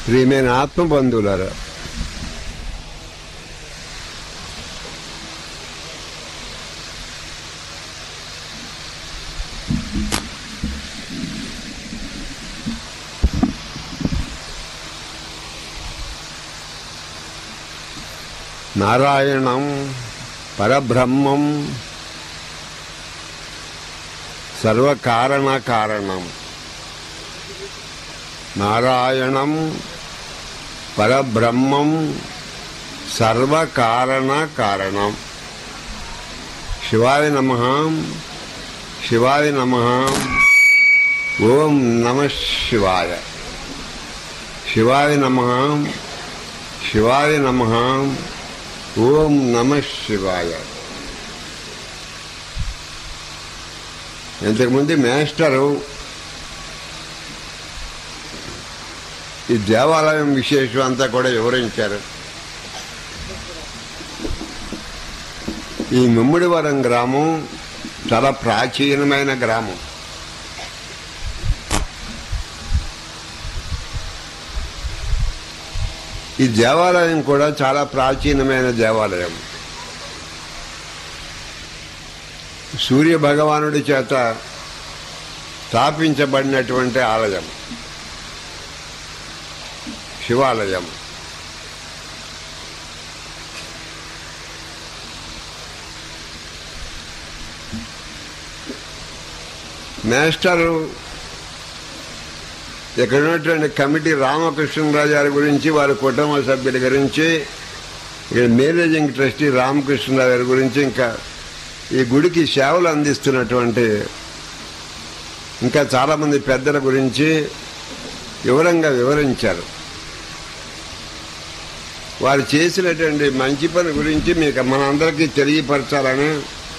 ప్రియమైన ఆత్మ బంధువులారా నారాయణం పరబ్రహ్మం సర్వకారణ కారణం నారాయణం పరబ్రహ్మం సర్వకారణ కారణం శివాయ నమ శివాయ నమ ఓం నమ శివాయ శివాయ నమ శివాయ నమ ఓం నమ శివాయ ఇంతకుముందు మేస్టరు ఈ దేవాలయం విశేషం అంతా కూడా వివరించారు ఈ ముమ్మిడివరం గ్రామం చాలా ప్రాచీనమైన గ్రామం ఈ దేవాలయం కూడా చాలా ప్రాచీనమైన దేవాలయం సూర్య భగవానుడి చేత స్థాపించబడినటువంటి ఆలయం శివాలయం మాస్టరు ఇక్కడ ఉన్నటువంటి కమిటీ రామకృష్ణరాజు గారి గురించి వారి కుటుంబ సభ్యుల గురించి ఇక్కడ మేనేజింగ్ ట్రస్టీ రామకృష్ణరావు గారి గురించి ఇంకా ఈ గుడికి సేవలు అందిస్తున్నటువంటి ఇంకా చాలామంది పెద్దల గురించి వివరంగా వివరించారు వారు చేసినటువంటి మంచి పని గురించి మీకు మనందరికీ తెలియపరచాలని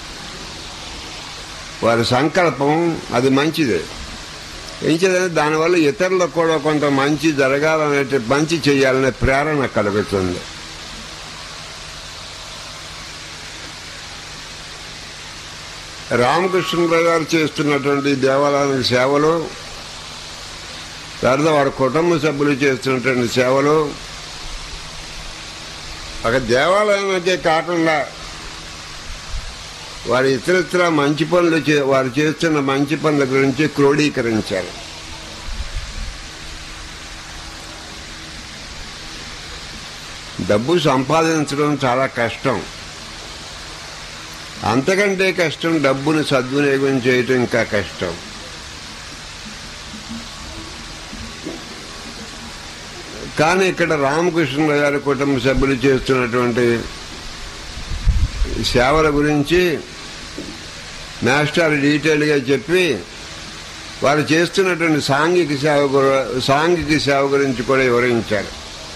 వారి సంకల్పం అది మంచిదే ఏం చేయాలంటే దానివల్ల ఇతరులకు కూడా కొంత మంచి జరగాలనే మంచి చేయాలనే ప్రేరణ కలుగుతుంది రామకృష్ణరావు గారు చేస్తున్నటువంటి దేవాలయానికి సేవలు తర్వాత వారి కుటుంబ సభ్యులు చేస్తున్నటువంటి సేవలు ఒక దేవాలయానికే కాకుండా వారి ఇతరత్ర మంచి పనులు చే- వారు చేస్తున్న మంచి పనుల గురించి క్రోడీకరించారు డబ్బు సంపాదించడం చాలా కష్టం అంతకంటే కష్టం డబ్బును సద్వినియోగం చేయటం ఇంకా కష్టం కానీ ఇక్కడ రామకృష్ణరావు గారి కుటుంబ సభ్యులు చేస్తున్నటువంటి సేవల గురించి మాస్టర్ డీటెయిల్గా చెప్పి వారు చేస్తున్నటువంటి సాంఘిక సేవ గు- సాంఘిక సేవ గురించి కూడా వివరించారు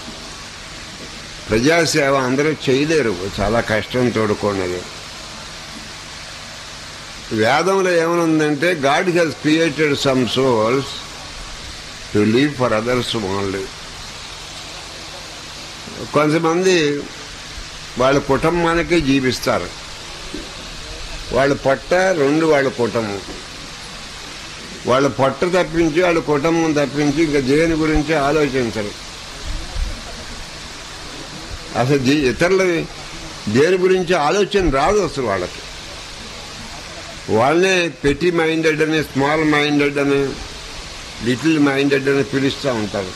ప్రజాసేవ అందరూ చేయలేరు చాలా కష్టం తోడుకున్నది వేదంలో ఏమనుందంటే God has created some souls to live for others only కొంతమంది వాళ్ళ కుటుంబానికే జీవిస్తారు వాళ్ళ పొట్ట రెండు వాళ్ళ కుటుంబం వాళ్ళ పొట్ట తప్పించి వాళ్ళ కుటుంబం తప్పించి ఇంకా దేని గురించి ఆలోచించరు అసలు దీ- ఇతరుల దేని గురించి ఆలోచన రాదు అసలు వాళ్ళకి వాళ్ళనే పెట్టి మైండెడ్ అని స్మాల్ మైండెడ్ అని లిటిల్ మైండెడ్ అని పిలుస్తూ ఉంటారు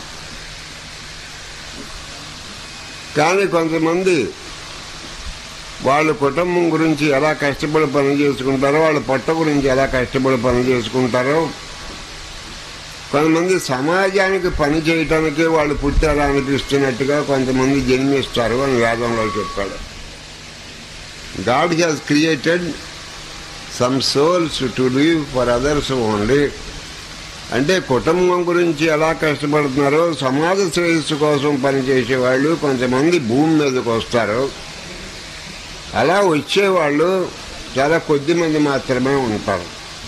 కానీ కొంతమంది వాళ్ళ కుటుంబం గురించి ఎలా కష్టపడి పని చేసుకుంటారో వాళ్ళ పొట్ట గురించి ఎలా కష్టపడి పని చేసుకుంటారో కొంతమంది సమాజానికి పని చేయటానికి వాళ్ళు పుట్టారా అనిపిస్తున్నట్టుగా కొంతమంది జన్మిస్తారు అని వేదంలో చెప్పాడు God has created some souls to live for others only అంటే కుటుంబం గురించి ఎలా కష్టపడుతున్నారో సమాజ శ్రేయస్సు కోసం పనిచేసే వాళ్ళు కొంతమంది భూమి మీదకి వస్తారు అలా వచ్చేవాళ్ళు చాలా కొద్ది మంది మాత్రమే ఉంటారు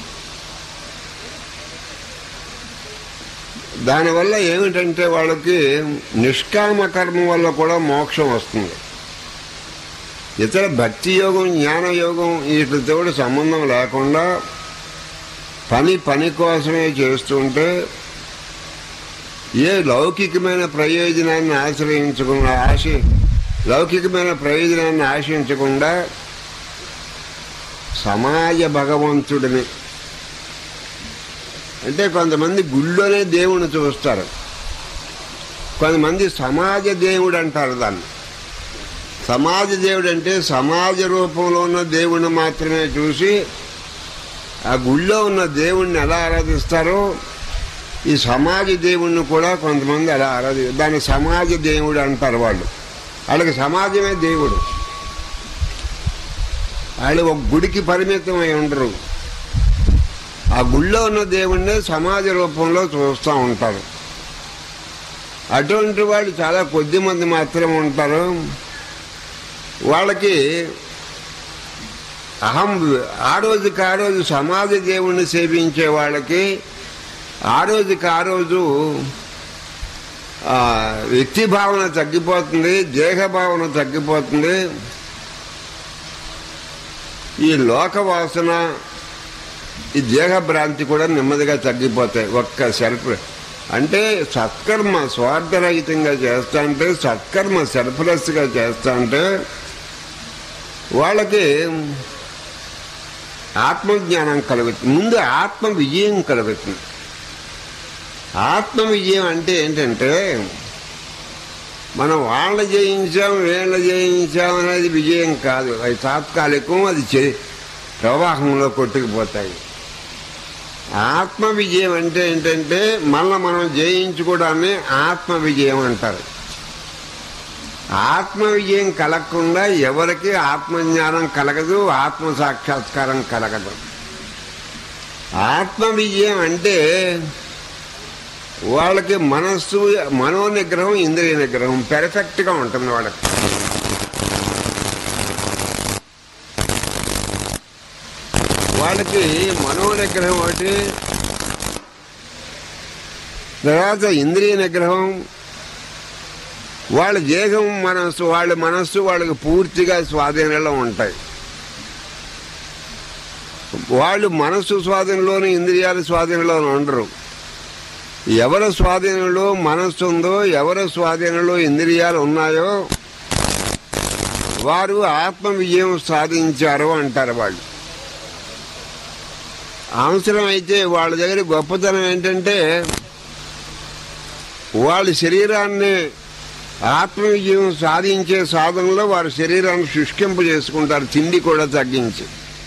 దానివల్ల ఏమిటంటే వాళ్ళకి నిష్కామ కర్మ వల్ల కూడా మోక్షం వస్తుంది ఇతర భక్తి యోగం జ్ఞాన యోగం వీటితో కూడా సంబంధం లేకుండా పని పని కోసమే చేస్తుంటే ఏ లౌకికమైన ప్రయోజనాన్ని ఆశ్రయించకుండా ఆశ లౌకికమైన ప్రయోజనాన్ని ఆశించకుండా సమాజ భగవంతుడిని అంటే కొంతమంది గుళ్ళోనే దేవుణ్ణి చూస్తారు కొంతమంది సమాజ దేవుడు అంటారు దాన్ని సమాజ దేవుడు అంటే సమాజ రూపంలో ఉన్న దేవుణ్ణి మాత్రమే చూసి ఆ గుళ్ళో ఉన్న దేవుణ్ణి ఎలా ఆరాధిస్తారో ఈ సమాజ దేవుణ్ణి కూడా కొంతమంది అలా ఆరాధి దాన్ని సమాజ దేవుడు అంటారు వాళ్ళు వాళ్ళకి సమాజమే దేవుడు వాళ్ళు ఒక గుడికి పరిమితం అయి ఉండరు ఆ గుళ్ళో ఉన్న దేవుణ్ణి సమాజ రూపంలో చూస్తూ ఉంటారు అటువంటి వాళ్ళు చాలా కొద్ది మంది మాత్రమే ఉంటారు వాళ్ళకి అహం ఆ రోజుకి ఆ రోజు సమాజ దేవుణ్ణి సేవించే వాళ్ళకి ఆ రోజుకి ఆ రోజు ఆ, వ్యక్తి భావన తగ్గిపోతుంది దేహ భావన తగ్గిపోతుంది ఈ లోక వాసన ఈ దేహ భ్రాంతి కూడా నెమ్మదిగా తగ్గిపోతాయి ఒక్క సెల్ఫ్ అంటే సత్కర్మ స్వార్థరహితంగా చేస్తా అంటే సత్కర్మ సెల్ఫ్లెస్గా చేస్తా అంటే వాళ్ళకి ఆత్మజ్ఞానం కలుగుతుంది ముందు ఆత్మ విజయం కలుగుతుంది ఆత్మ విజయం అంటే ఏంటంటే మనం వాళ్ళని జయించాం వీళ్ళ జయించాం అనేది విజయం కాదు అది తాత్కాలికం అది చె- ప్రవాహంలో కొట్టుకుపోతాయి ఆత్మ విజయం అంటే ఏంటంటే మళ్ళీ మనం జయించుకోవడాన్ని ఆత్మ విజయం అంటారు ఆత్మ విజయం కలగకుండా ఎవరికి ఆత్మజ్ఞానం కలగదు ఆత్మ సాక్షాత్కారం కలగదు ఆత్మ విజయం అంటే వాళ్ళకి మనస్సు మనో నిగ్రహం ఇంద్రియ నిగ్రహం పెర్ఫెక్ట్ గా ఉంటుంది వాళ్ళకి వాళ్ళకి మనో నిగ్రహం ఒకటి తర్వాత ఇంద్రియ నిగ్రహం వాళ్ళ దేహం మనస్సు వాళ్ళ మనస్సు వాళ్ళకి పూర్తిగా స్వాధీనంలో ఉంటాయి వాళ్ళు మనస్సు స్వాధీనంలోని ఇంద్రియాల స్వాధీనంలో ఉండరు ఎవరి స్వాధీనంలో మనస్సు ఉందో ఎవరి స్వాధీనంలో ఇంద్రియాలు ఉన్నాయో వారు ఆత్మ విజయం సాధించారు అంటారు వాళ్ళు అవసరం అయితే వాళ్ళ దగ్గర గొప్పతనం ఏంటంటే వాళ్ళ శరీరాన్ని ఆత్మ విజయం సాధించే సాధనలో వారి శరీరాన్ని శుష్కింపు చేసుకుంటారు తిండి కూడా తగ్గించి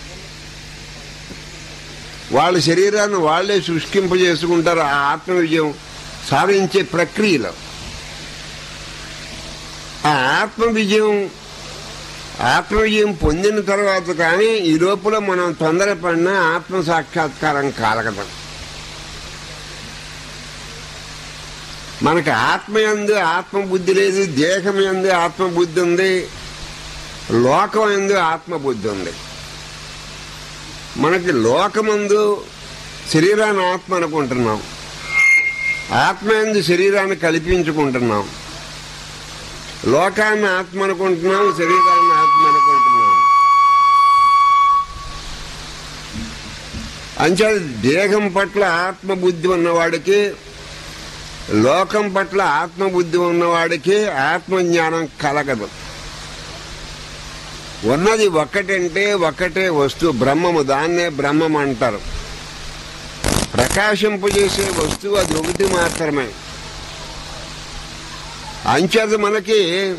వాళ్ళ శరీరాన్ని వాళ్ళే శుష్కింపు చేసుకుంటారు ఆ ఆత్మ విజయం సాధించే ప్రక్రియలో ఆ ఆత్మ విజయం ఆత్మ విజయం పొందిన తర్వాత కానీ ఈ లోపల మనం తొందరపడిన ఆత్మ సాక్షాత్కారం కాలగదు మనకి ఆత్మ ఎందు ఆత్మ బుద్ధి లేదు దేహం ఎందు ఆత్మ బుద్ధి ఉంది లోకం ఎందు ఆత్మ బుద్ధి ఉంది మనకి లోకమందు శరీరాన్ని ఆత్మ అనుకుంటున్నాం ఆత్మ ఎందు శరీరాన్ని కల్పించుకుంటున్నాం లోకాన్ని ఆత్మ అనుకుంటున్నాం శరీరాన్ని ఆత్మ అనుకుంటున్నాం అంచే దేహం పట్ల ఆత్మ బుద్ధి ఉన్నవాడికి లోకం పట్ల ఆత్మ బుద్ధి ఉన్నవాడికి ఆత్మజ్ఞానం కలగదు ఉన్నది ఒక్కటంటే ఒక్కటే వస్తువు బ్రహ్మము దాన్నే బ్రహ్మం అంటారు ప్రకాశింపజేసే వస్తువు అది ఒకటి మాత్రమే అంచేత మనకి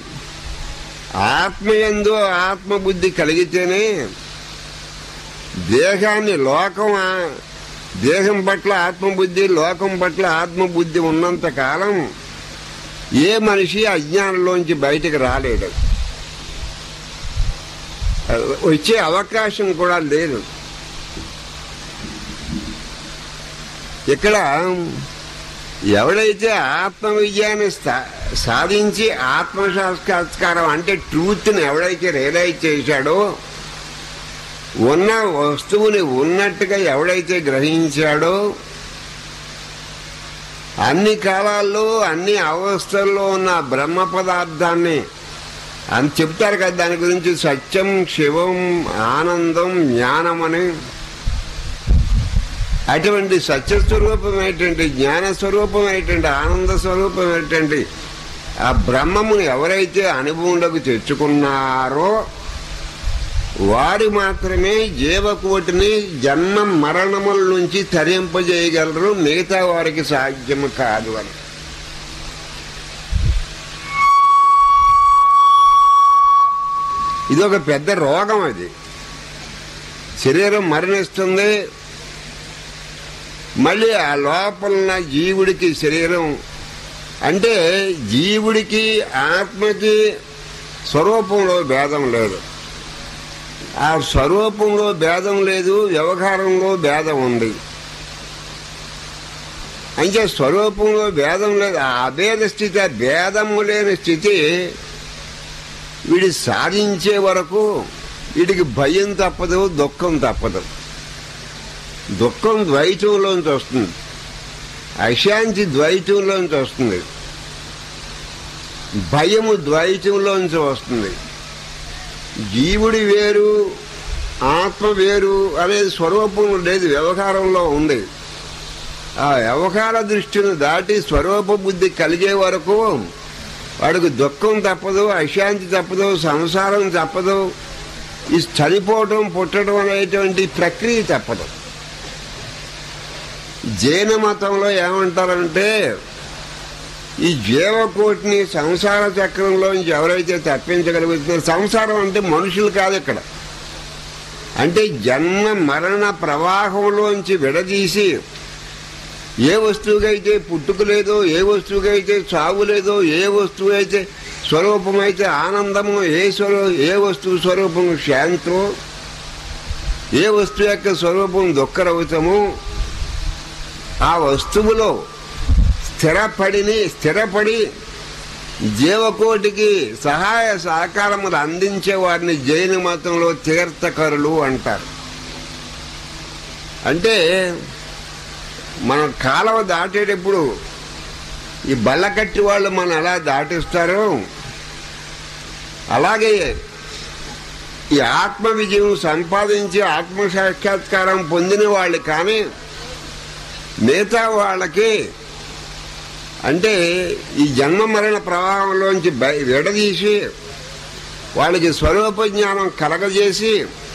ఆత్మయందు ఆత్మబుద్ధి కలిగితేనే దేహాన్ని లోకం ఆ- దేహం పట్ల ఆత్మబుద్ధి లోకం పట్ల ఆత్మబుద్ధి ఉన్నంత కాలం ఏ మనిషి అజ్ఞానంలోంచి బయటికి రాలేడు వచ్చే అవకాశం కూడా లేదు ఇక్కడ ఎవడైతే ఆత్మ విజయాన్ని స్థా- సాధించి ఆత్మ సాక్షాత్కారం అంటే ట్రూత్ని ఎవడైతే రియలైజ్ చేశాడో ఉన్న వస్తువుని ఉన్నట్టుగా ఎవడైతే గ్రహించాడో అన్ని కాలాల్లో అన్ని అవస్థల్లో ఉన్న బ్రహ్మ పదార్థాన్ని అని చెప్తారు కదా దాని గురించి సత్యం శివం ఆనందం జ్ఞానం అని అటువంటి సత్యస్వరూపమైనటువంటి జ్ఞాన స్వరూపమైనటువంటి ఆనంద స్వరూపమైనటువంటి ఆ బ్రహ్మమును ఎవరైతే అనుభవంలోకి తెచ్చుకున్నారో వారు మాత్రమే జీవకోటిని జన్మ మరణముల నుంచి తరింపజేయగలరు మిగతా వారికి సాధ్యము కాదు అని ఇది ఒక పెద్ద రోగం అది శరీరం మరణిస్తుంది మళ్ళీ ఆ లోపల జీవుడికి శరీరం అంటే జీవుడికి ఆత్మకి స్వరూపంలో భేదం లేదు ఆ స్వరూపంలో భేదం లేదు వ్యవహారంలో భేదం ఉంది అంటే స్వరూపంలో భేదం లేదు ఆ అభేద స్థితి ఆ భేదము లేని స్థితి వీడి సాధించే వరకు వీడికి భయం తప్పదు దుఃఖం తప్పదు దుఃఖం ద్వైతంలోంచి వస్తుంది అశాంతి ద్వైతంలోంచి వస్తుంది భయము ద్వైతంలోంచి వస్తుంది జీవుడి వేరు ఆత్మ వేరు అనేది స్వరూపం లేదు వ్యవహారంలో ఉంది ఆ వ్యవహార దృష్టిని దాటి స్వరూప బుద్ధి కలిగే వరకు వాడికి దుఃఖం తప్పదు అశాంతి తప్పదు సంసారం తప్పదు ఈ చనిపోవటం పుట్టడం అనేటువంటి ప్రక్రియ తప్పదు జైన మతంలో ఏమంటారంటే ఈ జీవకోటిని సంసార చక్రంలోంచి ఎవరైతే తప్పించగలుగుతున్నారో సంసారం అంటే మనుషులు కాదు ఇక్కడ అంటే జన్మ మరణ ప్రవాహంలోంచి విడదీసి ఏ వస్తువుకైతే పుట్టుక లేదో ఏ వస్తువుకైతే చావు లేదో ఏ వస్తువు అయితే స్వరూపమైతే ఆనందము ఏ స్వరూ ఏ వస్తువు స్వరూపం శాంతో ఏ వస్తువు యొక్క స్వరూపం దుఃఖరహితము ఆ వస్తువులో స్థిరపడిని స్థిరపడి జీవకోటికి సహాయ సహకారములు అందించే వారిని జైన మతంలో తీర్థకరులు అంటారు అంటే మనం కాలువ దాటేటప్పుడు ఈ బల్లకట్టి వాళ్ళు మనం ఎలా దాటిస్తారు అలాగే ఈ ఆత్మ విజయం సంపాదించి ఆత్మ సాక్షాత్కారం పొందిన వాళ్ళు కానీ మిగతా వాళ్ళకి అంటే ఈ జన్మ మరణ ప్రవాహంలోంచి బయ విడదీసి వాళ్ళకి స్వరూప జ్ఞానం కలగజేసి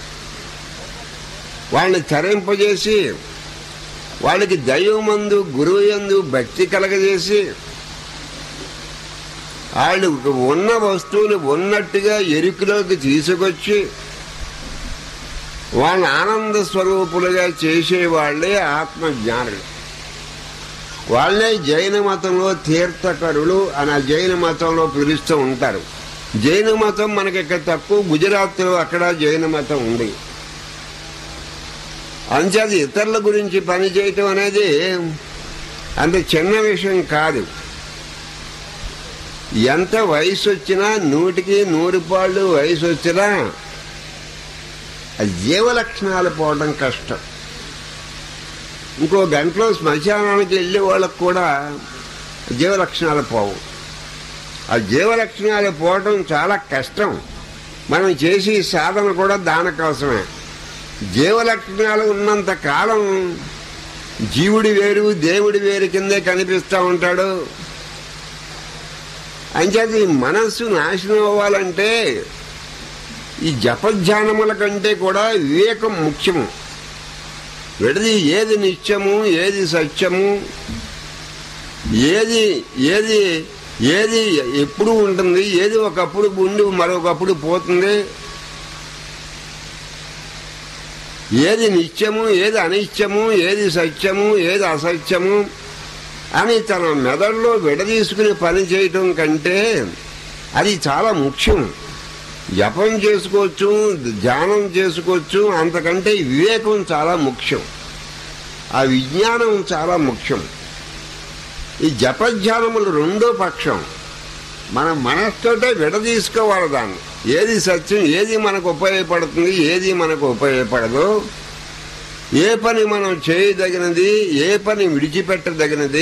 వాళ్ళని తరింపజేసి వాళ్ళకి దైవమందు గురువు యందు భక్తి కలగజేసి వాళ్ళు ఉన్న వస్తువుని ఉన్నట్టుగా ఎరుకులోకి తీసుకొచ్చి వాళ్ళ ఆనంద స్వరూపులుగా చేసేవాళ్లే ఆత్మజ్ఞానులు వాళ్ళే జైన మతంలో తీర్థకరులు అని ఆ జైన మతంలో పిలుస్తూ ఉంటారు జైన మతం మనకి ఇక్కడ తక్కువ గుజరాత్లో అక్కడ జైన మతం ఉంది అంచేది ఇతరుల గురించి పనిచేయటం అనేది అంత చిన్న విషయం కాదు ఎంత వయసు వచ్చినా నూటికి నూరు పాళ్ళు వయసు వచ్చినా ఆ జీవలక్షణాలు పోవడం కష్టం ఇంకో గంటలో శ్మశానానికి వెళ్ళే వాళ్ళకు కూడా జీవలక్షణాలు పోవు ఆ జీవలక్షణాలు పోవడం చాలా కష్టం మనం చేసే సాధన కూడా దానికోసమే జీవలక్షణాలు ఉన్నంత కాలం జీవుడి వేరు దేవుడి వేరు కిందే కనిపిస్తూ ఉంటాడు అంచేది ఈ మనస్సు నాశనం అవ్వాలంటే ఈ జపధ్యానముల కంటే కూడా వివేకం ముఖ్యము విడది ఏది నిత్యము ఏది సత్యము ఏది ఏది ఏది ఎప్పుడు ఉంటుంది ఏది ఒకప్పుడు ఉండి మరొకప్పుడు పోతుంది ఏది నిత్యము ఏది అనిత్యము ఏది సత్యము ఏది అసత్యము అని తన మెదడులో విడదీసుకుని పని చేయటం కంటే అది చాలా ముఖ్యం జపం చేసుకోవచ్చు ధ్యానం చేసుకోవచ్చు అంతకంటే వివేకం చాలా ముఖ్యం ఆ విజ్ఞానం చాలా ముఖ్యం ఈ జపధ్యానములు రెండో పక్షం మన మనస్తోటే విడదీసుకోవాలి దాన్ని ఏది సత్యం ఏది మనకు ఉపయోగపడుతుంది ఏది మనకు ఉపయోగపడదు ఏ పని మనం చేయదగినది ఏ పని విడిచిపెట్టదగినది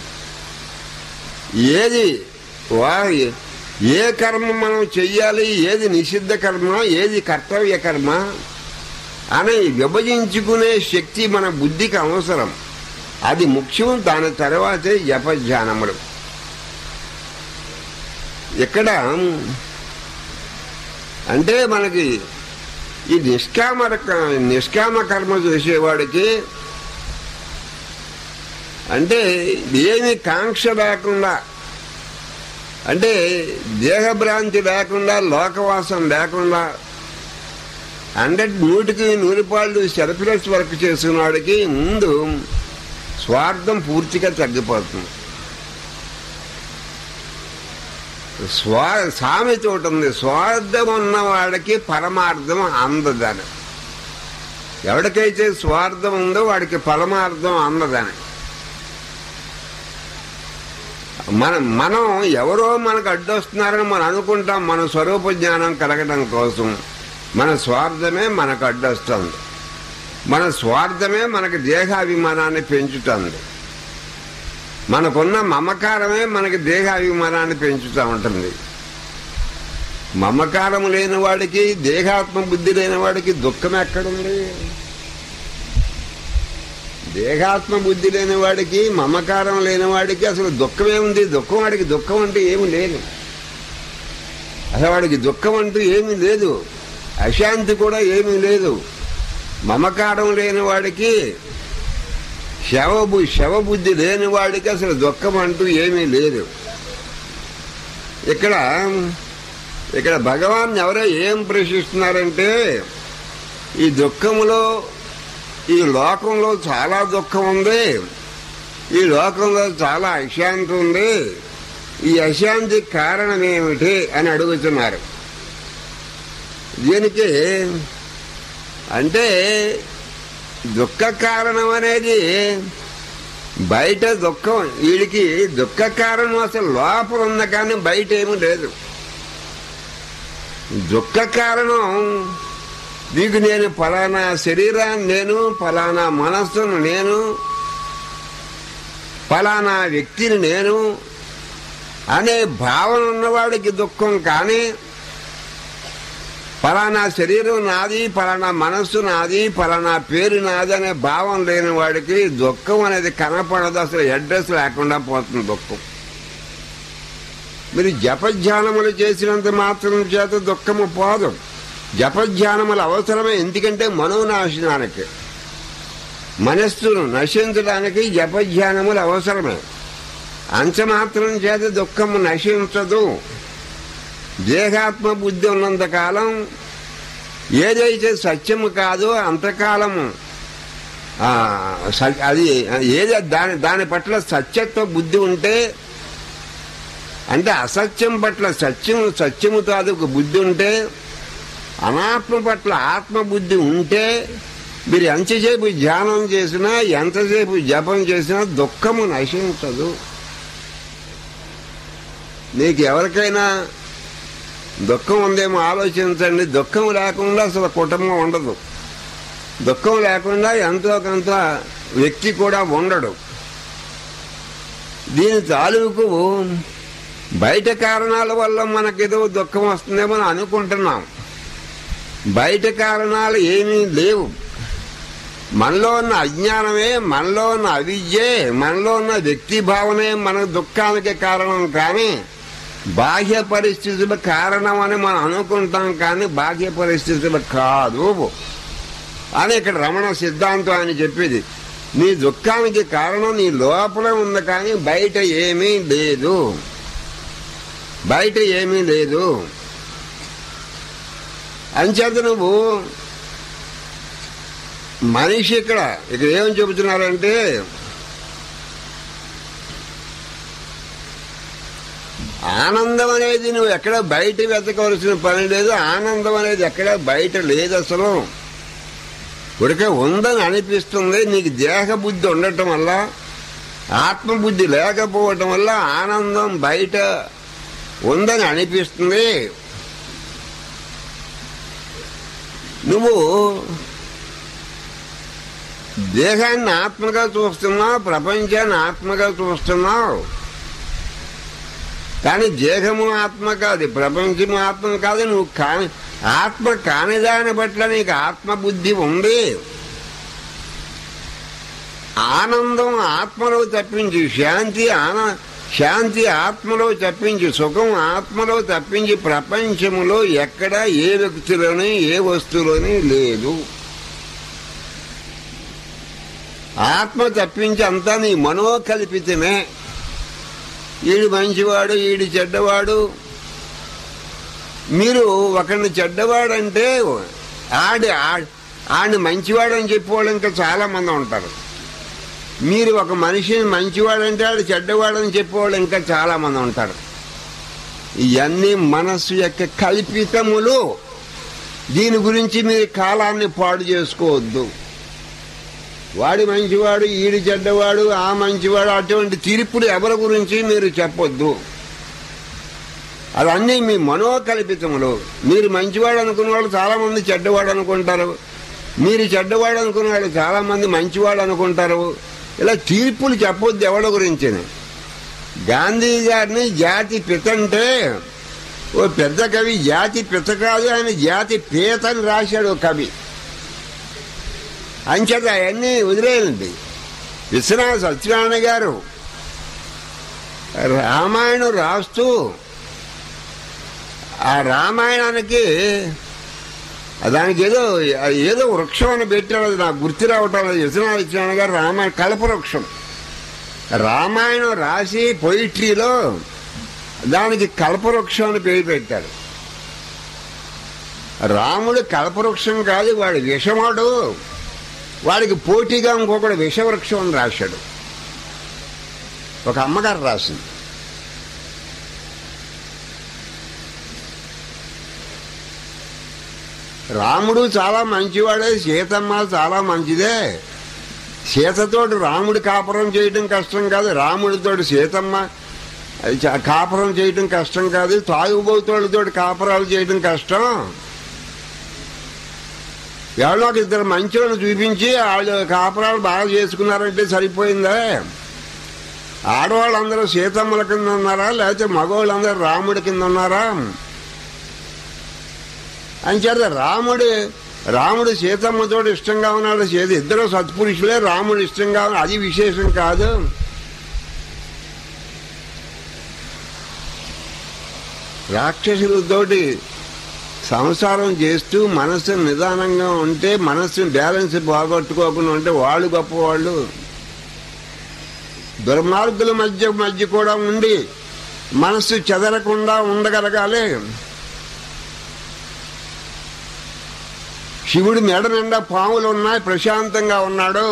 ఏది వా ఏ కర్మ మనం చెయ్యాలి ఏది నిషిద్ధ కర్మ ఏది కర్తవ్య కర్మ అని విభజించుకునే శక్తి మన బుద్ధికి అవసరం అది ముఖ్యం దాని తర్వాతే జపధ్యానములు ఇక్కడ అంటే మనకి ఈ నిష్కామ నిష్కామ కర్మ చేసేవాడికి అంటే ఏమి కాంక్ష లేకుండా అంటే దేహభ్రాంతి లేకుండా లోకవాసం లేకుండా హండ్రెడ్ నూటికి నూరిపాళ్ళు సెల్ఫ్లెస్ వర్క్ చేసిన వాడికి ముందు స్వార్థం పూర్తిగా తగ్గిపోతుంది స్వా సామెత ఒకటి ఉంది స్వార్థం ఉన్నవాడికి పరమార్థం అందదని ఎవరికైతే స్వార్థం ఉందో వాడికి పరమార్థం అందదని మనం మనం ఎవరో మనకు అడ్డొస్తున్నారని మనం అనుకుంటాం మన స్వరూప జ్ఞానం కలగడం కోసం మన స్వార్థమే మనకు అడ్డొస్తుంది మన స్వార్థమే మనకి దేహాభిమానాన్ని పెంచుతుంది మనకున్న మమకారమే మనకి దేహాభిమానాన్ని పెంచుతూ ఉంటుంది మమకారం లేని వాడికి దేహాత్మ బుద్ధి లేని వాడికి దుఃఖం ఎక్కడుంది దేహాత్మ బుద్ధి లేని వాడికి మమకారం లేని వాడికి అసలు దుఃఖమే ఉంది దుఃఖం వాడికి దుఃఖం అంటే ఏమి లేదు అసలు వాడికి దుఃఖం అంటూ ఏమీ లేదు అశాంతి కూడా ఏమీ లేదు మమకారం లేని వాడికి శవబు శవబుద్ధి లేని వాడికి అసలు దుఃఖం అంటూ ఏమీ లేదు ఇక్కడ ఇక్కడ భగవాన్ ఎవరో ఏం ప్రశ్నిస్తున్నారంటే ఈ దుఃఖములో ఈ లోకంలో చాలా దుఃఖం ఉంది ఈ లోకంలో చాలా అశాంతి ఉంది ఈ అశాంతి కారణం ఏమిటి అని అడుగుతున్నారు దీనికి అంటే దుఃఖ కారణం అనేది బయట దుఃఖం వీడికి దుఃఖ కారణం అసలు లోపల ఉన్న కానీ బయట ఏమీ లేదు దుఃఖ కారణం నీకు నేను ఫలానా శరీరాన్ని నేను ఫలానా మనస్సును నేను ఫలానా వ్యక్తిని నేను అనే భావన ఉన్నవాడికి దుఃఖం కానీ ఫలానా శరీరం నాది ఫలానా మనస్సు నాది ఫలానా పేరు నాది అనే భావం లేని వాడికి దుఃఖం అనేది కనపడదు అసలు అడ్రస్ లేకుండా పోతుంది దుఃఖం మీరు జపధ్యానములు చేసినంత మాత్రం చేత దుఃఖము పోదు జపధ్యానములు అవసరమే ఎందుకంటే మనోనాశనానికి మనస్సును నశించడానికి జపధ్యానములు అవసరమే అంచమాత్రం చేత దుఃఖము నశించదు దేహాత్మ బుద్ధి ఉన్నంతకాలం ఏదైతే సత్యము కాదో అంతకాలము ఆ, స- అది ఏది దాని దాని పట్ల సత్యత్వ బుద్ధి ఉంటే అంటే అసత్యం పట్ల సత్యం సత్యము తాలూకు బుద్ధి ఉంటే అనాత్మ పట్ల ఆత్మ బుద్ధి ఉంటే మీరు ఎంతసేపు ధ్యానం చేసినా ఎంతసేపు జపం చేసినా దుఃఖము నశించదు నీకు ఎవరికైనా దుఃఖం ఉందేమో ఆలోచించండి దుఃఖం లేకుండా అసలు కుటుంబం ఉండదు దుఃఖం లేకుండా ఎంతో కొంత వ్యక్తి కూడా ఉండడు దీని తాలూకు బయట కారణాల వల్ల మనకేదో దుఃఖం వస్తుందేమో అని అనుకుంటున్నాం బయట కారణాలు ఏమీ లేవు మనలో ఉన్న అజ్ఞానమే మనలో ఉన్న అవిద్యే మనలో ఉన్న వ్యక్తి భావనే మన దుఃఖానికి కారణం కానీ బాహ్య పరిస్థితుల కారణం అని మనం అనుకుంటాం కానీ బాహ్య పరిస్థితులు కాదు అని ఇక్కడ రమణ సిద్ధాంతం అని చెప్పేది నీ దుఃఖానికి కారణం నీ లోపల ఉంది కానీ బయట ఏమీ లేదు బయట ఏమీ లేదు అంచేత నువ్వు మనిషి ఇక్కడ ఇక్కడ ఏం చెబుతున్నారంటే ఆనందం అనేది నువ్వు ఎక్కడ బయట వెతకవలసిన పని లేదు ఆనందం అనేది ఎక్కడ బయట లేదు అసలు ఉడికే ఉందని అనిపిస్తుంది నీకు దేహ బుద్ధి ఉండటం వల్ల ఆత్మబుద్ధి లేకపోవటం వల్ల ఆనందం బయట ఉందని అనిపిస్తుంది నువ్వు దేహాన్ని ఆత్మగా చూస్తున్నావు ప్రపంచాన్ని ఆత్మగా చూస్తున్నావు కానీ దేహము ఆత్మ కాదు ప్రపంచము ఆత్మ కాదు నువ్వు కాని ఆత్మ కానిదాని పట్ల నీకు ఆత్మబుద్ధి ఉంది ఆనందం ఆత్మలో తప్పించి శాంతి ఆన శాంతి ఆత్మలో తప్పించి సుఖం ఆత్మలో తప్పించి ప్రపంచములో ఎక్కడ ఏ వ్యక్తిలోని ఏ వస్తువులోని లేదు ఆత్మ తప్పించి అంతా నీ మనోకల్పితమే ఈడు మంచివాడు ఈడు చెడ్డవాడు మీరు ఒకరిని చెడ్డవాడంటే ఆడి ఆడిని మంచివాడని చెప్పేవాళ్ళు ఇంకా చాలా మంది ఉంటారు మీరు ఒక మనిషిని మంచివాడంటే ఆడు చెడ్డవాడని చెప్పేవాళ్ళు ఇంకా చాలా మంది ఉంటారు ఇవన్నీ మనస్సు యొక్క కల్పితములు దీని గురించి మీరు కాలాన్ని పాడు చేసుకోవద్దు వాడి మంచివాడు ఈడి చెడ్డవాడు ఆ మంచివాడు అటువంటి తీర్పులు ఎవరి గురించి మీరు చెప్పొద్దు అవన్నీ మీ మనోకల్పితములు మీరు మంచివాడు అనుకున్న వాళ్ళు చాలా మంది చెడ్డవాడు అనుకుంటారు మీరు చెడ్డవాడు అనుకున్న వాళ్ళు చాలా మంది మంచివాడు అనుకుంటారు ఇలా తీర్పులు చెప్పొద్దు ఎవరి గురించి గాంధీ గారిని జాతి పిత అంటే ఓ పెద్ద కవి జాతి పిత కాదు ఆయన జాతి పీత అని రాశాడు ఓ కవి అంచేత అవన్నీ వదిలేయండి విశ్వనాథ సత్యనారాయణ గారు రామాయణం రాస్తూ ఆ రామాయణానికి దానికి ఏదో ఏదో వృక్షం అని పెట్టాడు అది నాకు గుర్తు రావటం లేదు విశ్వనాథ సత్యనారాయణ గారు రామాయణ కల్పవృక్షం రామాయణం రాసి పొయిట్రీలో దానికి కల్పవృక్షం అని పేరు పెట్టాడు రాముడు కల్పవృక్షం కాదు వాడు విషమాడు వాడికి పోటీగా ఇంకొకడు విషవృక్షం అని రాశాడు ఒక అమ్మగారు రాసింది రాముడు చాలా మంచివాడే సీతమ్మ చాలా మంచిదే సీతతోటి రాముడి కాపురం చేయడం కష్టం కాదు రాముడితోటి సీతమ్మ అది చా- కాపురం చేయడం కష్టం కాదు తాగుబోతులతో కాపురాలు చేయడం కష్టం ఎవరో ఒక ఇద్దరు మంచివాళ్ళు చూపించి వాళ్ళు కాపురాలు బాగా చేసుకున్నారంటే సరిపోయిందా ఆడవాళ్ళందరూ సీతమ్మల కింద ఉన్నారా లేకపోతే మగవాళ్ళందరూ రాముడి కింద ఉన్నారా అంచేత రాముడు రాముడు సీతమ్మతో ఇష్టంగా ఉన్నాడు సీత ఇద్దరు సత్పురుషులే రాముడు ఇష్టంగా ఉన్నాడు అది విశేషం కాదు రాక్షసులతోటి సంసారం చేస్తూ మనస్సు నిదానంగా ఉంటే మనస్సు బ్యాలెన్స్ బాగొట్టుకోకుండా ఉంటే వాళ్ళు గొప్పవాళ్ళు దుర్మార్గుల మధ్య మధ్య కూడా ఉండి మనస్సు చెదరకుండా ఉండగలగాలి శివుడి మెడ నిండా పాములు ఉన్నాయి ప్రశాంతంగా ఉన్నాడు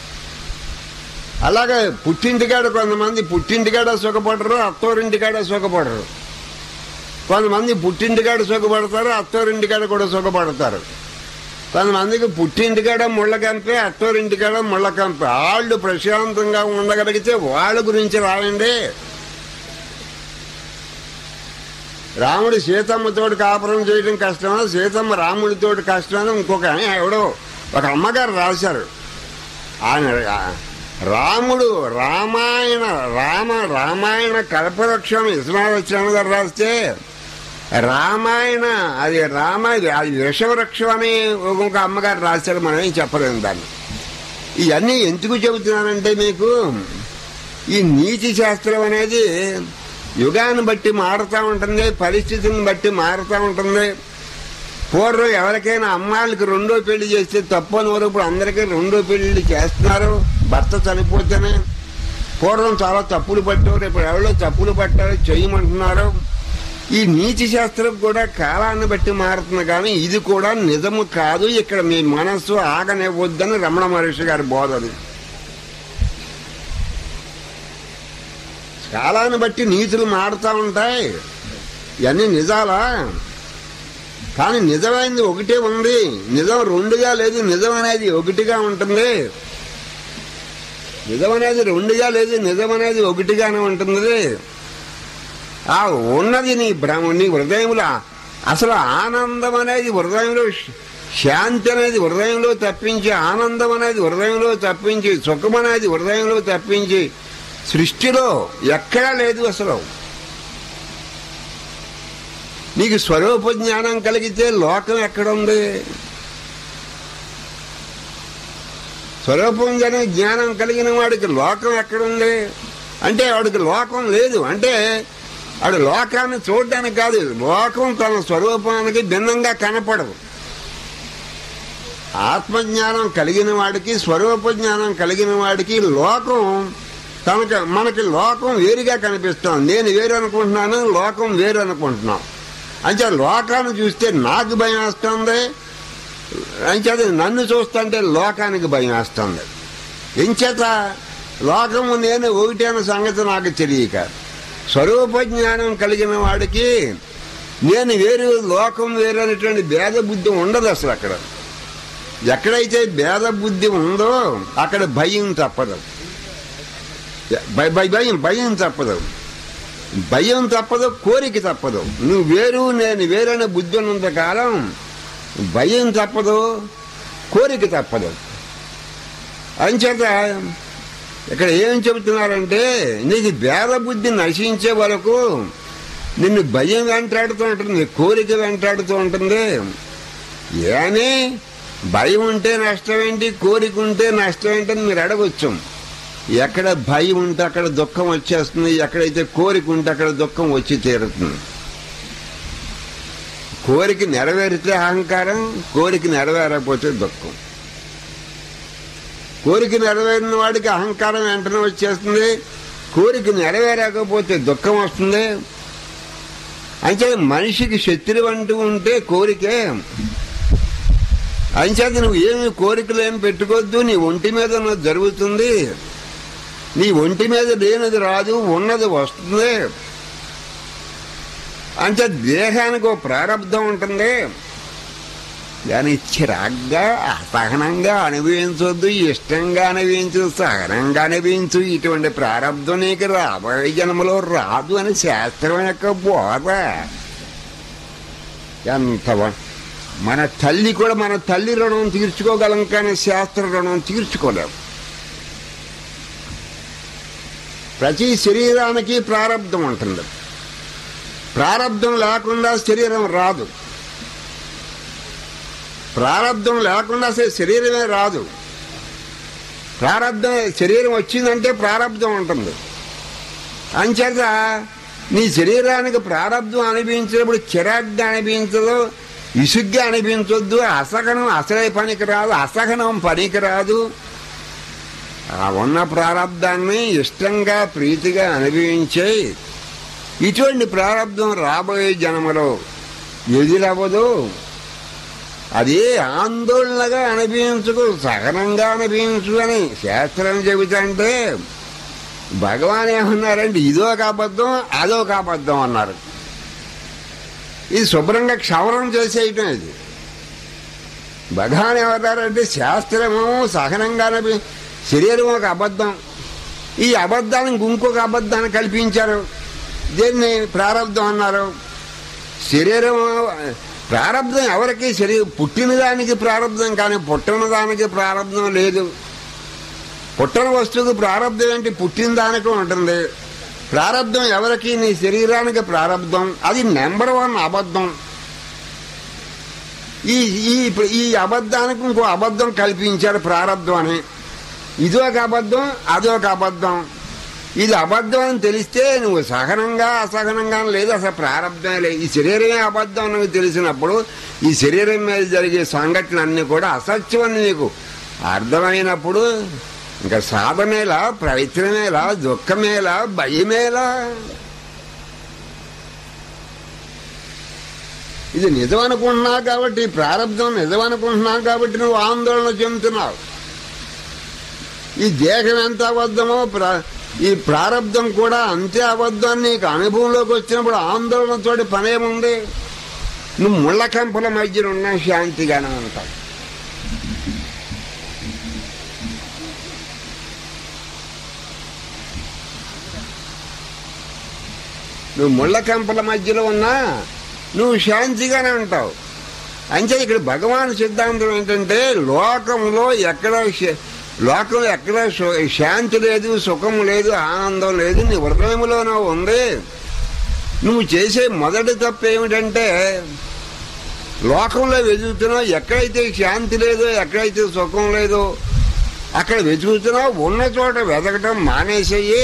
అలాగే పుట్టింటికాడ కొంతమంది పుట్టింటికాడ సుఖపడరు అత్తోరింటికాడ సుఖపడరు కొంతమంది పుట్టింటికాడ సుఖపడతారు అత్తోరింటికాడ కూడా సుఖపడతారు కొంతమందికి పుట్టింటికాడ ముళ్ళ కంపే అత్తోరింటికాడ ముళ్ళ కంపే వాళ్ళు ప్రశాంతంగా ఉండగలిగితే వాళ్ళ గురించి రాయండి రాముడు సీతమ్మతోటి కాపురం చేయడం కష్టమా సీతమ్మ రాముడితోటి కష్టమని ఇంకొక ఆయన ఎవడో ఒక అమ్మగారు రాశారు ఆయన రాముడు రామాయణ రామ రామాయణ కల్పవృక్షం విశ్వనాథ గారు రాస్తే రామాయణ అది రామ అది విషవృక్షం అని ఇంకొక అమ్మగారు రాశారు మనం ఏం చెప్పలేము దాన్ని ఇవన్నీ ఎందుకు చెబుతున్నానంటే మీకు ఈ నీతి శాస్త్రం అనేది యుగాన్ని బట్టి మారుతూ ఉంటుంది పరిస్థితిని బట్టి మారుతూ ఉంటుంది పూర్వం ఎవరికైనా అమ్మాయిలకి రెండో పెళ్లి చేస్తే తప్పు అని వరకు ఇప్పుడు అందరికీ రెండో పెళ్లి చేస్తున్నారు భర్త చనిపోతేనే పూర్వం చాలా తప్పులు పట్టారు ఇప్పుడు ఎవరో తప్పులు పట్టారు చేయమంటున్నారు ఈ నీతి శాస్త్రం కూడా కాలాన్ని బట్టి మారుతుంది కానీ ఇది కూడా నిజము కాదు ఇక్కడ మీ మనస్సు ఆగనివ్వద్దని రమణ మహర్షి గారి బోధది కాలాన్ని బట్టి నీతులు మారుతూ ఉంటాయి ఇవన్నీ నిజాలా కానీ నిజమైంది ఒకటే ఉంది నిజం రెండుగా లేదు నిజం అనేది ఒకటిగా ఉంటుంది నిజం అనేది రెండుగా లేదు నిజం అనేది ఒకటిగానే ఉంటుంది ఆ ఉన్నది నీ భ్రమ నీ హృదయంలో అసలు ఆనందం అనేది హృదయంలో శ- శాంతి అనేది హృదయంలో తప్పించి ఆనందం అనేది హృదయంలో తప్పించి సుఖం అనేది హృదయంలో తప్పించి సృష్టిలో ఎక్కడా లేదు అసలు నీకు స్వరూప జ్ఞానం కలిగితే లోకం ఎక్కడుంది స్వరూపం జన జ్ఞానం కలిగిన వాడికి లోకం ఎక్కడుంది అంటే వాడికి లోకం లేదు అంటే వాడు లోకాన్ని చూడడానికి కాదు లోకం తన స్వరూపానికి భిన్నంగా కనపడదు ఆత్మజ్ఞానం కలిగిన వాడికి స్వరూప జ్ఞానం కలిగిన వాడికి లోకం తనకు మనకి లోకం వేరుగా కనిపిస్తాం నేను వేరు అనుకుంటున్నాను లోకం వేరు అనుకుంటున్నాం అంటే లోకాన్ని చూస్తే నాకు భయం వేస్తుంది అంచేత నన్ను చూస్తుంటే లోకానికి భయం వేస్తుంది ఎంచేత లోకము నేను ఒకటి అన్న సంగతి నాకు తెలియక స్వరూప జ్ఞానం కలిగిన వాడికి నేను వేరు లోకం వేరు అనేటువంటి భేద బుద్ధి ఉండదు అసలు అక్కడ ఎక్కడైతే భేద బుద్ధి ఉందో అక్కడ భయం తప్పదు భయ- భయ- భయం భయం తప్పదు భయం తప్పదు కోరిక తప్పదు నువ్వు వేరు నేను వేరనే బుద్ధి ఉన్నంత కాలం భయం తప్పదు కోరిక తప్పదు అంచేత ఇక్కడ ఏం చెబుతున్నారంటే నీకు భేద బుద్ధి నశించే వరకు నిన్ను భయం వెంటాడుతూ ఉంటుంది కోరిక వెంటాడుతూ ఉంటుంది ఏమని భయం ఉంటే నష్టం ఏంటి కోరిక ఉంటే నష్టం ఏంటని మీరు అడగొచ్చు ఎక్కడ భయం ఉంటే అక్కడ దుఃఖం వచ్చేస్తుంది ఎక్కడైతే కోరిక ఉంటే అక్కడ దుఃఖం వచ్చి తీరుతుంది కోరిక నెరవేరితే అహంకారం కోరిక నెరవేరకపోతే దుఃఖం కోరిక నెరవేరిన వాడికి అహంకారం వెంటనే వచ్చేస్తుంది కోరిక నెరవేరకపోతే దుఃఖం వస్తుంది అంటే మనిషికి శత్రువు అంటూ ఉంటే కోరికే అంచేత నువ్వు ఏమి కోరికలు ఏమి పెట్టుకోవద్దు నీ ఒంటి మీద ఉన్నది జరుగుతుంది నీ ఒంటి మీద లేనిది రాదు ఉన్నది వస్తుంది అంటే దేహానికి ఒక ప్రారంధం ఉంటుంది దాని చిరాగ్గా అసహనంగా అనుభవించొద్దు ఇష్టంగా అనుభవించు సహనంగా అనుభవించు ఇటువంటి ప్రారంధం నీకు రాబోయే జన్మలో రాదు అని శాస్త్రం యొక్క బోధ ఎంత వ- మన తల్లి కూడా మన తల్లి రుణం తీర్చుకోగలం కానీ శాస్త్ర రుణం తీర్చుకోలేం ప్రతి శరీరానికి ప్రారంధం ఉంటుంది ప్రారంధం లేకుండా శరీరం రాదు ప్రారంధం లేకుండా అసలు శరీరమే రాదు ప్రారంధం శరీరం వచ్చిందంటే ప్రారంధం ఉంటుంది అంచేత నీ శరీరానికి ప్రారంధం అనిపించినప్పుడు చిరాగ్గా అనిపించదు ఇసుగ్గా అనిపించొద్దు అసహనం అసలే పనికి రాదు అసహనం పనికి రాదు ఆ ఉన్న ప్రారంధాన్ని ఇష్టంగా ప్రీతిగా అనుభవించే ఇటువంటి ప్రారంధం రాబోయే జన్మలో ఎదురవ్వదు అది ఆందోళనగా అనిపించుకు సహనంగా అనిపించు అని శాస్త్రం చెబుతుంటే భగవాన్ ఏమన్నారంటే ఇదొక అబద్ధం అదొక అబద్ధం అన్నారు ఇది శుభ్రంగా క్షవరం చేసేయటం ఇది భగవాన్ ఏమన్నారంటే శాస్త్రము సహనంగా అనిపి శరీరం ఒక అబద్ధం ఈ అబద్ధానికి ఇంకొక అబద్ధాన్ని కల్పించారు దీన్ని ప్రారంధం అన్నారు శరీరం ప్రారంధం ఎవరికి శరీరం పుట్టిన దానికి ప్రారంధం కానీ పుట్టిన దానికి ప్రారంధం లేదు పుట్టిన వస్తువుకి ప్రారంధం ఏంటి పుట్టిన దానికి ఉంటుంది ప్రారంధం ఎవరికి నీ శరీరానికి ప్రారంధం అది నెంబర్ వన్ అబద్ధం ఈ ఈ ఇప్పుడు ఈ అబద్ధానికి ఇంకో అబద్ధం కల్పించారు ప్రారంధం అని ఇదొక అబద్ధం అదొక అబద్ధం ఇది అబద్ధం అని తెలిస్తే నువ్వు సహనంగా అసహనంగా లేదు అసలు ప్రారంభమే లేదు ఈ శరీరమే అబద్ధం అని నువ్వు తెలిసినప్పుడు ఈ శరీరం మీద జరిగే సంఘటనలన్నీ కూడా అసత్యం అని నీకు అర్థమైనప్పుడు ఇంకా సాధనేలా ప్రయత్నమేలా దుఃఖమేలా భయమేలా ఇది నిజం అనుకుంటున్నావు కాబట్టి ఈ ప్రారంభం నిజం అనుకుంటున్నావు కాబట్టి నువ్వు ఆందోళన చెందుతున్నావు ఈ దేహం ఎంత అబద్ధమో ప్ర- ఈ ప్రారంధం కూడా అంతే అబద్ధం నీకు అనుభవంలోకి వచ్చినప్పుడు ఆందోళనతోటి పనేముంది నువ్వు ముళ్ళ కంపల మధ్యన ఉన్నా శాంతిగానే ఉంటావు నువ్వు ముళ్ళ కంపల మధ్యలో ఉన్నా నువ్వు శాంతిగానే ఉంటావు అంటే ఇక్కడ భగవాన్ సిద్ధాంతం ఏంటంటే లోకంలో ఎక్కడ శ- లోకం ఎక్కడ సు- శాంతి లేదు సుఖం లేదు ఆనందం లేదు నీ హృదయంలోనూ ఉంది నువ్వు చేసే మొదటి తప్పు ఏమిటంటే లోకంలో వెతుకుతున్నావు ఎక్కడైతే శాంతి లేదో ఎక్కడైతే సుఖం లేదో అక్కడ వెతుకుతున్నావు ఉన్న చోట వెతకటం మానేసేయి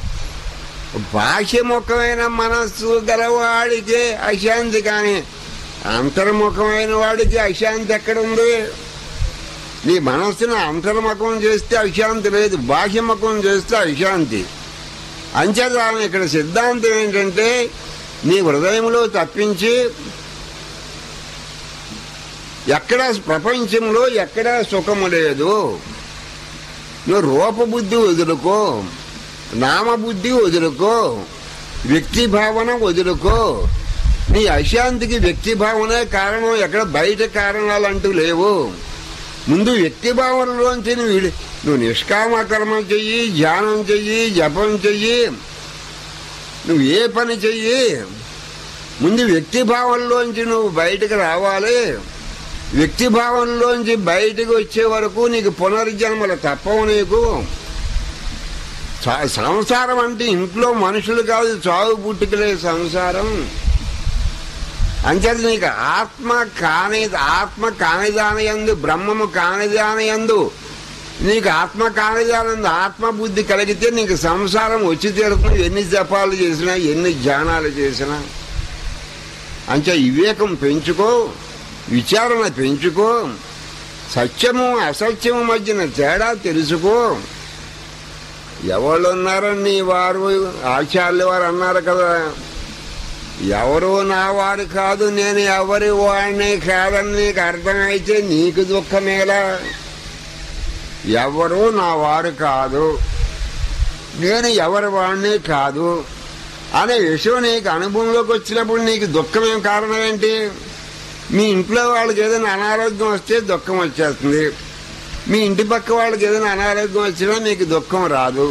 బాహ్యముఖమైన మనస్సు గలవాడికి అశాంతి కానీ అంతర్ముఖమైన వాడికి అశాంతి ఎక్కడుంది నీ మనస్సును అంతర్ముఖం చేస్తే అశాంతి లేదు బాహ్యముఖం చేస్తే అశాంతి అంచేత ఇక్కడ సిద్ధాంతం ఏంటంటే నీ హృదయంలో తప్పించి ఎక్కడ ప్రపంచంలో ఎక్కడా సుఖము లేదు నువ్వు రూపబుద్ధి వదులుకో నామబుద్ధి వదులుకో వ్యక్తి భావన వదులుకో నీ అశాంతికి వ్యక్తి భావనే కారణం ఎక్కడ బయట కారణాలు అంటూ లేవు ముందు వ్యక్తి భావనలోంచి నువ్వు విడి- నువ్వు నిష్కామ కర్మ చెయ్యి ధ్యానం చెయ్యి జపం చెయ్యి నువ్వు ఏ పని చెయ్యి ముందు వ్యక్తి భావంలోంచి నువ్వు బయటకు రావాలి వ్యక్తి భావంలోంచి బయటకు వచ్చే వరకు నీకు పునర్జన్మలు తప్పవు నీకు స- సంసారం అంటే ఇంట్లో మనుషులు కాదు చావు పుట్టుకలే సంసారం అంచేత నీకు ఆత్మ కాని ఆత్మ కానిదానయందు బ్రహ్మము కానిదానయందు నీకు ఆత్మ కానిదానందు ఆత్మ బుద్ధి కలిగితే నీకు సంసారం వచ్చి తీరుతుంది ఎన్ని జపాలు చేసినా ఎన్ని ధ్యానాలు చేసినా అంచే వివేకం పెంచుకో విచారణ పెంచుకో సత్యము అసత్యము మధ్యన తేడా తెలుసుకో ఎవరు ఉన్నారని వారు ఆచార్యులు వారు అన్నారు కదా ఎవరు నా వారు కాదు నేను ఎవరి వాడిని కాదని నీకు అర్థమైతే నీకు దుఃఖమేలా ఎవరు నా వారు కాదు నేను ఎవరి వాడిని కాదు అనే విషయం నీకు అనుభవంలోకి వచ్చినప్పుడు నీకు దుఃఖమేం కారణం ఏంటి మీ ఇంట్లో వాళ్ళకి ఏదైనా అనారోగ్యం వస్తే దుఃఖం వచ్చేస్తుంది మీ ఇంటి పక్క వాళ్ళకి ఏదైనా అనారోగ్యం వచ్చినా మీకు దుఃఖం రాదు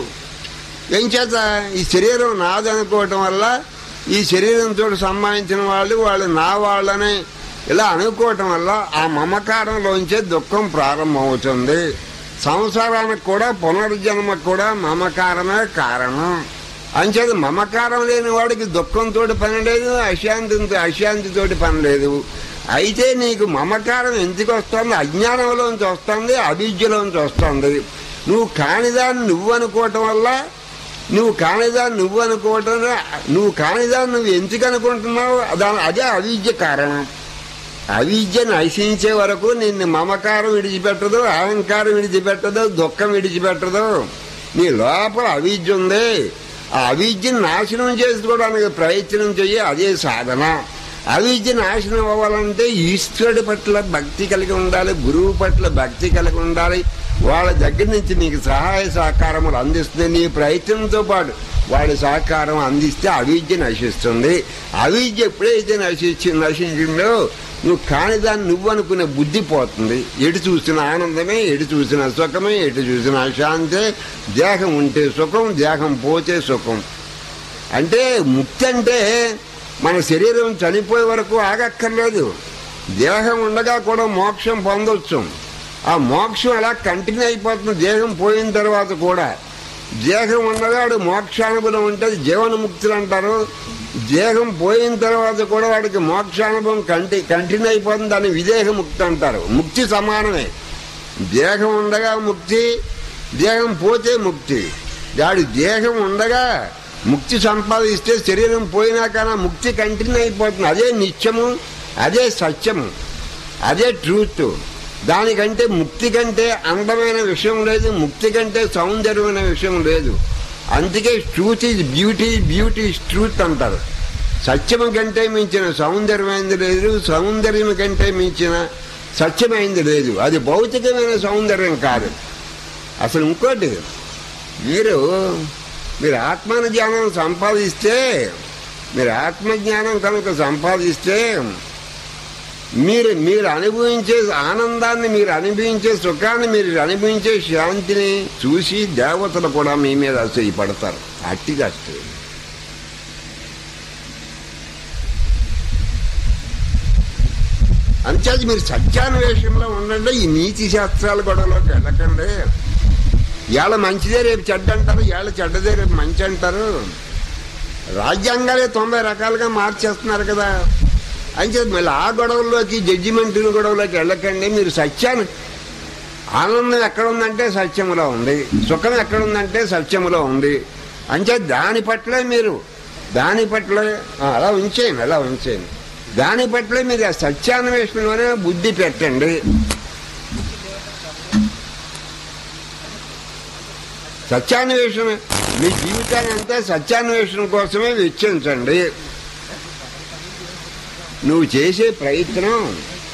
ఏం చేత ఈ శరీరం నాదనుకోవటం వల్ల ఈ శరీరంతో సంబంధించిన వాళ్ళు వాళ్ళు నా వాళ్ళని ఇలా అనుకోవటం వల్ల ఆ మమకారంలోంచే దుఃఖం ప్రారంభమవుతుంది సంసారానికి కూడా పునర్జన్మకు కూడా మమకారమే కారణం అంచేది మమకారం లేని వాడికి దుఃఖంతో పని లేదు అశాంతితో అశాంతితోటి పని లేదు అయితే నీకు మమకారం ఎందుకు వస్తుంది అజ్ఞానంలోంచి వస్తుంది అవిద్యలోంచి వస్తుంది నువ్వు కానిదాన్ని నువ్వు అనుకోవటం వల్ల నువ్వు కానిదాన్ని నువ్వు అనుకోవటం నువ్వు కానిదాన్ని నువ్వు ఎందుకు అనుకుంటున్నావు దాని అదే అవిద్య కారణం అవిద్య నశించే వరకు నిన్ను మమకారం విడిచిపెట్టదు అహంకారం విడిచిపెట్టదు దుఃఖం విడిచిపెట్టదు నీ లోపల అవిద్య ఉంది ఆ అవిద్యను నాశనం చేసుకోవడానికి ప్రయత్నం చెయ్యి అదే సాధన అవిద్య నాశనం అవ్వాలంటే ఈశ్వరుడి పట్ల భక్తి కలిగి ఉండాలి గురువు పట్ల భక్తి కలిగి ఉండాలి వాళ్ళ దగ్గర నుంచి నీకు సహాయ సహకారములు అందిస్తుంది నీ ప్రయత్నంతో పాటు వాళ్ళ సహకారం అందిస్తే అవిద్య నశిస్తుంది అవిద్య ఎప్పుడైతే నశించి నశించిందో నువ్వు కానిదాన్ని నువ్వు అనుకునే బుద్ధి పోతుంది ఎటు చూసిన ఆనందమే ఎటు చూసిన సుఖమే ఎటు చూసిన శాంతే దేహం ఉంటే సుఖం దేహం పోతే సుఖం అంటే ముక్తి అంటే మన శరీరం చనిపోయే వరకు ఆగక్కర్లేదు దేహం ఉండగా కూడా మోక్షం పొందొచ్చు ఆ మోక్షం అలా కంటిన్యూ అయిపోతుంది దేహం పోయిన తర్వాత కూడా దేహం ఉండగాడు మోక్షానుభవం ఉంటుంది జీవనముక్తులు అంటారు దేహం పోయిన తర్వాత కూడా వాడికి మోక్షానుభవం కంటి కంటిన్యూ అయిపోతుంది దాన్ని విదేహ ముక్తి అంటారు ముక్తి సమానమే దేహం ఉండగా ముక్తి దేహం పోతే ముక్తి వాడి దేహం ఉండగా ముక్తి సంపాదిస్తే శరీరం పోయినా కానీ ముక్తి కంటిన్యూ అయిపోతుంది అదే నిత్యము అదే సత్యము అదే ట్రూత్ దానికంటే ముక్తి కంటే అందమైన విషయం లేదు ముక్తి కంటే సౌందర్యమైన విషయం లేదు అందుకే truth is beauty beauty is truth అంటారు సత్యము కంటే మించిన సౌందర్యమైంది లేదు సౌందర్యం కంటే మించిన సత్యమైంది లేదు అది భౌతికమైన సౌందర్యం కాదు అసలు ఇంకోటి మీరు మీరు ఆత్మజ్ఞానం సంపాదిస్తే మీరు ఆత్మజ్ఞానం కనుక సంపాదిస్తే మీరు మీరు అనుభవించే ఆనందాన్ని మీరు అనుభవించే సుఖాన్ని మీరు అనుభవించే శాంతిని చూసి దేవతలు కూడా మీ మీద ఆశ్చర్యపడతారు అట్టిగా ఆశ్చర్యం అంచేది మీరు సత్యాన్వేషంలో ఉండండి ఈ నీతి శాస్త్రాల గొడవలోకి వెళ్ళకండి ఇవాళ మంచిదే రేపు చెడ్డ అంటారు ఇవాళ చెడ్డదే రేపు మంచి అంటారు రాజ్యాంగాలే తొంభై రకాలుగా మార్చేస్తున్నారు కదా అని చెప్పి మళ్ళీ ఆ గొడవల్లోకి జడ్జిమెంట్ గొడవలోకి వెళ్ళకండి మీరు సత్యాన్ని ఆనందం ఎక్కడ ఉందంటే సత్యములో ఉంది సుఖం ఎక్కడ ఉందంటే సత్యములో ఉంది అంచే దాని పట్లే మీరు దాని పట్లే ఆ, అలా ఉంచేయండి అలా ఉంచేయండి దాని పట్లే మీరు ఆ సత్యాన్వేషణలోనే బుద్ధి పెట్టండి సత్యాన్వేషణ మీ జీవితాన్ని అంతా సత్యాన్వేషణ కోసమే వెచ్చించండి నువ్వు చేసే ప్రయత్నం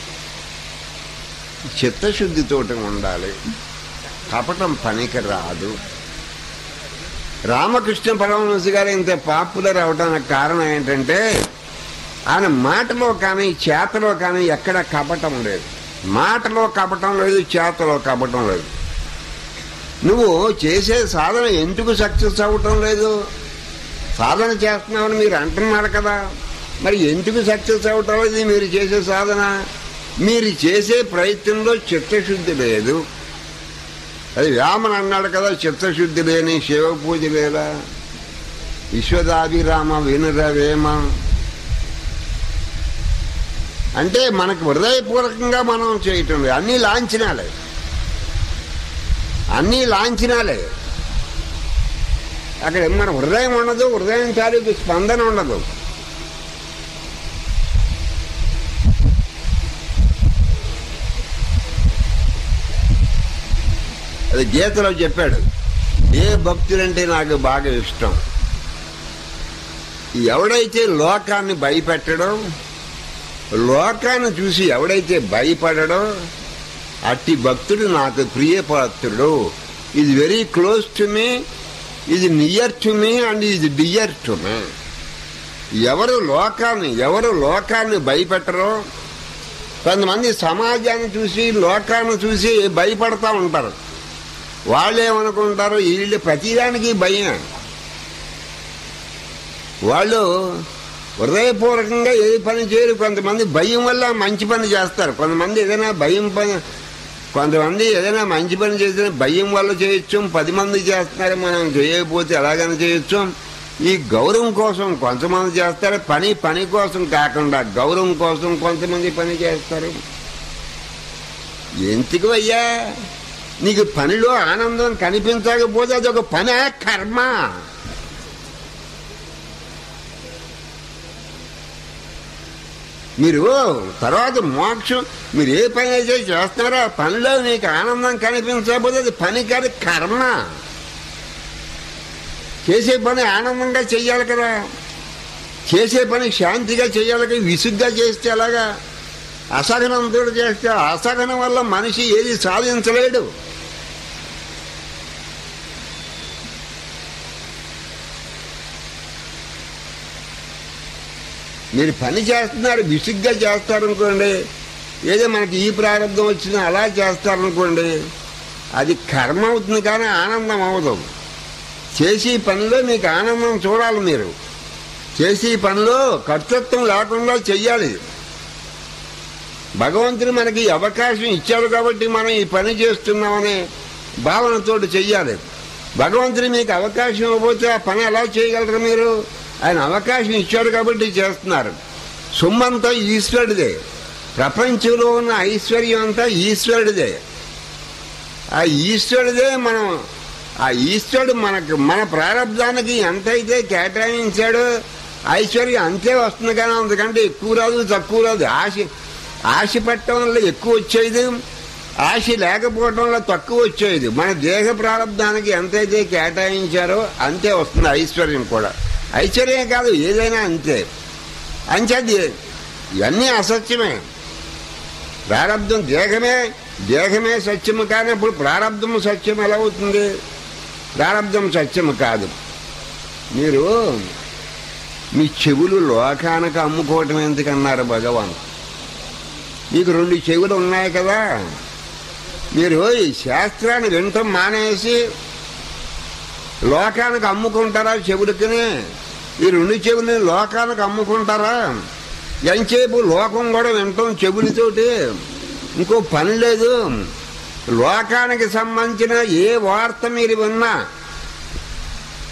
చిత్తశుద్ధితోటి ఉండాలి కపటం పనికి రాదు రామకృష్ణ పరమహంస గారు ఇంత పాపులర్ అవడానికి కారణం ఏంటంటే ఆయన మాటలో కానీ చేతలో కానీ ఎక్కడ కపటం లేదు మాటలో కపటం లేదు చేతలో కపటం లేదు నువ్వు చేసే సాధన ఎందుకు సక్సెస్ అవ్వటం లేదు సాధన చేస్తున్నామని మీరు అంటున్నారు కదా మరి ఎందుకు సక్సెస్ అవ్వటం లేదు మీరు చేసే సాధన మీరు చేసే ప్రయత్నంలో చిత్తశుద్ధి లేదు అది వ్యామన్ అన్నాడు కదా చిత్తశుద్ధి లేని శివ పూజ లేదా విశ్వదాభిరామ వినురవేమ అంటే మనకు హృదయపూర్వకంగా మనం చేయటం లేదు అన్ని లాంఛనాలే అన్ని లాంఛనాలే అక్కడ మన హృదయం ఉండదు హృదయం తాలూకు స్పందన ఉండదు అది గీతలో చెప్పాడు ఏ భక్తులంటే నాకు బాగా ఇష్టం ఎవడైతే లోకాన్ని భయపెట్టడం లోకాన్ని చూసి ఎవడైతే భయపడడో అట్టి భక్తుడు నాకు ప్రియపాత్రుడు ఇది వెరీ క్లోజ్ టు మీ ఇది నియర్ టు మీ అండ్ ఇది డియర్ టు మీ ఎవరు లోకాన్ని ఎవరు లోకాన్ని భయపెట్టరో కొంతమంది సమాజాన్ని చూసి లోకాన్ని చూసి భయపడతా ఉంటారు వాళ్ళు ఏమనుకుంటారు వీళ్ళు ప్రతిదానికి భయం వాళ్ళు హృదయపూర్వకంగా ఏ పని చేయరు కొంతమంది భయం వల్ల మంచి పని చేస్తారు కొంతమంది ఏదైనా భయం పని కొంతమంది ఏదైనా మంచి పని చేసిన భయం వల్ల చేయొచ్చు పది మంది చేస్తున్నారు మనం చేయకపోతే ఎలాగైనా చేయొచ్చు ఈ గౌరవం కోసం కొంతమంది చేస్తారు పని పని కోసం కాకుండా గౌరవం కోసం కొంతమంది పని చేస్తారు ఎందుకు అయ్యా నీకు పనిలో ఆనందం కనిపించకపోతే అదొక పని కర్మ మీరు తర్వాత మోక్షం మీరు ఏ పని అయితే చేస్తున్నారో ఆ పనిలో మీకు ఆనందం కనిపించకపోతే అది పని కాదు కర్మ చేసే పని ఆనందంగా చెయ్యాలి కదా చేసే పని శాంతిగా చేయాలి కదా విసుగ్గా చేస్తే అలాగా అసహనంతో చేస్తే అసహనం వల్ల మనిషి ఏది సాధించలేడు మీరు పని చేస్తున్నారు విసుగ్గా చేస్తారనుకోండి ఏదో మనకి ఈ ప్రారంభం వచ్చినా అలా చేస్తారనుకోండి అది కర్మ అవుతుంది కానీ ఆనందం అవదు చేసి పనిలో మీకు ఆనందం చూడాలి మీరు చేసి పనిలో కర్తృత్వం లేకుండా చెయ్యాలి భగవంతుడు మనకి ఈ అవకాశం ఇచ్చాడు కాబట్టి మనం ఈ పని చేస్తున్నామనే భావనతోటి చెయ్యాలి భగవంతుడు మీకు అవకాశం ఇవ్వకపోతే ఆ పని ఎలా చేయగలరు మీరు ఆయన అవకాశం ఇచ్చాడు కాబట్టి చేస్తున్నారు సొమ్మంతా ఈశ్వరుడిదే ప్రపంచంలో ఉన్న ఐశ్వర్యం అంతా ఈశ్వరుడిదే ఆ ఈశ్వరుడిదే మనం ఆ ఈశ్వరుడు మనకు మన ప్రారంధానికి ఎంతైతే కేటాయించాడో ఐశ్వర్యం అంతే వస్తుంది కానీ అందుకంటే ఎక్కువ రాదు తక్కువ రాదు ఆశ ఆశ పెట్టడం వల్ల ఎక్కువ వచ్చేది ఆశ లేకపోవడం వల్ల తక్కువ వచ్చేది మన దేహ ప్రారంధానికి ఎంతైతే కేటాయించారో అంతే వస్తుంది ఐశ్వర్యం కూడా ఐశ్వర్యం కాదు ఏదైనా అంతే అంచేది ఇవన్నీ అసత్యమే ప్రారంధం దేహమే దేహమే సత్యము కానప్పుడు ప్రారంధము సత్యం ఎలా అవుతుంది ప్రారంధం సత్యము కాదు మీరు మీ చెవులు లోకానికి అమ్ముకోవటం ఎందుకన్నారు భగవాన్ మీకు రెండు చెవులు ఉన్నాయి కదా మీరు ఈ శాస్త్రాన్ని వినటం మానేసి లోకానికి అమ్ముకుంటారా చెవులకి ఈ రెండు చెవుల్ని లోకానికి అమ్ముకుంటారా ఎంతసేపు లోకం కూడా వింటాం చెవులతోటి ఇంకో పని లేదు లోకానికి సంబంధించిన ఏ వార్త మీరు విన్నా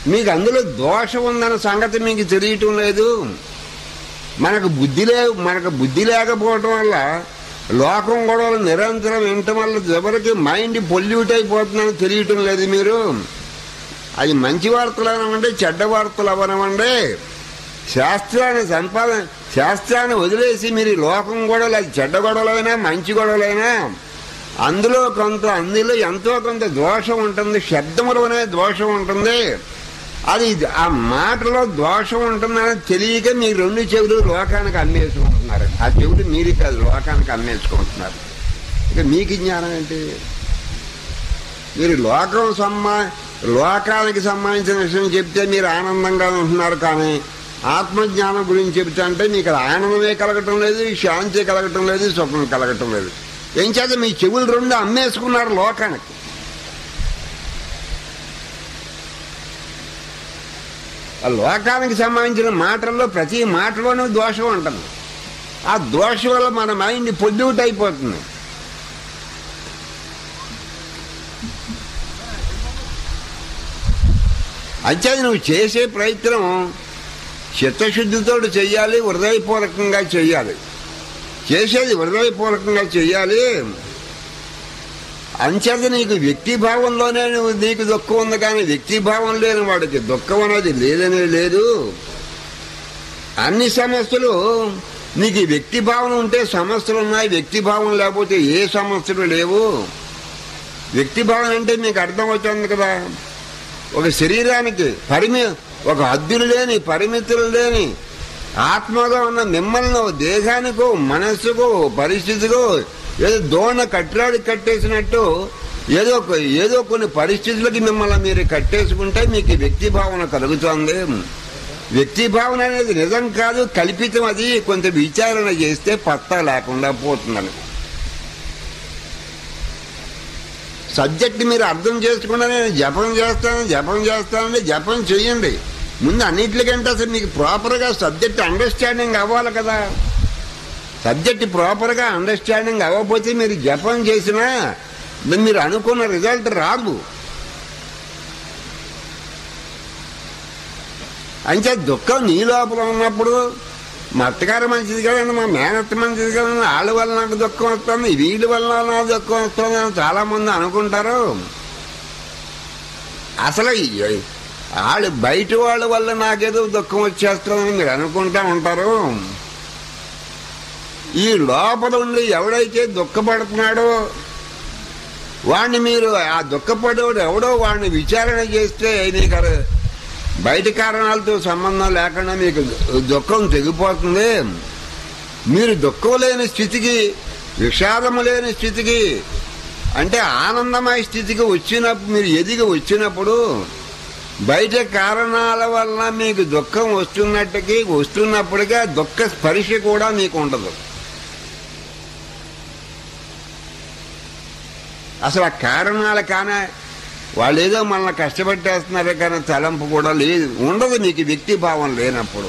మీకు అందులో దోషం ఉందన్న సంగతి మీకు తెలియటం లేదు మనకు బుద్ధి లే మనకు బుద్ధి లేకపోవటం వల్ల లోకం గొడవలు నిరంతరం వినటం వల్ల ఎవరికి మైండ్ పొల్యూట్ అయిపోతుందని తెలియటం లేదు మీరు అది మంచి వార్తలు అనవండి చెడ్డ వార్తలు అవనవండి శాస్త్రాన్ని సంపాదన శాస్త్రాన్ని వదిలేసి మీరు ఈ లోకం గొడవలు అది చెడ్డ గొడవలైనా మంచి గొడవలైనా అందులో కొంత అందులో ఎంతో కొంత దోషం ఉంటుంది శబ్దములోనే దోషం ఉంటుంది అది ఆ మాటలో దోషం ఉంటుందని తెలియక మీ రెండు చెవులు లోకానికి అమ్మేసుకుంటున్నారు ఆ చెవులు మీరు కాదు లోకానికి అమ్మేసుకుంటున్నారు ఇక మీకు జ్ఞానం ఏంటి మీరు లోకం సమ్మా లోకానికి సంబంధించిన విషయం చెప్తే మీరు ఆనందంగా ఉంటున్నారు కానీ ఆత్మజ్ఞానం గురించి చెప్తే అంటే మీకు ఆనందమే కలగటం లేదు శాంతి కలగటం లేదు సుఖం కలగటం లేదు ఏం చేత మీ చెవులు రెండు అమ్మేసుకున్నారు లోకానికి ఆ లోకానికి సంబంధించిన మాటల్లో ప్రతి మాటలోనూ దోషం ఉంటుంది ఆ దోషం వల్ల మన మైండ్ పొద్దుట అయిపోతుంది అయితే నువ్వు చేసే ప్రయత్నం చిత్తశుద్ధితో చెయ్యాలి హృదయపూర్వకంగా చెయ్యాలి చేసేది హృదయపూర్వకంగా చెయ్యాలి అంచేత నీకు వ్యక్తిభావంలోనే నువ్వు నీకు దుఃఖం ఉంది కానీ వ్యక్తిభావం లేని వాడికి దుఃఖం అనేది లేదనే లేదు అన్ని సమస్యలు నీకు ఈ వ్యక్తిభావం ఉంటే సమస్యలు ఉన్నాయి వ్యక్తిభావం లేకపోతే ఏ సమస్యలు లేవు వ్యక్తిభావం అంటే మీకు అర్థం అవుతుంది కదా ఒక శరీరానికి పరిమి ఒక హద్దులు లేని పరిమితులు లేని ఆత్మగా ఉన్న మిమ్మల్ని ఓ దేహానికో మనస్సుకో పరిస్థితికో ఏదో దోణ కట్టడాడి కట్టేసినట్టు ఏదో ఒక- ఏదో కొన్ని పరిస్థితులకి మిమ్మల్ని మీరు కట్టేసుకుంటే మీకు ఈ వ్యక్తి భావన కలుగుతుంది వ్యక్తి భావన అనేది నిజం కాదు కల్పితం అది కొంత విచారణ చేస్తే పత్తా లేకుండా పోతుందని సబ్జెక్ట్ మీరు అర్థం చేసుకుండా నేను జపం చేస్తాను జపం చేస్తానంటే జపం చేయండి ముందు అన్నిటికంటే అసలు మీకు ప్రాపర్గా సబ్జెక్ట్ అండర్స్టాండింగ్ అవ్వాలి కదా సబ్జెక్ట్ ప్రాపర్గా అండర్స్టాండింగ్ అవ్వకపోతే మీరు జపం చేసినా మరి మీరు అనుకున్న రిజల్ట్ రాదు అంటే దుఃఖం నీ లోపల ఉన్నప్పుడు మా అత్తగారు మంచిది కదండి మా మేనత్త మంచిది కదండి వాళ్ళ వల్ల నాకు దుఃఖం వస్తుంది వీళ్ళ వల్ల నాకు దుఃఖం వస్తుంది అని చాలా మంది అనుకుంటారు అసలు ఈ- వాళ్ళు బయట వాళ్ళ వల్ల నాకేదో దుఃఖం వచ్చేస్తుందని మీరు అనుకుంటా ఉంటారు ఈ లోపల ఉండి ఎవడైతే దుఃఖపడుతున్నాడో వాడిని మీరు ఆ దుఃఖపడేవాడు ఎవడో వాడిని విచారణ చేస్తే నీకు అది బయట కారణాలతో సంబంధం లేకుండా మీకు దుఃఖం తెగిపోతుంది మీరు దుఃఖం లేని స్థితికి విషాదము లేని స్థితికి అంటే ఆనందమయ స్థితికి వచ్చినప్పుడు మీరు ఎదిగి వచ్చినప్పుడు బయట కారణాల వల్ల మీకు దుఃఖం వస్తున్నట్టుకి వస్తున్నప్పటికీ ఆ దుఃఖ స్పర్శ కూడా మీకు ఉండదు అసలు ఆ కారణాలు కానీ వాళ్ళు ఏదో మనల్ని కష్టపెట్టేస్తున్నారే కానీ తలంపు కూడా లేదు ఉండదు మీకు వ్యక్తి భావం లేనప్పుడు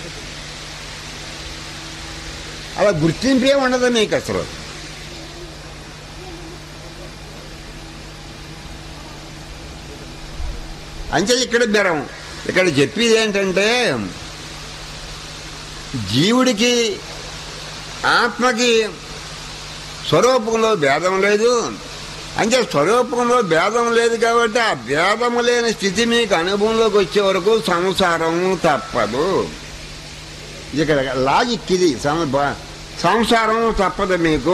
అలా గుర్తింపే ఉండదు మీకు అసలు అంతే ఇక్కడ బెరం ఇక్కడ చెప్పేది ఏంటంటే జీవుడికి ఆత్మకి స్వరూపంలో భేదం లేదు అంటే స్వరూపంలో భేదం లేదు కాబట్టి ఆ భేదము లేని స్థితి మీకు అనుభవంలోకి వచ్చే వరకు సంసారం తప్పదు ఇక్కడ లాజిక్ ఇది సం- బ- సంసారం తప్పదు మీకు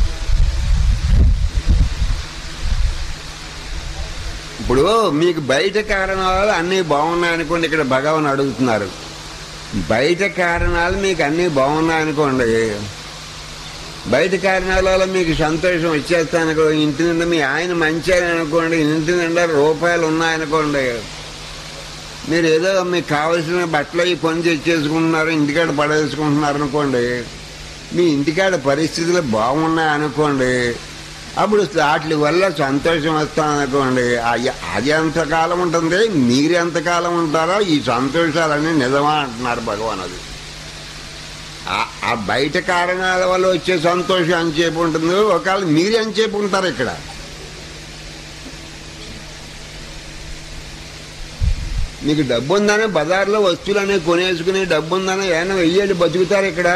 ఇప్పుడు మీకు బయట కారణాలు అన్నీ బాగున్నాయనుకోండి ఇక్కడ భగవాన్ అడుగుతున్నారు బయట కారణాలు మీకు అన్నీ బాగున్నాయనుకోండి బయట కారణాల వల్ల మీకు సంతోషం వచ్చేస్తాను ఇంటి నిండా మీ ఆయన మంచి ఆయన అనుకోండి ఇంటి నిండా రూపాయలు ఉన్నాయనుకోండి మీరు ఏదో మీకు కావలసిన బట్టలు అవి కొని తెచ్చేసుకుంటున్నారు ఇంటికాడ పడేసుకుంటున్నారు అనుకోండి మీ ఇంటికాడ పరిస్థితులు బాగున్నాయి అనుకోండి అప్పుడు వాటి వల్ల సంతోషం వస్తాను అనుకోండి అయ్య- అది ఎంతకాలం ఉంటుంది మీరు ఎంతకాలం ఉంటారో ఈ సంతోషాలన్నీ నిజమా అంటున్నారు భగవాన్ అది ఆ- ఆ బయట కారణాల వల్ల వచ్చే సంతోషం ఎంతసేపు ఉంటుంది ఒకవేళ మీరు ఎంతసేపు ఉంటారు ఇక్కడ మీకు డబ్బు ఉందనే బజార్లో వస్తువులనే కొనేసుకుని డబ్బు ఉందనే ఏమైనా వెయ్యేళ్ళు బతుకుతారు ఇక్కడ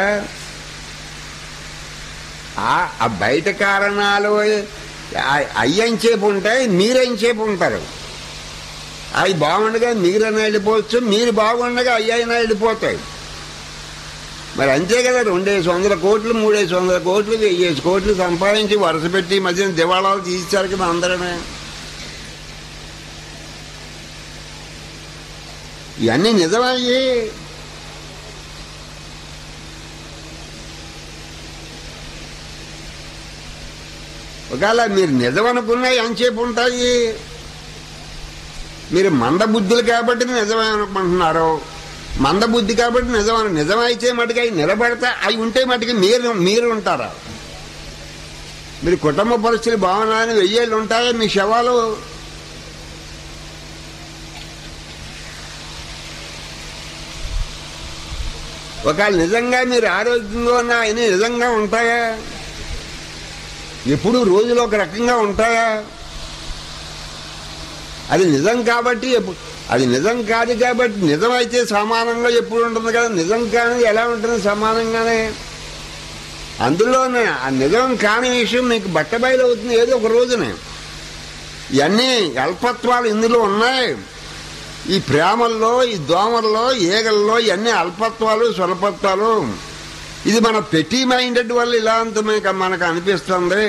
ఆ- ఆ బయట కారణాలు ఆ- అయ్యంచేపు ఉంటాయి మీరెంచేపు ఉంటారు అవి బాగుండగా మీరైనా వెళ్ళిపోవచ్చు మీరు బాగుండగా అయ్యైనా వెళ్ళిపోతాయి మరి అంతే కదా రెండేసి వందల కోట్లు మూడేసి వందల కోట్లు వెయ్యేసి కోట్లు సంపాదించి వరుస పెట్టి ఈ మధ్యన దివాళాలు తీశారు కదా అందరమే ఇవన్నీ నిజమయ్యి ఒకవేళ మీరు నిజం అనుకున్నా ఎంతసేపు ఉంటాయి మీరు మందబుద్ధులు కాబట్టి నిజమే అనుకుంటున్నారు మందబుద్ధి కాబట్టి నిజం నిజమైతే మటుకు అవి నిలబడతా అవి ఉంటే మటుకు మీరు మీరు ఉంటారా మీరు కుటుంబ పరిస్థితులు బాగున్నాయని వెయ్యేళ్ళు ఉంటాయా మీ శవాలు ఒకవేళ నిజంగా మీరు ఆరోగ్యంగా ఉన్నా అవి నిజంగా ఉంటాయా ఎప్పుడు రోజులు ఒక రకంగా ఉంటాయా అది నిజం కాబట్టి ఎప్పు- అది నిజం కాదు కాబట్టి నిజమైతే సమానంగా ఎప్పుడు ఉంటుంది కదా నిజం కాని ఎలా ఉంటుంది సమానంగానే అందులోనే ఆ నిజం కాని విషయం మీకు బట్టబయలు అవుతుంది ఏదో ఒక రోజునే ఇవన్నీ అల్పత్వాలు ఇందులో ఉన్నాయి ఈ ప్రేమల్లో ఈ దోమల్లో ఈగల్లో ఇవన్నీ అల్పత్వాలు స్వల్పత్వాలు ఇది మన పెట్టి మైండెడ్ వల్ల ఇలా అంత మీకు మనకు అనిపిస్తుంది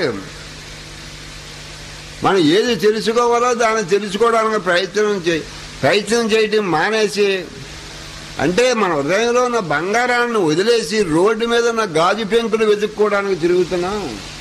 మనం ఏది తెలుసుకోవాలో దాన్ని తెలుసుకోవడానికి ప్రయత్నం చే ప్రయత్నం చేయటం మానేసి అంటే మన హృదయంలో ఉన్న బంగారాన్ని వదిలేసి రోడ్డు మీద ఉన్న గాజు పెంకులు వెతుక్కోవడానికి తిరుగుతున్నాం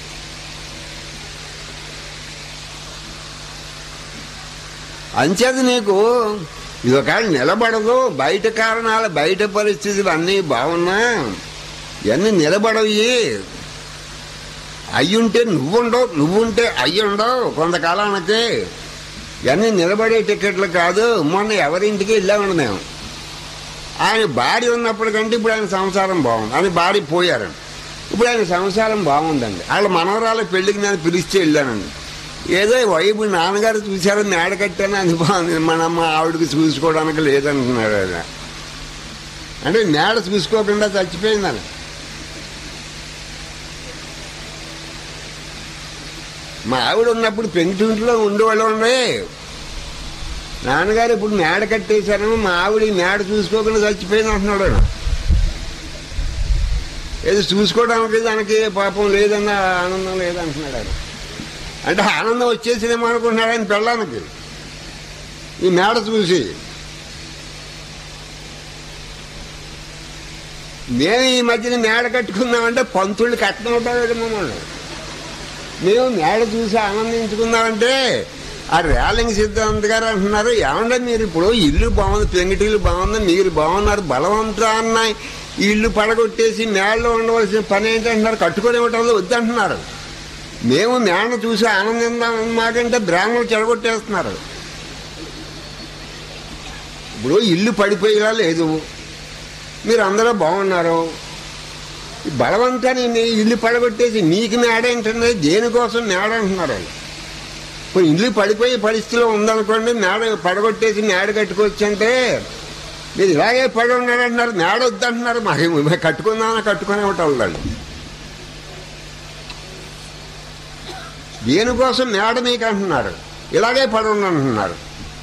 అంచేది నీకు ఇది ఒకవేళ నిలబడదు బయట కారణాలు బయట పరిస్థితులు అన్నీ బాగున్నా ఇవన్నీ నిలబడవి అయ్యుంటే నువ్వుండవు నువ్వుంటే అయ్యుండవు కొంతకాలానికి ఇవన్నీ నిలబడే టికెట్లు కాదు మొన్న ఎవరింటికి వెళ్ళామండి మేము ఆయన భార్య ఉన్నప్పటికంటే ఇప్పుడు ఆయన సంసారం బాగుంది ఆయన భార్య పోయారు ఇప్పుడు ఆయన సంసారం బాగుందండి వాళ్ళ మనవరాల పెళ్లికి నేను పిలిస్తే వెళ్ళానండి ఏదో వైపు నాన్నగారు చూశారు మేడ కట్టాను అది బాగుంది మన అమ్మ ఆవిడకి చూసుకోవడానికి లేదంటున్నాడు ఆయన అంటే మేడ చూసుకోకుండా చచ్చిపోయిందని మా ఆవిడ ఉన్నప్పుడు పెంకుటింట్లో ఉండేవాళ్ళు ఉండే నాన్నగారు ఇప్పుడు మేడ కట్టేశారు మా ఆవిడ ఈ మేడ చూసుకోకుండా చచ్చిపోయింది అంటున్నాడు ఆయన. ఏదో చూసుకోవడానికి దానికి పాపం లేదన్న ఆనందం లేదంటున్నాడు ఆయన అంటే ఆనందం వచ్చేసిందేమో అనుకుంటున్నాడు ఆయన పెళ్ళానికి ఈ మేడ చూసి మేము ఈ మధ్యన మేడ కట్టుకుందామంటే పంతుళ్ళు కట్నం ఉంటాడు మమ్మల్ని మేము మేడ చూసి ఆనందించుకుందామంటే ఆ రేలింగ్ సిద్ధాంత్ గారు అంటున్నారు ఏమంటే మీరు ఇప్పుడు ఇల్లు బాగుంది పెంగిటిల్లు బాగుంది మీరు బాగున్నారు బలవంతా అన్న ఈ ఇల్లు పడగొట్టేసి మేడలో ఉండవలసిన పని ఏంటంటున్నారు కట్టుకొని ఇవ్వటంలో వద్దంటున్నారు మేము మేడ చూసి ఆనందిందాం మాకంటే బ్రాహ్మణులు చెడగొట్టేస్తున్నారు ఇప్పుడు ఇల్లు పడిపోయేలా లేదు మీరు అందరూ బాగున్నారు ఈ బలవంతాన్ని మీ ఇల్లు పడగొట్టేసి మీకు మేడ ఏంటంటే దేనికోసం మేడ అంటున్నారు వాళ్ళు ఇప్పుడు ఇల్లు పడిపోయే పరిస్థితిలో ఉందనుకోండి మేడ పడగొట్టేసి మేడ కట్టుకోవచ్చు అంటే మీరు ఇలాగే పడి ఉన్నారంటున్నారు మేడ వద్దంటున్నారు మాకు కట్టుకుందామని కట్టుకునే ఉంటారు వాళ్ళు దేనికోసం మేడ మీకు అంటున్నారు ఇలాగే పడి ఉండంటున్నారు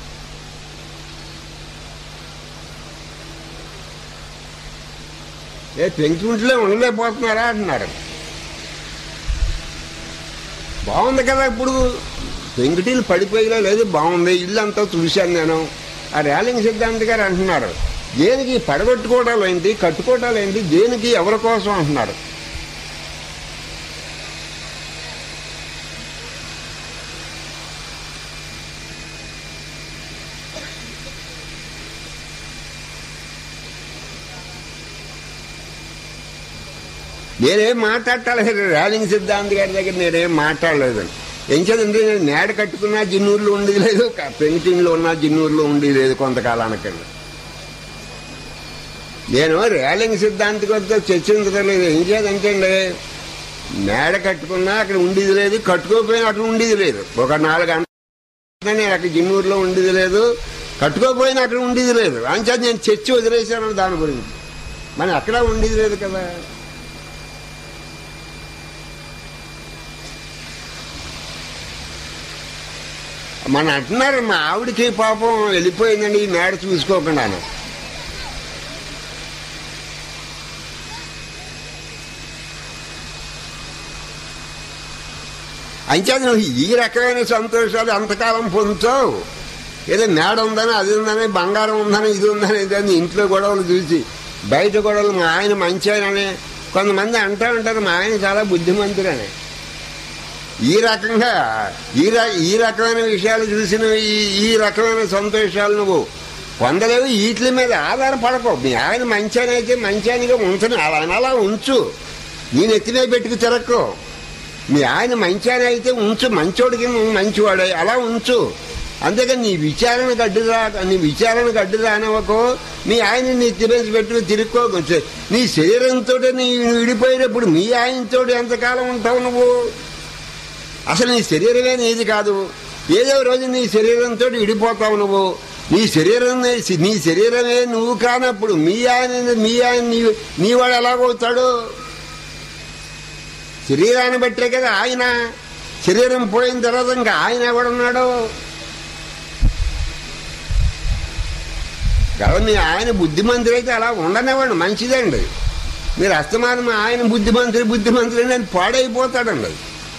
ఏ పెంచుకుంటూనే ఉండలేకపోతున్నారా అంటున్నారు బాగుంది కదా ఇప్పుడు పెంకుటీలు పడిపోయేలా లేదు బాగుంది ఇల్లు అంతా చూశాను నేను ఆ రేలింగ్ సిద్ధాంత్ గారు అంటున్నారు దేనికి పడగొట్టుకోవడాలు ఏంటి కట్టుకోవడాలు ఏంటి దేనికి ఎవరి కోసం అంటున్నారు నేనేం మాట్లాడలేదు ర్యాలింగ్ సిద్ధాంత్ గారి దగ్గర నేనేం మాట్లాడలేదు ఏం చదండి నేను నేడ కట్టుకున్నా జిన్నూరులో ఉండేది లేదు పెంకిటిన్లో ఉన్నా జిన్నూరులో ఉండేది లేదు కొంతకాలానికి నేను ర్యాలింగ్ సిద్ధాంత్ గారితో చర్చించలేదు ఏం చేయాలంటే అండి మేడ కట్టుకున్నా అక్కడ ఉండేది లేదు కట్టుకోకపోయినా అక్కడ ఉండేది లేదు ఒక నాలుగు గంటలు నేను అక్కడ జిన్నూరులో ఉండేది లేదు కట్టుకోకపోయినా అక్కడ ఉండేది లేదు అంచేది నేను చర్చి వదిలేశాను దాని గురించి మనం అక్కడ ఉండేది లేదు కదా మన అంటున్నారు మా ఆవిడకి పాపం వెళ్ళిపోయిందండి ఈ మేడ చూసుకోకుండా అంచేది నువ్వు ఈ రకమైన సంతోషాలు ఎంతకాలం పొందుతావు ఏదో మేడ ఉందని అది ఉందని బంగారం ఉందని ఇది ఉందని ఇది అని ఇంట్లో గొడవలు చూసి బయట గొడవలు మా ఆయన మంచి ఆయనని కొంతమంది అంటూ ఉంటారు మా ఆయన చాలా బుద్ధిమంతుడని ఈ రకంగా ఈ ర- ఈ రకమైన విషయాలు చూసిన ఈ ఈ రకమైన సంతోషాలు నువ్వు పొందలేవు వీటి మీద ఆధారపడకో మీ ఆయన మంచాని అయితే మంచానిగా ఉంచని అలా అలా ఉంచు నేను ఎత్తినే పెట్టుకు తిరక్కో మీ ఆయన మంచాని అయితే ఉంచు మంచోడికి నువ్వు మంచివాడే అలా ఉంచు అంతేకాని నీ విచారణకు అడ్డు రా నీ విచారణకు అడ్డు రానివ్వకో మీ ఆయన నీ తిరిగి పెట్టుకు తిరుక్కో నీ శరీరంతో నీ విడిపోయినప్పుడు మీ ఆయనతో ఎంతకాలం ఉంటావు నువ్వు అసలు నీ శరీరమే నీది కాదు ఏదో రోజు నీ శరీరంతో విడిపోతావు నువ్వు నీ శరీరం నీ శరీరమే నువ్వు కానప్పుడు మీ ఆయన మీ ఆయన నీ నీ వాడు ఎలాగవుతాడు శరీరాన్ని బట్టే కదా ఆయన శరీరం పోయిన తర్వాత ఇంకా ఆయన ఎవడున్నాడు కాబట్టి మీ ఆయన బుద్ధిమంతుడు అయితే అలా ఉండనివ్వండి మంచిదండి మీరు అస్తమానం మా ఆయన బుద్ధిమంతుడు బుద్ధిమంతుడు అని పాడైపోతాడండి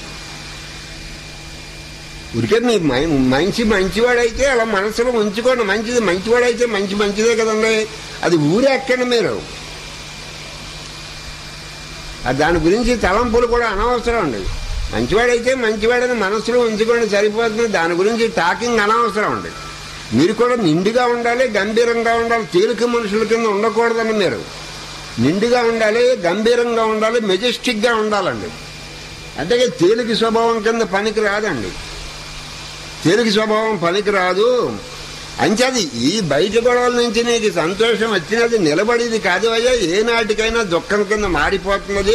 ఉరికే మీ మై- మంచి మంచివాడైతే అలా మనసులో ఉంచుకోండి మంచిది మంచివాడైతే మంచి మంచిదే కదండి అది ఊరెక్కండి మీరు ఆ దాని గురించి తలంపులు కూడా అనవసరం అండి మంచివాడైతే మంచివాడని మనసులో ఉంచుకోండి సరిపోతుంది దాని గురించి టాకింగ్ అనవసరం అండి మీరు కూడా నిండుగా ఉండాలి గంభీరంగా ఉండాలి తేలిక మనుషుల కింద ఉండకూడదండి మీరు నిండుగా ఉండాలి గంభీరంగా ఉండాలి మెజెస్టిక్గా ఉండాలండి అంటే తేలిక స్వభావం కింద పనికి రాదండి తేలిక స్వభావం పనికి రాదు అంచేది ఈ బయట గొడవల నుంచి నీకు సంతోషం వచ్చినది నిలబడేది కాదు అయ్యా ఏ నాటికైనా దుఃఖం కింద మారిపోతున్నది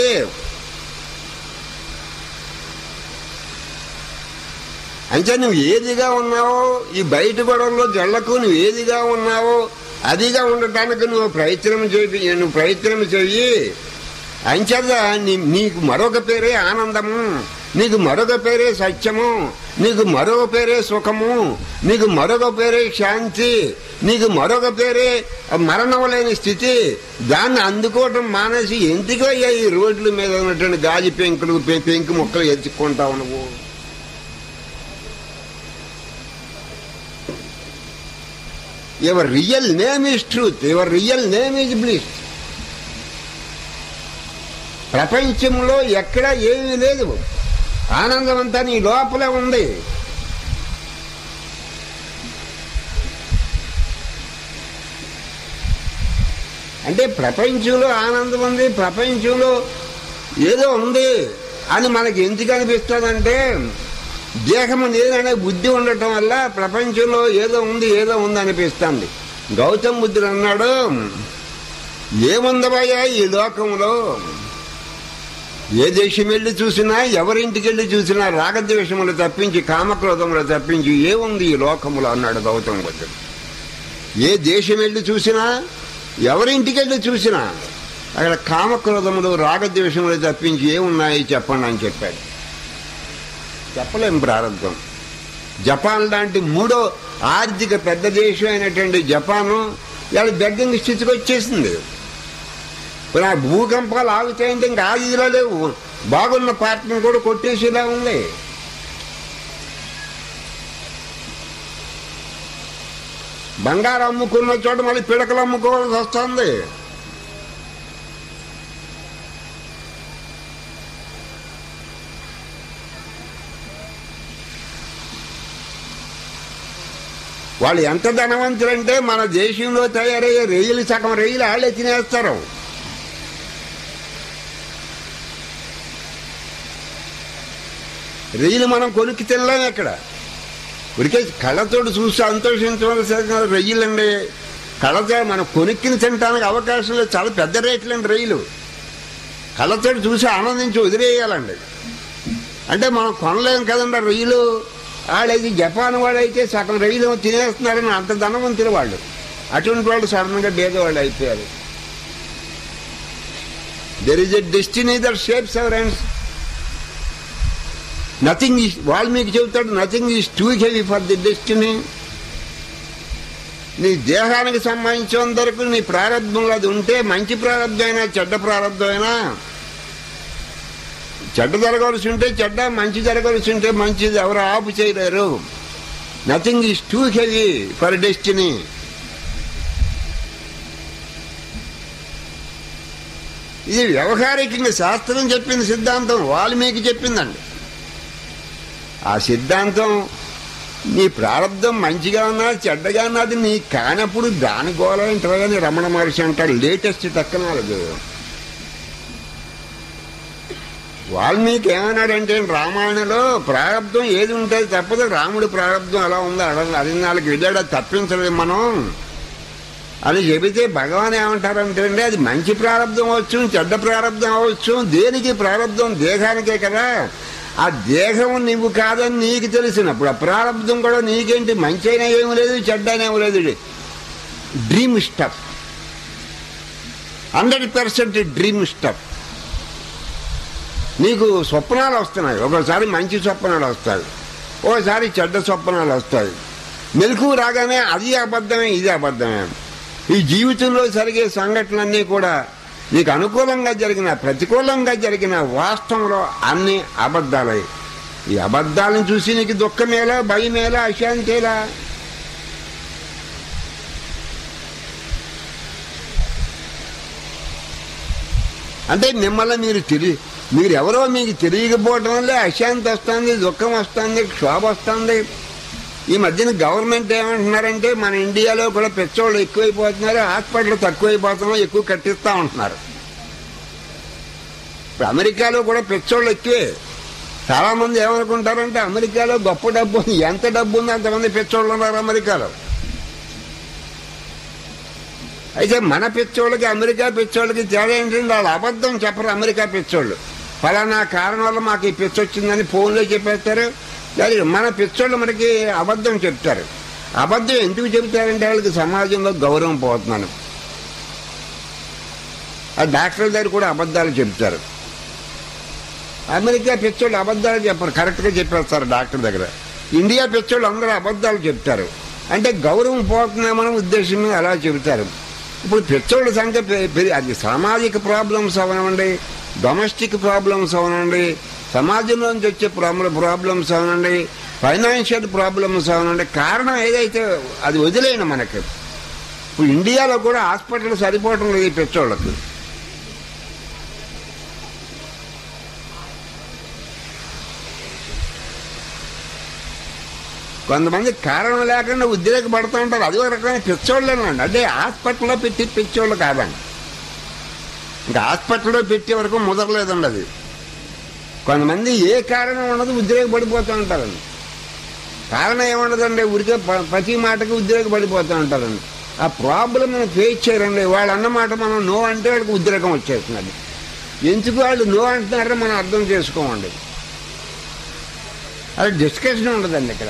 అంటే నువ్వు ఏదిగా ఉన్నావో ఈ బయట గొడవల్లో జళ్లకు నువ్వు ఏదిగా ఉన్నావో అదిగా ఉండటానికి నువ్వు ప్రయత్నం చేయి నువ్వు ప్రయత్నం చెయ్యి అంచేత నీ- నీకు మరొక పేరే ఆనందము నీకు మరొక పేరే సత్యము నీకు మరొక పేరే సుఖము నీకు మరొక పేరే శాంతి నీకు మరొక పేరే మరణం లేని స్థితి దాన్ని అందుకోవటం మానేసి ఎందుకు అయ్యా ఈ రోడ్ల మీద ఉన్నటువంటి గాజు పెంకులు పె- పెంకు ముక్కలు ఎత్తుక్కుంటావు నువ్వు your real name is truth your real name is bliss ప్రపంచంలో ఎక్కడ ఏమీ లేదు ఆనందం అంతా నీ లోపలే ఉంది అంటే ప్రపంచంలో ఆనందం ఉంది ప్రపంచంలో ఏదో ఉంది అని మనకి ఎందుకు అనిపిస్తుందంటే దేహము నేననే బుద్ధి ఉండటం వల్ల ప్రపంచంలో ఏదో ఉంది ఏదో ఉంది అనిపిస్తుంది గౌతమ్ బుద్ధుడు అన్నాడు ఏముందబయ్యా ఈ లోకంలో ఏ దేశం వెళ్ళి చూసినా ఎవరింటికి వెళ్ళి చూసినా రాగద్వేషములు తప్పించి కామక్రోధములు తప్పించి ఏముంది ఈ లోకములో అన్నాడు గౌతమ బుద్ధుడు ఏ దేశం వెళ్ళి చూసినా ఎవరింటికి వెళ్ళి చూసినా అక్కడ కామక్రోధములు రాగద్వేషములు తప్పించి ఏమున్నాయి చెప్పండి అని చెప్పాడు చెప్పలేం ప్రారంభం జపాన్ లాంటి మూడో ఆర్థిక పెద్ద దేశం అయినటువంటి జపాను ఇవాళ బెడ్డింగ్ స్థితికి వచ్చేసింది ఇప్పుడు ఆ భూకంపాలు ఆగుతాయంటే ఇంకా ఆగిలో లేవు బాగున్న పార్టీని కూడా కొట్టేసేలా ఉంది బంగారం అమ్ముకున్న చోట మళ్ళీ పిడకలు అమ్ముకోవాల్సి వస్తుంది వాళ్ళు ఎంత ధనవంతులంటే మన దేశంలో తయారయ్యే రైలు సగం రైలు వాళ్ళే తినేస్తారు రైలు మనం కొనుక్కి తినలేం ఇక్కడ ఉడికే కళ్ళతోటి చూసి సంతోషించవలసిన రొయ్యలండి కళ్ళతో మనం కొనుక్కిని తినడానికి అవకాశం లేదు చాలా పెద్ద రేట్లండి రైలు కళ్ళతోటి చూసి ఆనందించి వదిలేయాలండి అంటే మనం కొనలేం కదండి ఆ రొయ్యలు వాళ్ళైతే జపాన్ వాళ్ళైతే సగం రైలు తినేస్తున్నారని అంత ధనవంతులు వాళ్ళు అటువంటి వాళ్ళు సడన్గా భేదవాళ్ళు అయిపోయారు there is a destiny that shapes our hands nothing is Valmiki చెబుతాడు nothing is too heavy for the destiny నీ దేహానికి సంబంధించినంత వరకు నీ ప్రారంభంలో అది ఉంటే మంచి ప్రారంభమైనా చెడ్డ ప్రారంభమైనా చెడ్డ జరగవలసి ఉంటే చెడ్డ మంచి జరగవలసి ఉంటే మంచిది ఎవరు ఆపు చేయలేరు nothing is too heavy for destiny ఇది వ్యవహారికంగా శాస్త్రం చెప్పింది సిద్ధాంతం వాల్మీకి చెప్పిందండి ఆ సిద్ధాంతం నీ ప్రారంధం మంచిగా ఉన్నా చెడ్డగా ఉన్నది నీ కానప్పుడు దాని గోళంటారని రమణ మహర్షి అంటాడు లేటెస్ట్ టెక్నాలజీ వాల్మీకి ఏమన్నాడంటే రామాయణంలో ప్రారంధం ఏది ఉంటుంది తప్పదు రాముడి ప్రారంధం అలా ఉంది అడ- అది నాలుగు వెళ్ళాడు అది తప్పించలేదు మనం అని చెబితే భగవాన్ ఏమంటారంటే అండి అది మంచి ప్రారంధం అవచ్చు చెడ్డ ప్రారంధం అవ్వచ్చు దేనికి ప్రారంధం దేహానికే కదా ఆ దేహం నువ్వు కాదని నీకు తెలిసినప్పుడు ఆ ప్రారంధం కూడా నీకేంటి మంచి అయినా ఏమి లేదు చెడ్డ అయినా ఏమి లేదు dream stuff hundred percent dream stuff నీకు స్వప్నాలు వస్తున్నాయి ఒకసారి మంచి స్వప్నాలు వస్తాయి ఓసారి చెడ్డ స్వప్నాలు వస్తాయి మెలకు రాగానే అది అబద్ధమే ఇది అబద్ధమే ఈ జీవితంలో జరిగే సంఘటనలన్నీ కూడా నీకు అనుకూలంగా జరిగిన ప్రతికూలంగా జరిగిన వాస్తవంలో అన్ని అబద్ధాలే ఈ అబద్ధాలను చూసి నీకు దుఃఖమేలా భయమేలా అశాంతేలా అంటే మిమ్మల్ని మీరు తిరిగి మీరు ఎవరో మీకు తెలియకపోవటం వల్లే అశాంతి వస్తుంది దుఃఖం వస్తుంది క్షోభ వస్తుంది ఈ మధ్యన గవర్నమెంట్ ఏమంటున్నారంటే మన ఇండియాలో కూడా పెట్రోల్ ఎక్కువైపోతున్నారు హాస్పిటల్ తక్కువైపోతున్నాం ఎక్కువ కట్టిస్తా ఉంటున్నారు ఇప్పుడు అమెరికాలో కూడా పెట్రోల్ ఎక్కువే చాలా మంది ఏమనుకుంటారంటే అమెరికాలో గొప్ప డబ్బు ఉంది ఎంత డబ్బు ఉంది అంతమంది పెట్రోల్ ఉన్నారు అమెరికాలో అయితే మన పిచ్చోళ్ళకి అమెరికా పిచ్చోళ్ళకి తేడా ఏంటంటే వాళ్ళు అబద్ధం చెప్పరు అమెరికా పిచ్చోళ్ళు ఫలానా కారణం వల్ల మాకు ఈ పిచ్చ వచ్చిందని ఫోన్లో చెప్పేస్తారు లేదా మన పిచ్చోళ్ళు మనకి అబద్ధం చెప్తారు అబద్ధం ఎందుకు చెబుతారంటే వాళ్ళకి సమాజంలో గౌరవం పోతున్నాను ఆ డాక్టర్ దగ్గర కూడా అబద్ధాలు చెప్తారు అమెరికా పిచ్చోళ్ళు అబద్ధాలు చెప్పరు కరెక్ట్గా చెప్పేస్తారు డాక్టర్ దగ్గర ఇండియా పిచ్చోళ్ళు అందరూ అబద్ధాలు చెప్తారు అంటే గౌరవం పోతున్నామని ఉద్దేశం మీద అలా చెబుతారు ఇప్పుడు పిచ్చోళ్ళ సంఖ్య పె- పెరి- అది సామాజిక ప్రాబ్లమ్స్ అవనండి డొమెస్టిక్ ప్రాబ్లమ్స్ అవనండి సమాజంలోంచి వచ్చే ప్రాబ్ల ప్రాబ్లమ్స్ అవనండి ఫైనాన్షియల్ ప్రాబ్లమ్స్ అవనండి కారణం ఏదైతే అది వదిలేయండి మనకి ఇప్పుడు ఇండియాలో కూడా హాస్పిటల్ సరిపోవటం లేదు ఈ పిచ్చోళ్ళకి కొంతమంది కారణం లేకుండా ఉద్రేకపడుతూ ఉంటారు అది ఒక రకమైన పిచ్చోళ్ళేనండి అంటే హాస్పిటల్లో పెట్టి పిచ్చోళ్ళు కాదండి ఇంకా హాస్పిటల్లో పెట్టే వరకు ముదరలేదండి అది కొంతమంది ఏ కారణం ఉండదు ఉద్రేకపడిపోతూ ఉంటారండి కారణం ఏముండదండి ఉరికే ప- ప్రతి మాటకి ఉద్రేకపడిపోతూ ఉంటారండి ఆ ప్రాబ్లం మనం ఫేస్ చేయరండి వాళ్ళు అన్నమాట మనం నో అంటే వాళ్ళకి ఉద్రేకం వచ్చేస్తున్నది ఎందుకు వాళ్ళు నో అంటున్నారో మనం అర్థం చేసుకోమండి అది డిస్కషన్ ఉండదండి ఇక్కడ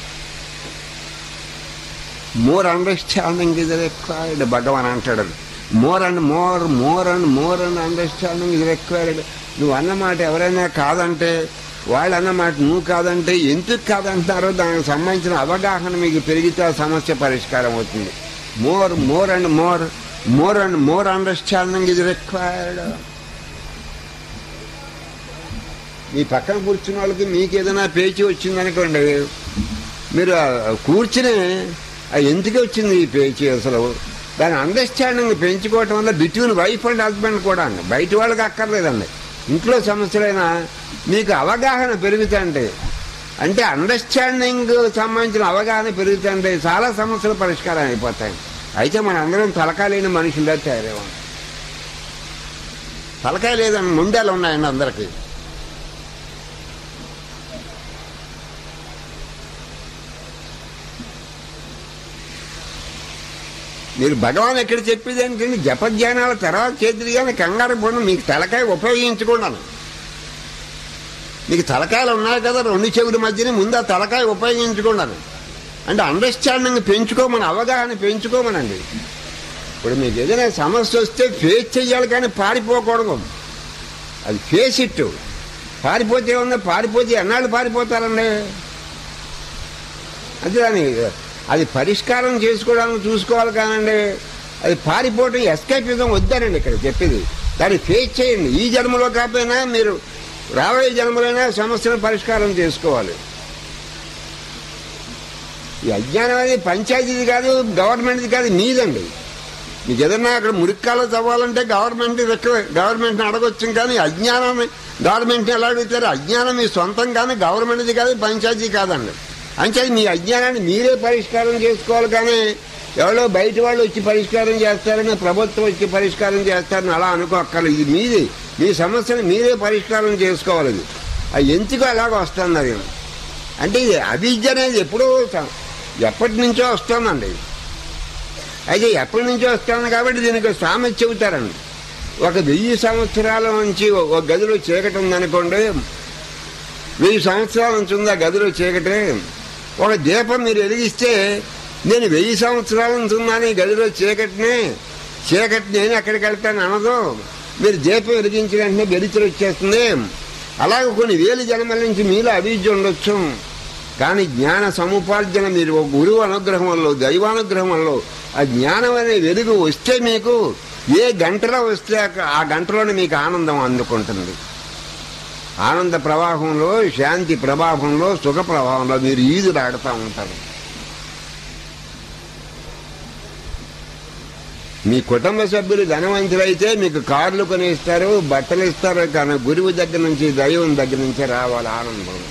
మోర్ అండర్స్టాండింగ్ ఇది రిక్వైర్డ్ భగవాన్ అంటాడు more and more more and more and understanding ఇది రిక్వైర్డ్ నువ్వు అన్నమాట ఎవరైనా కాదంటే వాళ్ళు అన్నమాట నువ్వు కాదంటే ఎందుకు కాదంటున్నారో దానికి సంబంధించిన అవగాహన మీకు పెరిగితే ఆ సమస్య పరిష్కారం అవుతుంది more more and more more and more understanding ఇది రిక్వైర్డ్ మీ పక్కన కూర్చున్న వాళ్ళకి మీకు ఏదైనా పేచీ వచ్చిందనుకోండి మీరు ఆ కూర్చుని ఆ ఎందుకు వచ్చింది ఈ పేచీ అసలు దాని అండర్స్టాండింగ్ పెంచుకోవటం వల్ల బిట్వీన్ వైఫ్ అండ్ హస్బెండ్ కూడా అండి బయట వాళ్ళకి అక్కర్లేదండి ఇంట్లో సమస్యలైనా మీకు అవగాహన పెరుగుతుంటే అంటే అండర్స్టాండింగ్ సంబంధించిన అవగాహన పెరుగుతుంటే చాలా సమస్యలు పరిష్కారం అయిపోతాయి అయితే మన అందరం తలకాయ లేని మనుషుల్లో తయారేవాం తలకాయ లేదని ముందేలు ఉన్నాయండి అందరికీ మీరు భగవాన్ ఎక్కడ చెప్పేది ఏంటంటే జపధ్యానాల తర్వాత చేతులు కానీ కంగారు పోవడం మీకు తలకాయ ఉపయోగించుకున్నాను మీకు తలకాయలు ఉన్నాయి కదా రెండు చెవుల మధ్యన ముందు ఆ తలకాయ ఉపయోగించుకున్నాను అంటే అండర్స్టాండింగ్ పెంచుకోమని అవగాహన పెంచుకోమనండి ఇప్పుడు మీకు ఏదైనా సమస్య వస్తే ఫేస్ చేయాలి కానీ పారిపోకూడదు అది ఫేస్ ఇట్టు పారిపోతే ఉందా పారిపోతే ఎన్నాళ్ళు పారిపోతారండి అది దాని అది పరిష్కారం చేసుకోవడానికి చూసుకోవాలి కానండి అది పారిపోవటం ఎస్కేపిజం వద్దానండి ఇక్కడ చెప్పేది దాన్ని ఫేస్ చేయండి ఈ జన్మలో కాకపోయినా మీరు రాబోయే జన్మలైనా సమస్యను పరిష్కారం చేసుకోవాలి ఈ అజ్ఞానం అనేది పంచాయతీది కాదు గవర్నమెంట్ది కాదు మీదండి మీకు ఏదన్నా అక్కడ మురిక్కాలో చదవాలంటే గవర్నమెంట్ గవర్నమెంట్ని అడగొచ్చు కానీ అజ్ఞానాన్ని గవర్నమెంట్ని ఎలా అడుగుతారు అజ్ఞానం మీ సొంతం కానీ గవర్నమెంట్ది కాదు పంచాయతీ కాదండి అంటే మీ అజ్ఞానాన్ని మీరే పరిష్కారం చేసుకోవాలి కానీ ఎవరో బయట వాళ్ళు వచ్చి పరిష్కారం చేస్తారని ప్రభుత్వం వచ్చి పరిష్కారం చేస్తారని అలా అనుకోక్కర్లేదు ఇది మీది మీ సమస్యను మీరే పరిష్కారం చేసుకోవాలి ఇది అది ఎందుకు అలాగ వస్తుంది అది అంటే ఇది అవిద్య అనేది ఎప్పుడో స- ఎప్పటి నుంచో వస్తుందండి అయితే ఎప్పటి నుంచో వస్తుంది కాబట్టి దీనికి సామెత చెబుతారండి ఒక వెయ్యి సంవత్సరాల నుంచి ఒక ఒక గదిలో చీకటి ఉందనుకోండి వెయ్యి సంవత్సరాల నుంచి ఉంది ఆ గదిలో చీకటి ఒక దీపం మీరు వెలిగిస్తే నేను వెయ్యి సంవత్సరాల నుంచి ఉన్నాను ఈ గదిలో చీకటిని చీకటి నేను ఎక్కడికి వెళ్తాను అనదు మీరు దీపం వెలిగించిన వెంటనే వెలుతురు వచ్చేస్తుంది అలాగే కొన్ని వేల జన్మల నుంచి మీలో అభివృద్ధి ఉండొచ్చు కానీ జ్ఞాన సముపార్జన మీరు ఒక గురువు అనుగ్రహం వల్ల దైవానుగ్రహం వల్ల ఆ జ్ఞానం అనే వెలుగు వస్తే మీకు ఏ గంటలో వస్తే ఆ- ఆ గంటలోనే మీకు ఆనందం అందుకుంటుంది ఆనంద ప్రవాహంలో శాంతి ప్రవాహంలో సుఖ ప్రవాహంలో మీరు ఈదులు ఆడుతూ ఉంటారు మీ కుటుంబ సభ్యులు ధనవంతులైతే మీకు కార్లు కొనిస్తారు బట్టలు ఇస్తారు కానీ గురువు దగ్గర నుంచి దైవం దగ్గర నుంచి రావాలి ఆనందం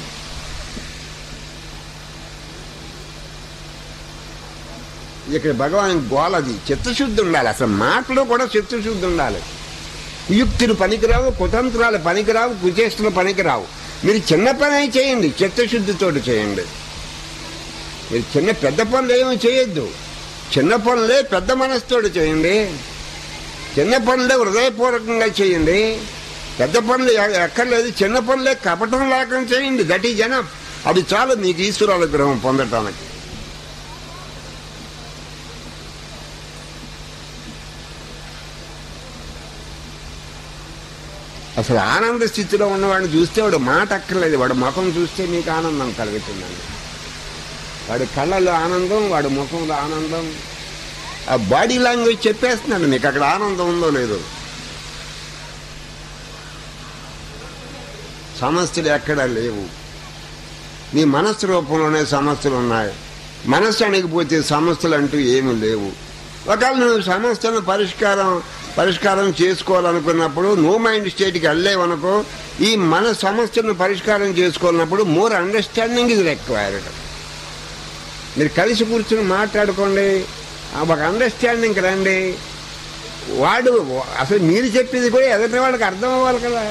ఇక్కడ భగవాన్ గోలది చిత్తశుద్ధి ఉండాలి అసలు మాటలో కూడా చిత్తశుద్ధి ఉండాలి కుయుక్తులు పనికిరావు కుతంత్రాలు పనికిరావు కుచేష్టలు పనికిరావు మీరు చిన్న పని అయి చేయండి చిత్తశుద్ధితోటి చేయండి మీరు చిన్న పెద్ద పనులు ఏమీ చేయొద్దు చిన్న పనులే పెద్ద మనసుతోటి చేయండి చిన్న పనులే హృదయపూర్వకంగా చేయండి పెద్ద పనులు ఎ- ఎక్కర్లేదు చిన్న పనులే కపటం లేకుండా చేయండి దట్ ఈ జనం అది చాలు మీకు ఈశ్వర అనుగ్రహం పొందటానికి అసలు ఆనంద స్థితిలో ఉన్నవాడిని చూస్తే వాడు మాట అక్కర్లేదు వాడు ముఖం చూస్తే మీకు ఆనందం కలుగుతుందండి వాడి కళ్ళలో ఆనందం వాడి ముఖంలో ఆనందం ఆ బాడీ లాంగ్వేజ్ చెప్పేస్తున్నాడు మీకు అక్కడ ఆనందం ఉందో లేదో సమస్యలు ఎక్కడా లేవు నీ మనస్సు రూపంలోనే సమస్యలు ఉన్నాయి మనస్సు అణిగిపోతే సమస్యలు అంటూ ఏమీ లేవు ఒకవేళ నువ్వు సమస్యను పరిష్కారం పరిష్కారం చేసుకోవాలనుకున్నప్పుడు నో మైండ్ స్టేట్కి వెళ్ళలేవనుకో ఈ మన సమస్యను పరిష్కారం చేసుకోవాలన్నప్పుడు మోర్ అండర్స్టాండింగ్ ఇది రిక్వైర్డ్ మీరు కలిసి కూర్చుని మాట్లాడుకోండి ఆ ఒక అండర్స్టాండింగ్కి రండి వాడు అసలు మీరు చెప్పేది కూడా ఎదుటి వాడికి అర్థం అవ్వాలి కదా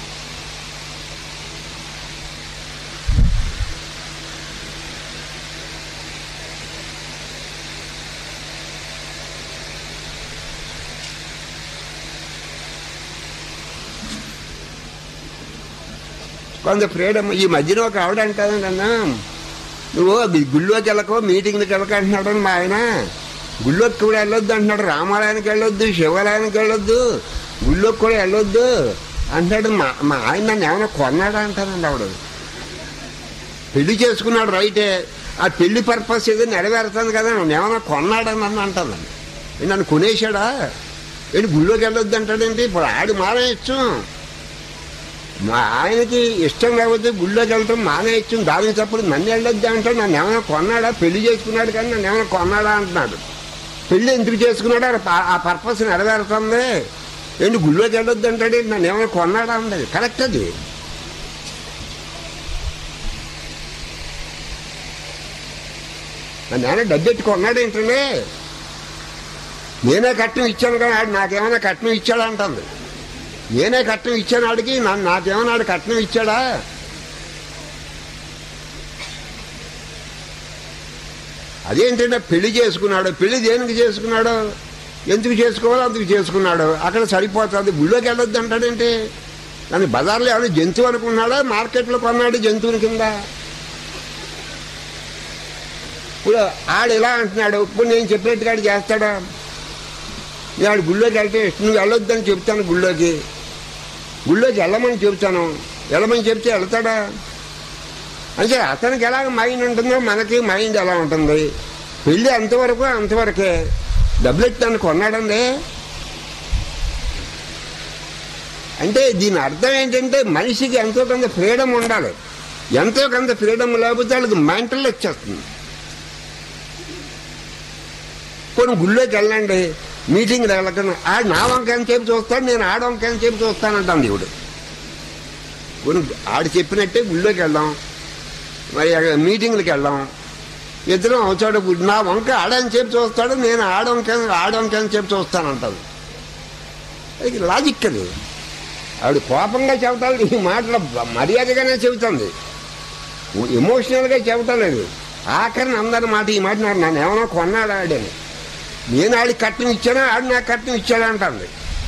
కొంత ఫ్రీడమ్ ఈ మధ్యన ఒక ఆవిడ అంటానండి అన్న నువ్వు అది గుళ్ళోకి వెళ్ళకో మీటింగ్కి వెళ్ళక అంటున్నాడు మా ఆయన గుళ్ళోకి కూడా వెళ్ళొద్దు అంటున్నాడు రామాలయానికి వెళ్ళొద్దు శివాలయానికి వెళ్ళొద్దు గుళ్ళోకి కూడా వెళ్ళొద్దు అంటాడు మా మా ఆయన నన్ను ఏమైనా కొన్నాడా అంటానండి ఆవిడ పెళ్లి చేసుకున్నాడు రైటే ఆ పెళ్లి పర్పస్ ఏదో నెరవేరుతుంది కదా నన్ను ఏమైనా కొన్నాడని నన్ను అంటానండి ఏ నన్ను కొనేశాడా ఏంటి గుళ్ళోకి వెళ్ళొద్దు అంటాడేంటి ఇప్పుడు ఆడి మానేయచ్చు మా ఆయనకి ఇష్టం లేకపోతే గుళ్ళోకి వెళ్ళటం మానేయచ్చు దానికి తప్పుడు నన్ను వెళ్ళొద్దు అంటే నన్ను ఏమైనా కొన్నాడా పెళ్లి చేసుకున్నాడు కానీ నన్ను ఏమైనా కొన్నాడా అంటున్నాడు పెళ్లి ఎందుకు చేసుకున్నాడు ఆ ప- ఆ పర్పస్ నెరవేరుతుంది ఏంటి గుళ్ళోకి వెళ్ళొద్దు అంటాడు నన్ను ఏమైనా కొన్నాడా అంటది కరెక్ట్ అది నన్ను ఏమైనా డబ్బెట్టి కొన్నాడు ఏంటండి నేనే కట్నం ఇచ్చాను కానీ ఆడు నాకేమైనా కట్నం ఇచ్చాడా అంటుంది నేనే కట్నం ఇచ్చాను ఆడికి నన్ను నాకేమైనా ఆడు కట్నం ఇచ్చాడా అదేంటంటే పెళ్లి చేసుకున్నాడు పెళ్లి దేనికి చేసుకున్నాడు ఎందుకు చేసుకోవాలో అందుకు చేసుకున్నాడు అక్కడ సరిపోతుంది గుళ్ళోకి వెళ్ళొద్దు అంటాడేంటి కానీ బజార్లో ఎవరు జంతువు అనుకున్నాడా మార్కెట్లో కొన్నాడు జంతువుని కింద ఇప్పుడు ఆడు ఇలా అంటున్నాడు ఇప్పుడు నేను చెప్పినట్టుగా ఆడు చేస్తాడా నేను ఆడు గుళ్ళోకి వెళ్తే నువ్వు వెళ్ళొద్దని చెప్తాను గుళ్ళోకి గుళ్ళోకి వెళ్ళమని చెప్తాను వెళ్ళమని చెప్తే వెళ్తాడా అంటే అతనికి ఎలా మైండ్ ఉంటుందో మనకి మైండ్ ఎలా ఉంటుంది పెళ్ళి అంతవరకు అంతవరకే డబ్బులు ఎత్తాను కొన్నాడండి అంటే దీని అర్థం ఏంటంటే మనిషికి ఎంతో కొంత ఫ్రీడమ్ ఉండాలి ఎంతో కొంత ఫ్రీడమ్ లేకపోతే వాళ్ళకి మెంటల్ వచ్చేస్తుంది కొన్ని గుళ్ళోకి వెళ్ళండి మీటింగ్ వెళ్ళకుండా ఆడు నా వంకాయని చెప్పి చూస్తాడు నేను ఆడ వంకాయని చెప్పి చూస్తానంటాను దేవుడు కొన్ని ఆడు చెప్పినట్టే గుళ్ళోకి వెళ్దాం మరి అక్కడ మీటింగ్లకు వెళ్దాం ఇద్దరం అవుతాడు నా వంక ఆడని చెప్పి చూస్తాడు నేను ఆడ వంక ఆడ వంకాయని చెప్పి చూస్తానంటాను అది లాజిక్ అది ఆవిడ కోపంగా చెబుతాడు ఈ మాటలు మర్యాదగానే చెబుతుంది ఎమోషనల్గా చెబుతా లేదు ఆఖరిని అందరి మాట ఈ మాట నాకు నన్ను ఏమైనా కొన్నాడా ఆడని నేను ఆడికి కట్నం ఇచ్చానా ఆడు నాకు కట్నం ఇచ్చాడా అంటుంది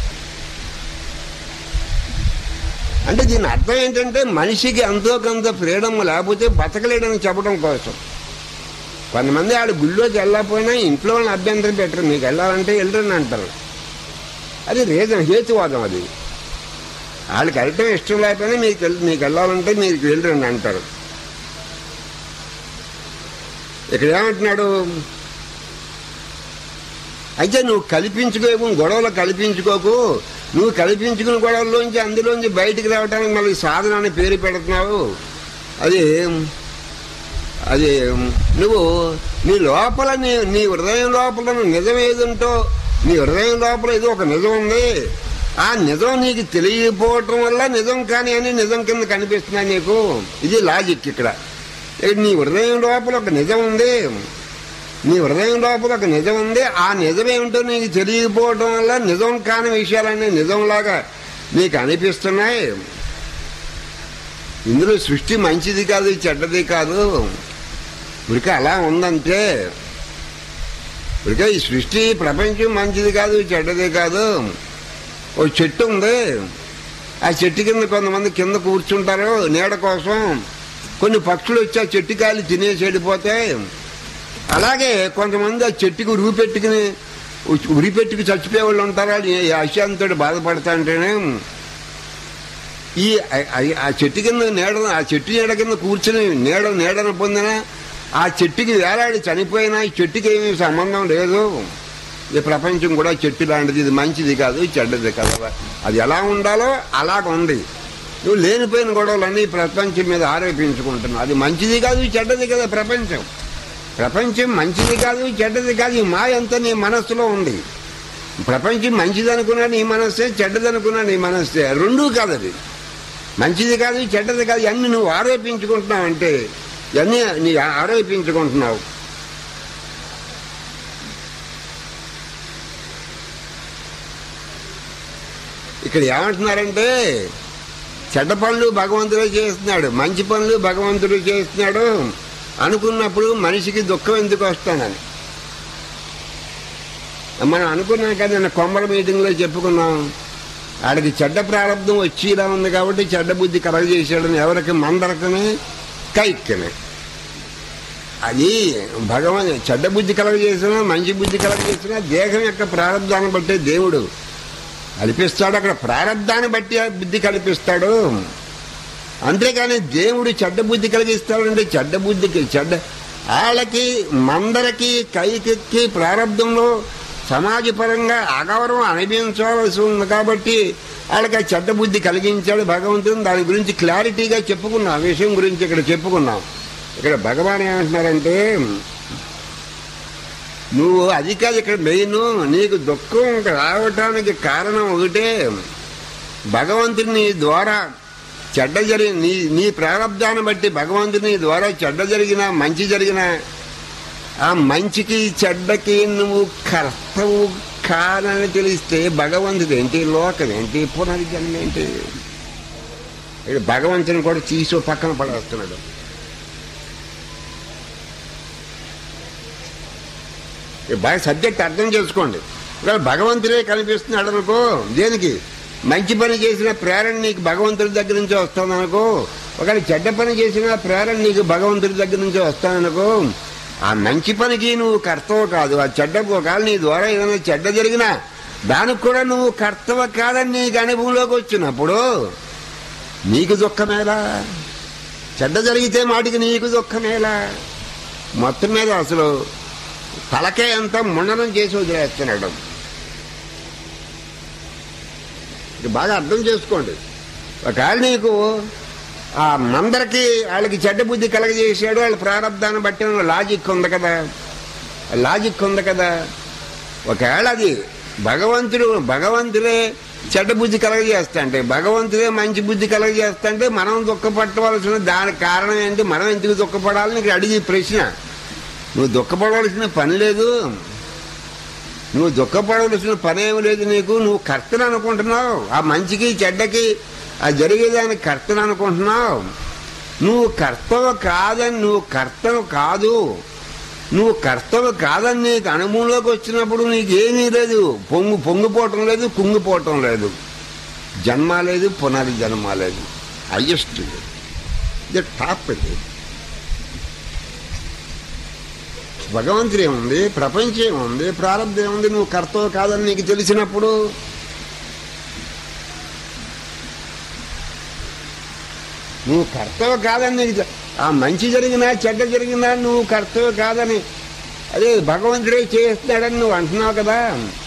అంటే దీని అర్థం ఏంటంటే మనిషికి ఎంతో కొంత ఫ్రీడమ్ లేకపోతే బతకలేడని చెప్పడం కోసం కొంతమంది ఆడు గుళ్ళోకి వెళ్ళకపోయినా ఇంట్లో వాళ్ళని అభ్యంతరం పెట్టరు మీకు వెళ్ళాలంటే వెళ్ళరని అంటారు అది రీజన్ హేతువాదం అది వాళ్ళకి వెళ్ళటం ఇష్టం లేకపోయినా మీకు వెళ్- మీకు వెళ్ళాలంటే మీరు వెళ్ళరండి అంటారు ఇక్కడ ఏమంటున్నాడు అయితే నువ్వు కల్పించుకోకు గొడవలు కల్పించుకోకు నువ్వు కల్పించుకున్న గొడవల్లోంచి అందులోంచి బయటికి రావడానికి మళ్ళీ సాధన అని పేరు పెడుతున్నావు అది అది నువ్వు నీ లోపల నీ నీ హృదయం లోపల నిజం ఏదుంటో నీ హృదయం లోపల ఏదో ఒక నిజం ఉంది ఆ నిజం నీకు తెలియకపోవటం వల్ల నిజం కాని అని నిజం కింద కనిపిస్తున్నాయి నీకు ఇది లాజిక్ ఇక్కడ ఇక్కడ నీ హృదయం లోపల ఒక నిజం ఉంది నీ హృదయం లోపల ఒక నిజం ఉంది ఆ నిజం ఏమిటో నీకు తెలియకపోవటం వల్ల నిజం కాని విషయాలన్నీ నిజంలాగా నీకు అనిపిస్తున్నాయి ఇందులో సృష్టి మంచిది కాదు చెడ్డది కాదు ఇక అలా ఉందంటే ఇక ఈ సృష్టి ప్రపంచం మంచిది కాదు చెడ్డది కాదు ఓ చెట్టు ఉంది ఆ చెట్టు కింద కొంతమంది కింద కూర్చుంటారు నీడ కోసం కొన్ని పక్షులు వచ్చి ఆ చెట్టు కాయలు తినేసి వెళ్ళిపోతాయి అలాగే కొంతమంది ఆ చెట్టుకు ఉరి పెట్టుకుని ఉరి పెట్టుకు చచ్చిపోయే వాళ్ళు ఉంటారు వాళ్ళు ఈ అశాంతితో బాధపడతా ఉంటేనే ఈ ఆ- ఆ- ఆ చెట్టు కింద నీడ ఆ చెట్టు నీడ కింద కూర్చుని నీడ నీడను పొందిన ఆ చెట్టుకి వేలాడి చనిపోయినా ఈ చెట్టుకి ఏమీ సంబంధం లేదు ఈ ప్రపంచం కూడా చెట్టు లాంటిది ఇది మంచిది కాదు చెడ్డది కాదు అది ఎలా ఉండాలో అలాగ ఉంది నువ్వు లేనిపోయిన గొడవలన్నీ ఈ ప్రపంచం మీద ఆరోపించుకుంటున్నావు అది మంచిది కాదు చెడ్డది కదా ప్రపంచం ప్రపంచం మంచిది కాదు చెడ్డది కాదు ఈ మాయ అంతా నీ మనస్సులో ఉంది ప్రపంచం మంచిది అనుకున్నా నీ మనస్సే చెడ్డది అనుకున్నా నీ మనస్సే రెండూ కాదు అది మంచిది కాదు చెడ్డది కాదు అన్ని నువ్వు ఆరోపించుకుంటున్నావు అంటే ఇవన్నీ నీ ఆరోపించుకుంటున్నావు ఇక్కడ ఏమంటున్నారంటే చెడ్డ పనులు భగవంతుడే చేస్తున్నాడు మంచి పనులు భగవంతుడు చేస్తున్నాడు అనుకున్నప్పుడు మనిషికి దుఃఖం ఎందుకు వస్తానని మనం అనుకున్నాం కదా నిన్న కొమ్మల మీటింగ్లో చెప్పుకున్నాం ఆడికి చెడ్డ ప్రారంభం వచ్చి ఇలా ఉంది కాబట్టి చెడ్డ బుద్ధి కలగజేశాడని ఎవరికి మందరకని కైక్కని అది భగవాన్ చెడ్డ బుద్ధి కలగజేసినా మంచి బుద్ధి కలగజేసినా దేహం యొక్క ప్రారంధాన్ని బట్టే దేవుడు కల్పిస్తాడు అక్కడ ప్రారంధాన్ని బట్టి ఆ బుద్ధి కల్పిస్తాడు అంతేకాని దేవుడు చెడ్డ బుద్ధి కలిగిస్తాడంటే చెడ్డ బుద్ధికి చెడ్డ వాళ్ళకి మందరికి కైకెక్కి ప్రారంధంలో సమాజపరంగా అగౌరవం అనిపించవలసి ఉంది కాబట్టి వాళ్ళకి ఆ చెడ్డ బుద్ధి కలిగించాడు భగవంతుడు దాని గురించి క్లారిటీగా చెప్పుకున్నాం ఆ విషయం గురించి ఇక్కడ చెప్పుకున్నాం ఇక్కడ భగవాన్ ఏమంటున్నారంటే నువ్వు అది కాదు ఇక్కడ మెయిన్ నీకు దుఃఖం రావటానికి కారణం ఒకటే భగవంతుని నీ ద్వారా చెడ్డ జరిగి నీ నీ ప్రారంధాన్ని బట్టి భగవంతుని ద్వారా చెడ్డ జరిగినా మంచి జరిగినా ఆ మంచికి చెడ్డకి నువ్వు కర్తవు కాదని తెలిస్తే భగవంతుడు ఏంటి లోకం ఏంటి పునర్జన్మ ఏంటి ఇక్కడ భగవంతుని కూడా తీసి పక్కన పడేస్తున్నాడు ఈ బాగా సబ్జెక్ట్ అర్థం చేసుకోండి ఇక్కడ భగవంతుడే కనిపిస్తున్నాడు అనుకో దేనికి మంచి పని చేసిన ప్రేరణ నీకు భగవంతుడి దగ్గర నుంచి వస్తుందనుకో ఒకవేళ చెడ్డ పని చేసిన ప్రేరణ నీకు భగవంతుడి దగ్గర నుంచి వస్తాననుకో ఆ మంచి పనికి నువ్వు కర్తవ కాదు ఆ చెడ్డ ఒకవేళ నీ ద్వారా ఏదైనా చెడ్డ జరిగినా దానికి కూడా నువ్వు కర్తవ కాదని నీకు అనుభవంలోకి వచ్చినప్పుడు నీకు దుఃఖమేలా చెడ్డ జరిగితే మాటికి నీకు దుఃఖమేలా మొత్తం మీద అసలు తలకే అంతా ముండనం చేసి వదిలేస్తున్నాడు ఇది బాగా అర్థం చేసుకోండి ఒకవేళ నీకు ఆ మందరికి వాళ్ళకి చెడ్డ బుద్ధి కలగజేసాడు వాళ్ళ ప్రారంధాన్ని బట్టి లాజిక్ ఉంది కదా లాజిక్ ఉంది కదా ఒకవేళ అది భగవంతుడు భగవంతుడే చెడ్డ బుద్ధి కలగజేస్తా అంటే భగవంతుడే మంచి బుద్ధి కలగజేస్తా అంటే మనం దుఃఖపట్టవలసిన దానికి కారణం ఏంటి మనం ఎందుకు దుఃఖపడాలని ఇక్కడ అడిగి ప్రశ్న నువ్వు దుఃఖపడవలసిన పని లేదు నువ్వు దుఃఖపడవలసిన పని ఏమి లేదు నీకు నువ్వు కర్తను అనుకుంటున్నావు ఆ మంచికి చెడ్డకి ఆ జరిగేదానికి కర్తను అనుకుంటున్నావు నువ్వు కర్తవ కాదని నువ్వు కర్తవు కాదు నువ్వు కర్తవ కాదని నీకు అనుభవంలోకి వచ్చినప్పుడు నీకు ఏమీ లేదు పొంగు పొంగిపోవటం లేదు కుంగిపోవటం లేదు జన్మ లేదు పునరి జన్మ లేదు హయ్యెస్ట్ ఇది టాప్ ఇది భగవంతుడు ఏముంది ప్రపంచం ఏముంది ప్రారంభం ఏముంది నువ్వు కర్తవ కాదని నీకు తెలిసినప్పుడు నువ్వు కర్తవ కాదని నీకు తె- ఆ మంచి జరిగినా చెడ్డ జరిగినా నువ్వు కర్తవ కాదని అదే భగవంతుడే చేయిస్తాడని నువ్వు అంటున్నావు కదా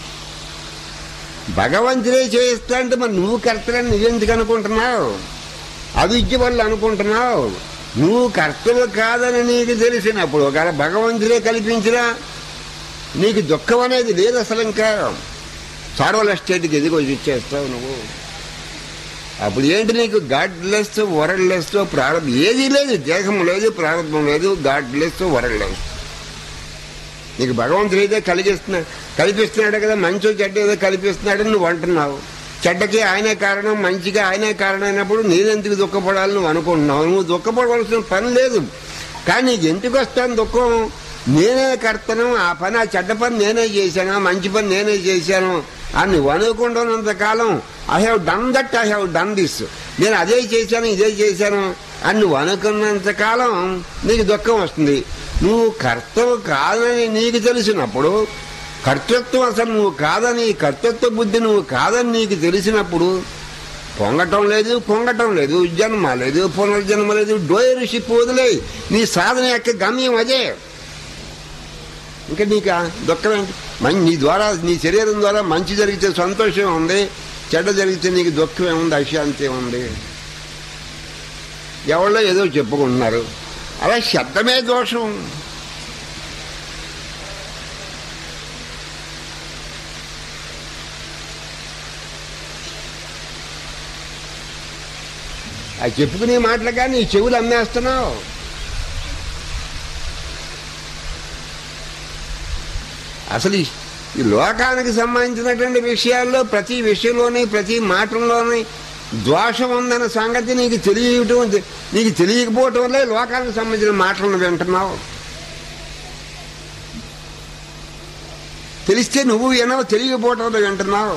భగవంతుడే చేయిస్తా అంటే మరి నువ్వు కర్తలని నువ్వెందుకు అనుకుంటున్నావు అవిద్య వల్ల అనుకుంటున్నావు నువ్వు కర్తవ్య కాదని నీకు తెలిసినప్పుడు ఒకవేళ భగవంతుడే కల్పించినా నీకు దుఃఖం అనేది లేదు అసలు ఇంకా సారోల స్టేట్కి ఎదిగి వచ్చి ఇచ్చేస్తావు నువ్వు అప్పుడు ఏంటి నీకు గాడ్ లెస్ వరల్డ్ లెస్ ప్రారంభం ఏది లేదు దేహం లేదు ప్రారంభం లేదు గాడ్ లెస్ వరల్డ్ లెస్ నీకు భగవంతుడు ఏదో కలిగిస్తున్నా కల్పిస్తున్నాడు కదా మంచో చెడ్డ ఏదో కల్పిస్తున్నాడని నువ్వు అంటున్నావు చెడ్డకి ఆయనే కారణం మంచిగా ఆయనే కారణం అయినప్పుడు నేనెందుకు దుఃఖపడాలని నువ్వు అనుకుంటున్నావు నువ్వు దుఃఖపడవలసిన పని లేదు కానీ నీకు ఎందుకు వస్తాను దుఃఖం నేనే కర్తను ఆ పని ఆ చెడ్డ పని నేనే చేశాను ఆ మంచి పని నేనే చేశాను అని నువ్వు అనుకుంటున్నంత కాలం I have done that I have done this నేను అదే చేశాను ఇదే చేశాను అని నువ్వు అనుకున్నంత కాలం నీకు దుఃఖం వస్తుంది నువ్వు కర్తవు కాదని నీకు తెలిసినప్పుడు కర్తృత్వం అసలు నువ్వు కాదని కర్తృత్వ బుద్ధి నువ్వు కాదని నీకు తెలిసినప్పుడు పొంగటం లేదు పొంగటం లేదు జన్మ లేదు పునర్జన్మ లేదు డోయరుషిప్ వదిలే నీ సాధన యొక్క గమ్యం అదే ఇంకా నీకు ఆ దుఃఖం ఏంటి మం- నీ ద్వారా నీ శరీరం ద్వారా మంచి జరిగితే సంతోషం ఉంది చెడ్డ జరిగితే నీకు దుఃఖం ఏముంది అశాంతి ఏముంది ఎవరో ఏదో చెప్పుకుంటున్నారు అలా శబ్దమే దోషం ఆ చెప్పుకునే మాటలుగా నీ చెవులు అమ్మేస్తున్నావు అసలు ఈ- ఈ లోకానికి సంబంధించినటువంటి విషయాల్లో ప్రతి విషయంలోని ప్రతి మాటల్లోని దోషం ఉందన్న సంగతి నీకు తెలియటం నీకు తెలియకపోవటం వల్లే లోకానికి సంబంధించిన మాటలను వింటున్నావు తెలిస్తే నువ్వు వినవు తెలియకపోవటం వల్ల వింటున్నావు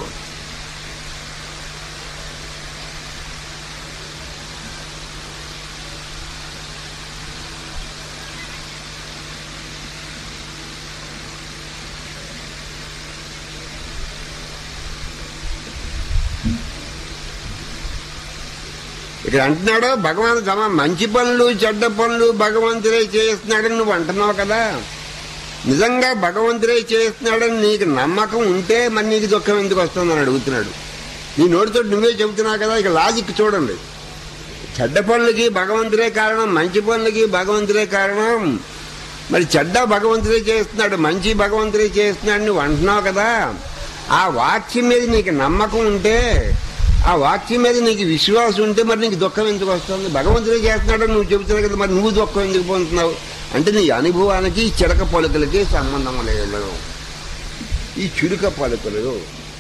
ఇక్కడ అంటున్నాడు భగవాన్ తమ మంచి పనులు చెడ్డ పనులు భగవంతుడే చేస్తున్నాడని నువ్వు అంటున్నావు కదా నిజంగా భగవంతుడే చేస్తున్నాడని నీకు నమ్మకం ఉంటే మరి నీకు దుఃఖం ఎందుకు వస్తుందని అడుగుతున్నాడు నీ నోటితో నువ్వే చెబుతున్నావు కదా ఇక లాజిక్ చూడండి చెడ్డ పనులకి భగవంతుడే కారణం మంచి పనులకి భగవంతుడే కారణం మరి చెడ్డ భగవంతుడే చేస్తున్నాడు మంచి భగవంతుడే చేస్తున్నాడు నువ్వు అంటున్నావు కదా ఆ వాక్యం మీద నీకు నమ్మకం ఉంటే ఆ వాక్యం మీద నీకు విశ్వాసం ఉంటే మరి నీకు దుఃఖం ఎందుకు వస్తుంది భగవంతుడే చేస్తున్నాడు నువ్వు చెబుతున్నావు కదా మరి నువ్వు దుఃఖం ఎందుకు పొందుతున్నావు అంటే నీ అనుభవానికి ఈ చిలక పలుకులకి సంబంధం లేదు ఈ చురుక పలుకులు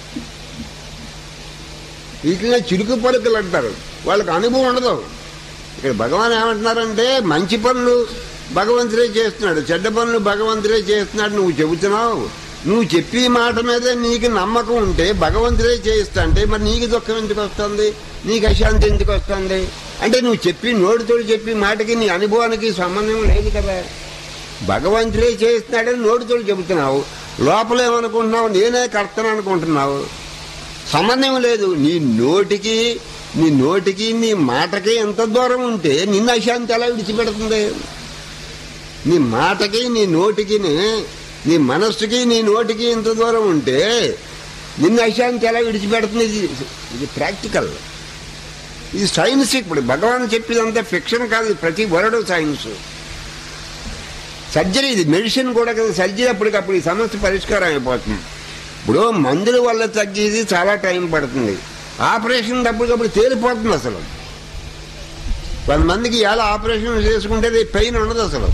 వీటినే చిరుకు పలుకులు అంటారు వాళ్ళకి అనుభవం ఉండదు ఇక్కడ భగవాన్ ఏమంటున్నారంటే మంచి పనులు భగవంతుడే చేస్తున్నాడు చెడ్డ పనులు భగవంతుడే చేస్తున్నాడు నువ్వు చెబుతున్నావు నువ్వు చెప్పే మాట మీద నీకు నమ్మకం ఉంటే భగవంతుడే చేయిస్తా అంటే మరి నీకు దుఃఖం ఎందుకు వస్తుంది నీకు అశాంతి ఎందుకు వస్తుంది అంటే నువ్వు చెప్పి నోటితో చెప్పి మాటకి నీ అనుభవానికి సంబంధం లేదు కదా భగవంతుడే చేస్తున్నాడని నోటితో చెబుతున్నావు లోపల ఏమనుకుంటున్నావు నేనే కర్తను అనుకుంటున్నావు సంబంధం లేదు నీ నోటికి నీ నోటికి నీ మాటకి ఎంత దూరం ఉంటే నిన్న అశాంతి ఎలా విడిచిపెడుతుంది నీ మాటకి నీ నోటికి నీ మనస్సుకి నీ నోటికి ఇంత దూరం ఉంటే నిన్న అశాంతి ఎలా విడిచిపెడుతుంది ఇది ఇది ప్రాక్టికల్ ఇది సైన్స్ ఇప్పుడు భగవాన్ చెప్పేదంతా ఫిక్షన్ కాదు ఇది ప్రతి వరడు సైన్స్ సర్జరీ ఇది మెడిసిన్ కూడా కదా సర్జరీ అప్పటికప్పుడు ఈ సమస్య పరిష్కారం అయిపోతుంది ఇప్పుడు మందుల వల్ల తగ్గేది చాలా టైం పడుతుంది ఆపరేషన్ అప్పటికప్పుడు తేలిపోతుంది అసలు కొంతమందికి ఎలా ఆపరేషన్ చేసుకుంటే పెయిన్ ఉండదు అసలు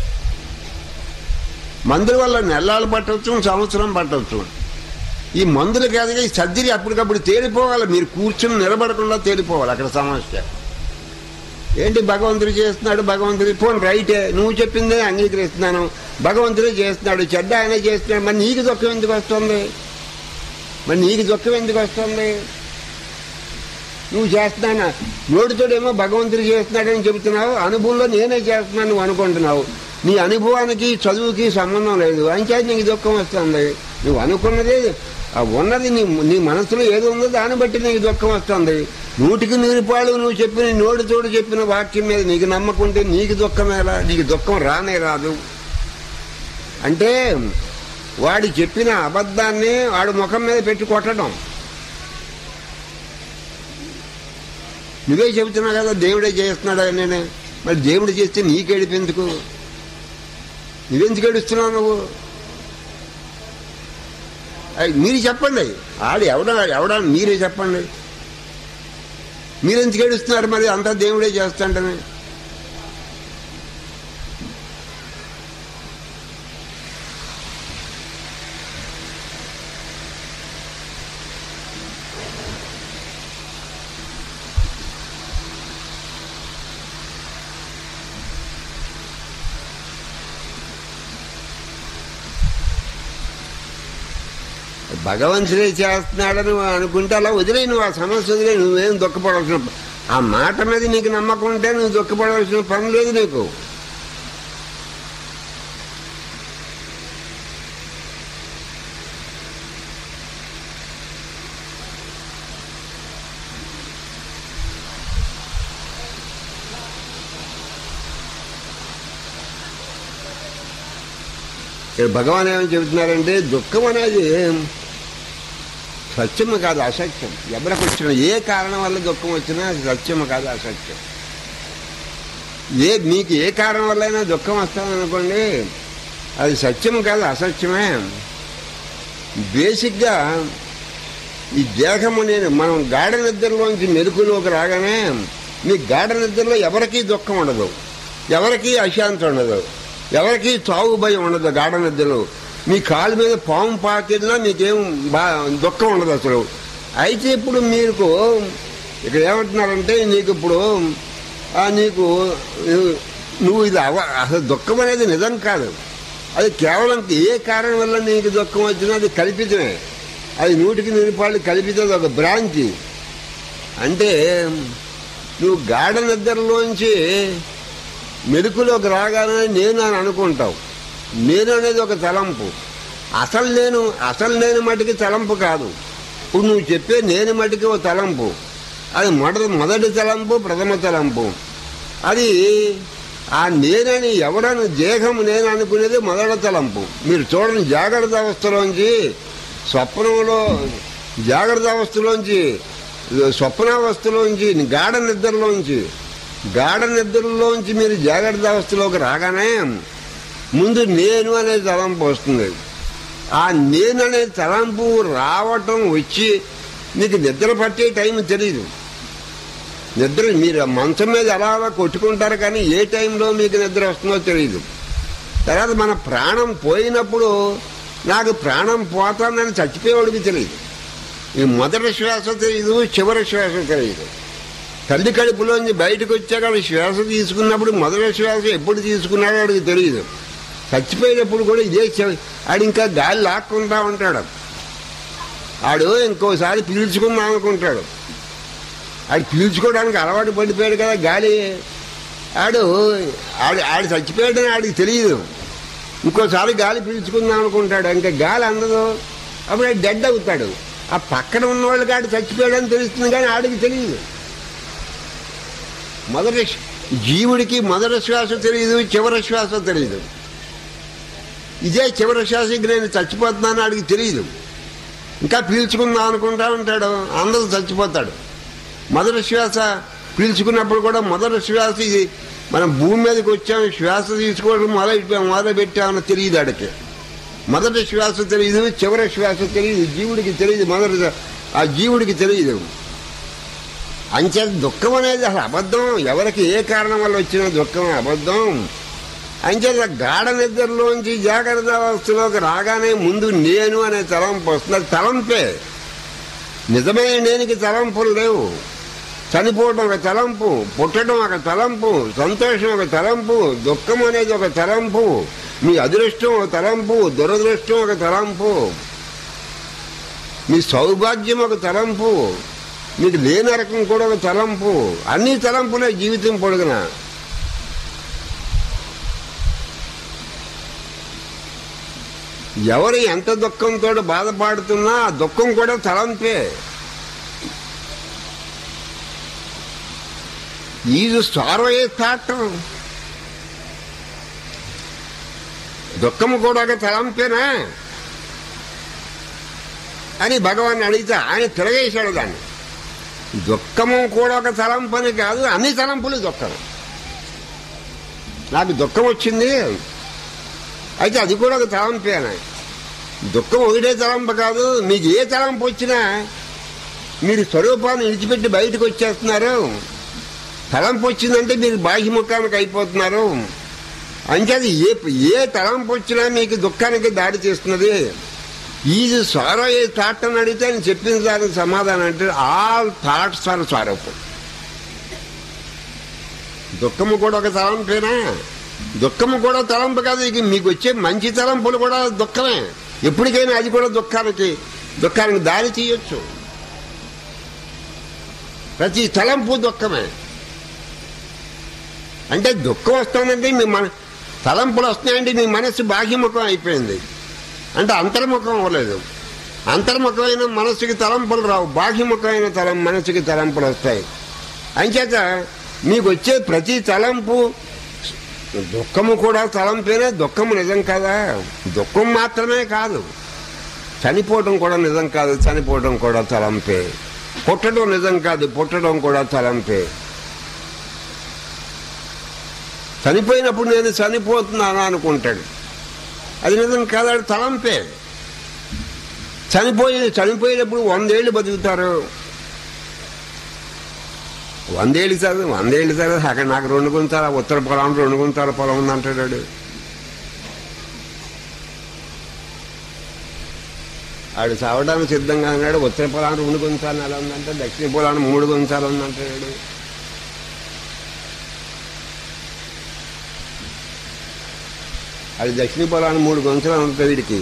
మందుల వల్ల నెలలు పట్టవచ్చు సంవత్సరం పట్టవచ్చు ఈ మందులు కాదుగా ఈ సర్జరీ అప్పటికప్పుడు తేలిపోవాలి మీరు కూర్చుని నిలబడకుండా తేలిపోవాలి అక్కడ సమస్య ఏంటి భగవంతుడు చేస్తున్నాడు భగవంతుడు పోను రైటే నువ్వు చెప్పిందే అంగీకరిస్తున్నాను భగవంతుడే చేస్తున్నాడు చెడ్డ ఆయనే చేస్తున్నాడు మరి నీకు దుఃఖం ఎందుకు వస్తుంది మరి నీకు దుఃఖం ఎందుకు వస్తుంది నువ్వు చేస్తున్నానా నోటితోడేమో భగవంతుడు చేస్తున్నాడని చెబుతున్నావు అనుభవంలో నేనే చేస్తున్నాను నువ్వు అనుకుంటున్నావు నీ అనుభవానికి చదువుకి సంబంధం లేదు అంచేది నీకు దుఃఖం వస్తుంది నువ్వు అనుకున్నది ఆ ఉన్నది నీ నీ మనసులో ఏది ఉందో దాన్ని బట్టి నీకు దుఃఖం వస్తుంది నూటికి నూరు పాలు నువ్వు చెప్పిన నోటితోడు చెప్పిన వాక్యం మీద నీకు నమ్మకుంటే నీకు దుఃఖం ఎలా నీకు దుఃఖం రానే రాదు అంటే వాడు చెప్పిన అబద్ధాన్ని వాడు ముఖం మీద పెట్టి కొట్టడం నువ్వే చెబుతున్నావు కదా దేవుడే చేస్తున్నాడు నేనే మరి దేవుడు చేస్తే నీకేడిపెందుకు నువ్వెందుకు ఏడుస్తున్నావు నువ్వు అయ్ మీరు చెప్పండి ఆడు ఎవడ ఎవడా మీరే చెప్పండి మీరెందుకు ఏడుస్తున్నారు మరి అంతా దేవుడే చేస్తాంటని భగవంతుడే చేస్తున్నాడని అనుకుంటే అలా వదిలే నువ్వు ఆ సమస్య వదిలే నువ్వేం దుఃఖపడవలసిన ప- ఆ మాట మీద నీకు నమ్మకం ఉంటే నువ్వు దుఃఖపడవలసిన పని లేదు నీకు ఇక్కడ భగవాన్ ఏమని చెబుతున్నారంటే దుఃఖం అనేది సత్యం కాదు అసత్యం ఎవరికి వచ్చిన ఏ కారణం వల్ల దుఃఖం వచ్చినా అది సత్యం కాదు అసత్యం ఏ మీకు ఏ కారణం వల్లైనా దుఃఖం వస్తుందనుకోండి అది సత్యం కాదు అసత్యమే బేసిక్గా ఈ దేహము నేను మనం గాఢ నిద్రలోంచి మెరుకులోకి రాగానే మీ గాఢ నిద్రలో ఎవరికీ దుఃఖం ఉండదు ఎవరికీ అశాంతి ఉండదు ఎవరికీ చావు భయం ఉండదు గాఢ నిద్రలో మీ కాలు మీద పాము పాకినా మీకేం బా దుఃఖం ఉండదు అసలు అయితే ఇప్పుడు మీకు ఇక్కడ ఏమంటున్నారంటే నీకు ఇప్పుడు ఆ నీకు నువ్వు- నువ్వు ఇది అవ అసలు దుఃఖం అనేది నిజం కాదు అది కేవలం ఏ కారణం వల్ల నీకు దుఃఖం వచ్చినా అది కల్పితమే అది నూటికి నిరుపాళ్ళు కల్పితది ఒక బ్రాంచి అంటే నువ్వు గాఢ నిద్రలోంచి మెరుకులోకి రాగానే నేను అని అనుకుంటావు నేను అనేది ఒక తలంపు అసలు నేను అసలు నేను మటుకి తలంపు కాదు ఇప్పుడు నువ్వు చెప్పే నేను మటుకి ఒక తలంపు అది మొదటి మొదటి తలంపు ప్రథమ తలంపు అది ఆ నేనని ఎవడని దేహం నేను అనుకునేది మొదటి తలంపు మీరు చూడండి జాగ్రత్త అవస్థలోంచి స్వప్నంలో జాగ్రత్త అవస్థలోంచి స్వప్నావస్థలోంచి గాఢ నిద్రలోంచి గాఢ నిద్రలోంచి మీరు జాగ్రత్త అవస్థలోకి రాగానే ముందు నేను అనే తలంపు వస్తుంది ఆ నేను అనే తలంపు రావటం వచ్చి నీకు నిద్ర పట్టే టైం తెలియదు నిద్ర మీరు ఆ మంచం మీద ఎలా అలా కొట్టుకుంటారు కానీ ఏ టైంలో మీకు నిద్ర వస్తుందో తెలియదు తర్వాత మన ప్రాణం పోయినప్పుడు నాకు ప్రాణం పోతానని చచ్చిపోయేవాడికి తెలియదు ఈ మొదటి శ్వాస తెలియదు చివరి శ్వాస తెలియదు తల్లి కడుపులోంచి బయటకు వచ్చాక వాడు శ్వాస తీసుకున్నప్పుడు మొదటి శ్వాస ఎప్పుడు తీసుకున్నాడో వాడికి తెలియదు చచ్చిపోయేటప్పుడు కూడా ఇదే చె- ఆడు ఇంకా గాలి లాక్కుంటా ఉంటాడు ఆడు ఇంకోసారి పీల్చుకుందాం అనుకుంటాడు ఆడు పీల్చుకోవడానికి అలవాటు పడిపోయాడు కదా గాలి ఆడు ఆడు ఆడు చచ్చిపోయాడని ఆడికి తెలియదు ఇంకోసారి గాలి పీల్చుకుందాం అనుకుంటాడు ఇంకా గాలి అందదు అప్పుడు ఆడు డెడ్ అవుతాడు ఆ పక్కన ఉన్న వాళ్ళకి ఆడు చచ్చిపోయాడని తెలుస్తుంది కానీ ఆడికి తెలియదు మొదటి శ్వ- జీవుడికి మొదటి శ్వాస తెలియదు చివరి శ్వాస తెలియదు ఇదే చివరి శ్వాసకి నేను చచ్చిపోతున్నాను ఆడికి తెలియదు ఇంకా పీల్చుకుందాం అనుకుంటా ఉంటాడు అందరూ చచ్చిపోతాడు మొదటి శ్వాస పీల్చుకున్నప్పుడు కూడా మొదటి శ్వాస ఇది మనం భూమి మీదకి వచ్చాం శ్వాస తీసుకోవడం మొదలు మొదలు పెట్టామని తెలియదు ఆడికి మొదటి శ్వాస తెలియదు చివరి శ్వాస తెలియదు జీవుడికి తెలియదు మొదటి ఆ జీవుడికి తెలియదు అంచే దుఃఖం అనేది అసలు అబద్ధం ఎవరికి ఏ కారణం వల్ల వచ్చిన దుఃఖం అబద్ధం అంచేత గాఢ నిద్రలోంచి జాగ్రత్త అవస్థలోకి రాగానే ముందు నేను అనే తలంపు వస్తుంది అది తలంపే నిజమైన నేనికి తలంపులు లేవు చనిపోవడం ఒక తలంపు పుట్టడం ఒక తలంపు సంతోషం ఒక తలంపు దుఃఖం అనేది ఒక తలంపు మీ అదృష్టం ఒక తలంపు దురదృష్టం ఒక తలంపు మీ సౌభాగ్యం ఒక తలంపు మీకు లేని రకం కూడా ఒక తలంపు అన్ని తలంపులే జీవితం పొడుగున ఎవరు ఎంత దుఃఖంతో బాధపడుతున్నా ఆ దుఃఖం కూడా తలంపే ఈజ్ సారో ఏ థాట్ దుఃఖము కూడా ఒక తలంపేనా అని భగవాన్ అడిగితే ఆయన తిరగేశాడు దాన్ని దుఃఖము కూడా ఒక తలంపని కాదు అన్ని తలంపులు దుఃఖం నాకు దుఃఖం వచ్చింది అయితే అది కూడా ఒక తలంపేనా దుఃఖం ఒకటే తలంపు కాదు మీకు ఏ తలంపు వచ్చినా మీరు స్వరూపాన్ని విడిచిపెట్టి బయటకు వచ్చేస్తున్నారు తలంపు వచ్చిందంటే మీరు బాహ్యముఖానికి అయిపోతున్నారు అంచేది ఏ ఏ తలంపు వచ్చినా మీకు దుఃఖానికి దారి చేస్తున్నది ఈజ్ సారో ఏ థాట్ అని అడిగితే ఆయన చెప్పిన దానికి సమాధానం అంటే ఆల్ థాట్స్ ఆర్ స్వరూపం దుఃఖము కూడా ఒక తలంపేనా దుఃఖము కూడా తలంపు కాదు ఇక మీకు వచ్చే మంచి తలంపులు కూడా దుఃఖమే ఎప్పటికైనా అది కూడా దుఃఖానికి దుఃఖానికి దారి తీయొచ్చు ప్రతి తలంపు దుఃఖమే అంటే దుఃఖం వస్తుందంటే మీ మన తలంపులు వస్తున్నాయంటే మీ మనస్సు బాహ్యముఖం అయిపోయింది అంటే అంతర్ముఖం అవ్వలేదు అంతర్ముఖమైన మనస్సుకి తలంపులు రావు బాహ్యముఖమైన తలం మనస్సుకి తలంపులు వస్తాయి అంచేత మీకు వచ్చే ప్రతి తలంపు దుఃఖము కూడా తలంపేనే దుఃఖము నిజం కదా దుఃఖం మాత్రమే కాదు చనిపోవడం కూడా నిజం కాదు చనిపోవడం కూడా తలంపే పుట్టడం నిజం కాదు పుట్టడం కూడా తలంపే చనిపోయినప్పుడు నేను చనిపోతున్నాను అనుకుంటాడు అది నిజం కాదు తలంపే చనిపోయి చనిపోయినప్పుడు వందేళ్ళు బతుకుతారు వందేళ్ళు సార్ వందేళ్ళు సార్ అక్కడ నాకు రెండు గుంతాల ఉత్తర పొలం రెండు గుంతాల పొలం ఉంది అంటాడు ఆడు చావడానికి సిద్ధంగా ఉన్నాడు ఉత్తర పొలాన్ని రెండు గుంతాలు ఎలా ఉందంటే దక్షిణ పొలాన్ని మూడు గుంతాలు ఉందంటాడు అది దక్షిణ పొలాన్ని మూడు గుంతలు ఉంటుంది వీడికి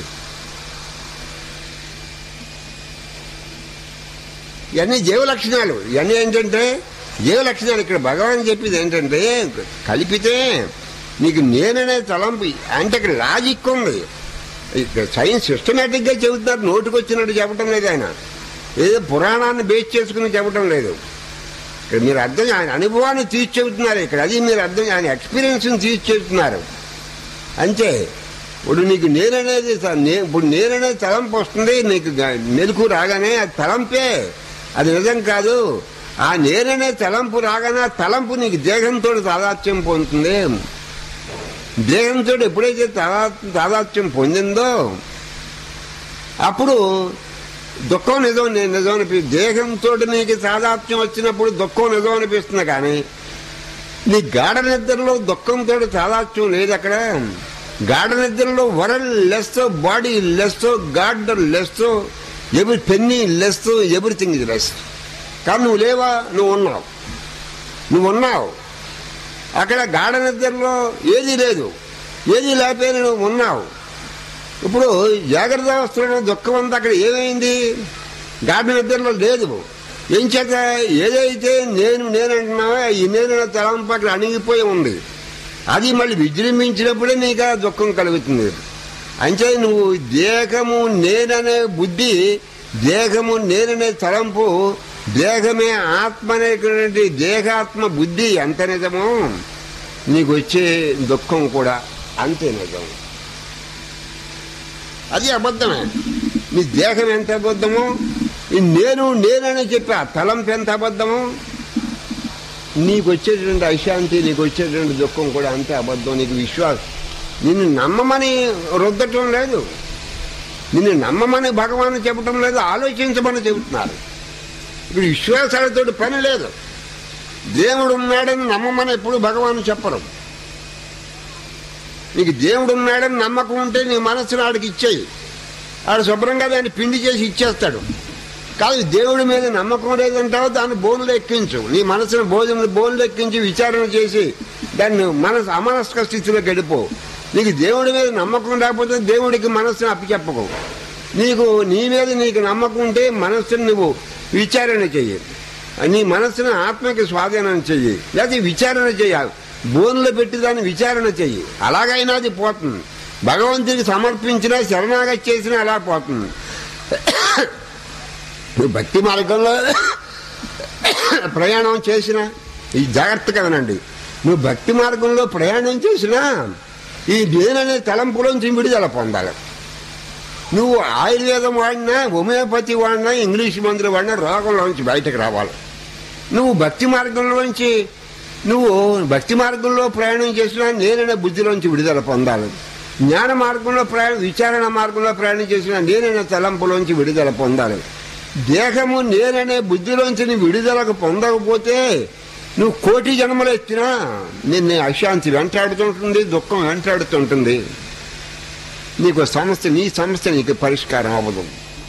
ఇవన్నీ జీవ లక్షణాలు ఇవన్నీ ఏంటంటే జీవ లక్షణాలు ఇక్కడ భగవాన్ చెప్పేది ఏంటంటే కలిపితే నీకు నేననే తలంపు అంటే ఇక్కడ లాజిక్ ఉంది ఇక్కడ సైన్స్ సిస్టమేటిక్ గా చెబుతున్నారు నోటికి వచ్చినట్టు చెప్పడం లేదు ఆయన ఏదో పురాణాన్ని బేస్ చేసుకుని చెప్పడం లేదు ఇక్కడ మీరు అర్థం ఆయన అనుభవాన్ని తీసి చెబుతున్నారు ఇక్కడ అది మీరు అర్థం ఆయన ఎక్స్పీరియన్స్ తీసి చెబుతున్నారు అంతే ఇప్పుడు నీకు నేననేది త- నే- ఇప్పుడు నేననేది తలంపు వస్తుంది నీకు గ- మెలకు రాగానే అది తలంపే అది నిజం కాదు ఆ నేననే తలంపు రాగానే ఆ తలంపు నీకు దేహంతో తాదాత్యం పొందుతుంది దేహంతో ఎప్పుడైతే తాదా తాదాత్యం పొందిందో అప్పుడు దుఃఖం నిజం నేను నిజం అనిపి దేహంతో నీకు తాదాత్యం వచ్చినప్పుడు దుఃఖం నిజం అనిపిస్తుంది కానీ నీ గాఢ నిద్రలో దుఃఖంతో తాదాత్యం లేదు అక్కడ గాఢ నిద్రలో worldless bodyless godless ఎవరి penniless everything is less కానీ నువ్వు లేవా నువ్వు ఉన్నావు నువ్వు ఉన్నావు అక్కడ గాఢ నిద్రలో ఏదీ లేదు ఏది లేకపోయినా నువ్వు ఉన్నావు ఇప్పుడు జాగ్రత్త అవస్థలో దుఃఖం అంతా అక్కడ ఏమైంది గాఢ నిద్రలో లేదు ఏం చేత ఏదైతే నేను నేనంటున్నావో ఈ నేను తలంపు అక్కడ అణిగిపోయి ఉంది అది మళ్ళీ విజృంభించినప్పుడే నీకు ఆ దుఃఖం కలుగుతుంది అంటే నువ్వు దేహము నేననే బుద్ధి దేహము నేననే తలంపు దేహమే ఆత్మ అనేటువంటి దేహాత్మ బుద్ధి ఎంత నిజమో నీకు వచ్చే దుఃఖం కూడా అంతే నిజం అది అబద్ధమే నీ దేహం ఎంత అబద్ధము ఈ నేను నేనని చెప్పి ఆ తలంపు ఎంత అబద్ధము నీకు వచ్చేటువంటి అశాంతి నీకు వచ్చేటువంటి దుఃఖం కూడా అంతే అబద్ధం నీకు విశ్వాసం నిన్ను నమ్మమని రుద్దటం లేదు నిన్ను నమ్మమని భగవాన్ చెప్పటం లేదు ఆలోచించమని చెబుతున్నారు ఇప్పుడు విశ్వాసాలతో పని లేదు దేవుడు ఉన్నాడని నమ్మమని ఎప్పుడు భగవాన్ చెప్పరు నీకు దేవుడు ఉన్నాడని నమ్మకం ఉంటే నీ మనస్సును ఆడికి ఇచ్చేయి ఆడు శుభ్రంగా దాన్ని పిండి చేసి ఇచ్చేస్తాడు కాదు దేవుడి మీద నమ్మకం లేదంటావు దాన్ని బోన్లు ఎక్కించు నీ మనసును భోజనం బోన్లు ఎక్కించి విచారణ చేసి దాన్ని మనసు అమనస్క స్థితిలో గడిపో నీకు దేవుడి మీద నమ్మకం లేకపోతే దేవుడికి మనస్సును అప్పచెప్పకు నీకు నీ మీద నీకు నమ్మకం ఉంటే మనస్సును నువ్వు విచారణ చెయ్యి నీ మనస్సును ఆత్మకి స్వాధీనం చెయ్యి లేకపోతే విచారణ చెయ్యాలి బోన్లో పెట్టి దాన్ని విచారణ చెయ్యి అలాగైనా అది పోతుంది భగవంతుడికి సమర్పించినా శరణాగతి చేసినా అలా పోతుంది నువ్వు భక్తి మార్గంలో ప్రయాణం చేసిన ఈ జాగ్రత్త కదనండి నువ్వు భక్తి మార్గంలో ప్రయాణం చేసినా ఈ నేననే తలంపులోంచి విడుదల పొందాలి నువ్వు ఆయుర్వేదం వాడినా హోమియోపతి వాడినా ఇంగ్లీష్ మందులు వాడినా రోగంలోంచి బయటకు రావాలి నువ్వు భక్తి మార్గంలోంచి నువ్వు భక్తి మార్గంలో ప్రయాణం చేసినా నేనైనా బుద్ధిలోంచి విడుదల పొందాలి జ్ఞాన మార్గంలో ప్రయాణం విచారణ మార్గంలో ప్రయాణం చేసినా నేనైనా తలంపులోంచి విడుదల పొందాలి దేహము నేననే బుద్ధిలోంచి నీ విడుదలకు పొందకపోతే నువ్వు కోటి జన్మలు ఎత్తినా నిన్ను అశాంతి వెంటాడుతుంటుంది దుఃఖం వెంటాడుతుంటుంది నీకు సమస్య నీ సమస్య నీకు పరిష్కారం అవ్వదు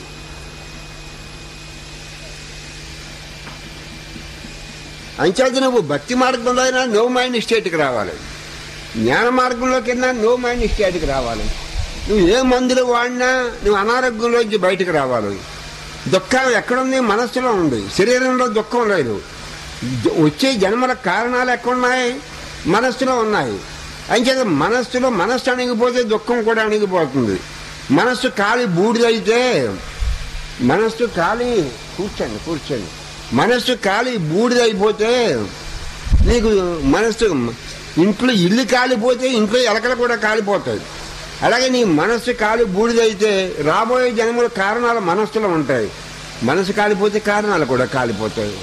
అంచేత నువ్వు భక్తి మార్గంలో అయినా నో మైండ్ స్టేట్కి రావాలి జ్ఞాన మార్గంలోకి వెళ్ళినా నో మైండ్ స్టేట్కి రావాలి నువ్వు ఏ మందులు వాడినా నువ్వు అనారోగ్యంలోంచి బయటకు రావాలి దుఃఖం ఎక్కడుంది మనస్సులో ఉంది శరీరంలో దుఃఖం లేదు ద- వచ్చే జన్మల కారణాలు ఎక్కడున్నాయి మనస్సులో ఉన్నాయి అంచేత మనస్సులో మనస్సు అణిగిపోతే దుఃఖం కూడా అణిగిపోతుంది మనస్సు కాలి బూడిదైతే మనస్సు కాలి కూర్చోండి కూర్చోండి మనస్సు కాలి బూడిదైపోతే నీకు మనస్సు ఇంట్లో ఇల్లు కాలిపోతే ఇంట్లో ఎలకలు కూడా కాలిపోతాయి అలాగే నీ మనస్సు కాలి బూడిదైతే రాబోయే జన్మల కారణాలు మనస్సులో ఉంటాయి మనసు కాలిపోతే కారణాలు కూడా కాలిపోతాయి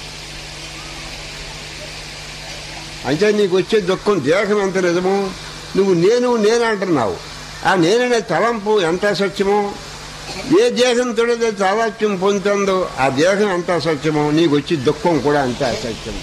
అంటే నీకు వచ్చే దుఃఖం దేహం ఎంత నిజమో నువ్వు నేను నేను అంటున్నావు ఆ నేననే తలంపు ఎంత సత్యమో ఏ దేహంతో తాదాత్మ్యం పొందుతుందో ఆ దేహం ఎంత అసత్యమో నీకు వచ్చి దుఃఖం కూడా అంతే అసత్యం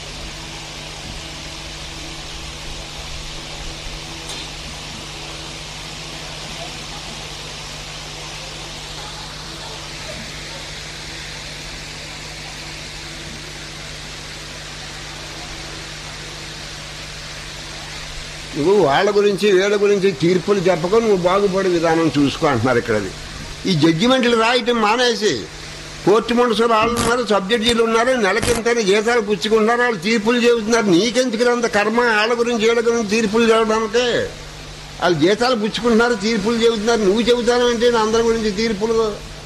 నువ్వు వాళ్ళ గురించి వీళ్ళ గురించి తీర్పులు చెప్పక నువ్వు బాగుపడే విధానం చూసుకో అంటున్నారు ఇక్కడది ఈ జడ్జిమెంట్లు రాయటం మానేసి కోర్టు మనుషులు వాళ్ళు ఉన్నారు సబ్జెక్టీలు ఉన్నారు నెలకింతని జీతాలు పుచ్చుకుంటున్నారు వాళ్ళు తీర్పులు చెబుతున్నారు నీకెందుకు అంత కర్మ వాళ్ళ గురించి వీళ్ళ గురించి తీర్పులు చెప్పడానికి వాళ్ళు జీతాలు పుచ్చుకుంటున్నారు తీర్పులు చెబుతున్నారు నువ్వు చెబుతాను అంటే అందరి గురించి తీర్పులు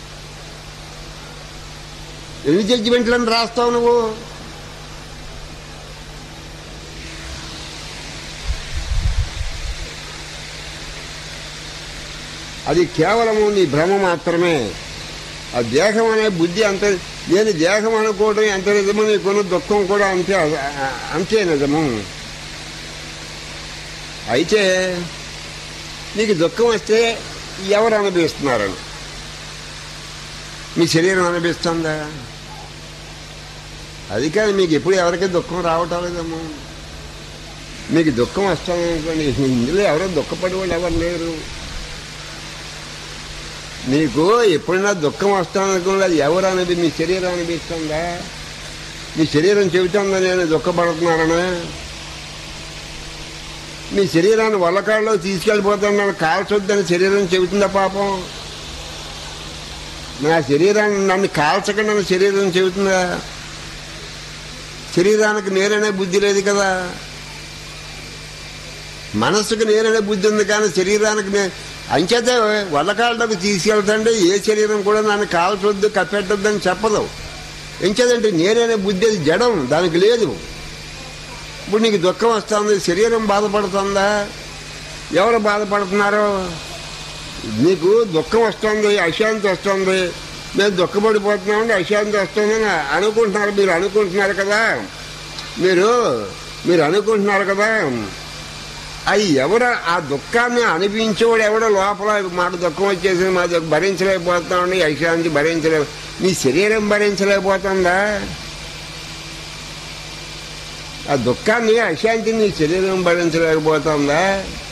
ఎన్ని జడ్జిమెంట్లను రాస్తావు నువ్వు అది కేవలము నీ భ్రమ మాత్రమే ఆ దేహం అనే బుద్ధి అంత నేను దేహం అనుకోవడం ఎంత నిజమో నీకున్న దుఃఖం కూడా అంతే అంతే నిజము అయితే నీకు దుఃఖం వస్తే ఎవరు అనుభవిస్తున్నారని మీ శరీరం అనిపిస్తుందా అది కాదు మీకు ఎప్పుడు ఎవరికి దుఃఖం రావటం లేదమ్మా మీకు దుఃఖం వస్తుంది అనుకోండి ఇందులో ఎవరో దుఃఖపడే వాళ్ళు ఎవరు లేరు నీకు ఎప్పుడైనా దుఃఖం వస్తాననుకున్నది అది ఎవరు అనేది మీ శరీరం అనిపిస్తుందా మీ శరీరం చెబుతుందా నేను దుఃఖపడుతున్నానని మీ శరీరాన్ని వల్లకాళ్ళలో తీసుకెళ్ళిపోతాను నన్ను కాల్చొద్దని శరీరం చెబుతుందా పాపం నా శరీరాన్ని నన్ను కాల్చక నన్ను శరీరం చెబుతుందా శరీరానికి నేరనే బుద్ధి లేదు కదా మనస్సుకు నేరనే బుద్ధి ఉంది కానీ శరీరానికి నే అంచేతే వల్లకాళ్ళకు తీసుకెళ్తాంటే ఏ శరీరం కూడా నన్ను కాల్చొద్దు కప్పెట్టొద్దని చెప్పదు ఎంచేదంటే నేరనే బుద్ధి అది జడం దానికి లేదు ఇప్పుడు నీకు దుఃఖం వస్తుంది శరీరం బాధపడుతుందా ఎవరు బాధపడుతున్నారు నీకు దుఃఖం వస్తుంది అశాంతి వస్తుంది మేము దుఃఖపడిపోతున్నామండి అశాంతి వస్తుందని అనుకుంటున్నారు మీరు అనుకుంటున్నారు కదా మీరు మీరు అనుకుంటున్నారు కదా అది ఎవడ ఆ దుఃఖాన్ని అనిపించేవాడు ఎవడో లోపల మాకు దుఃఖం వచ్చేసి మా దుఃఖం భరించలేకపోతున్నామండి అశాంతి భరించలే నీ శరీరం భరించలేకపోతుందా ఆ దుఃఖాన్ని అశాంతిని నీ శరీరం భరించలేకపోతుందా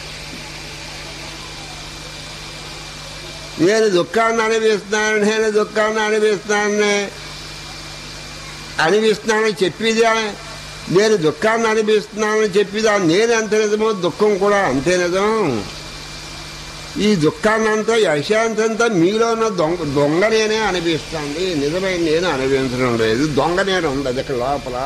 నేను దుఃఖాన్ని అనిపిస్తున్నాను నేను దుఃఖాన్ని అనిపిస్తున్నాను అనిపిస్తున్నానని చెప్పిదా నేను దుఃఖాన్ని అనిపిస్తున్నానని చెప్పిదా నేను ఎంత నిజమో దుఃఖం కూడా అంతే నిజం ఈ దుఃఖాన్ని అంతా ఈ అశాంతి అంతా మీలో ఉన్న దొంగ దొంగ నేనే అనిపిస్తుంది నిజమైన నేను అనిపించడం లేదు దొంగ నేను ఉంది అది ఇక్కడ లోపల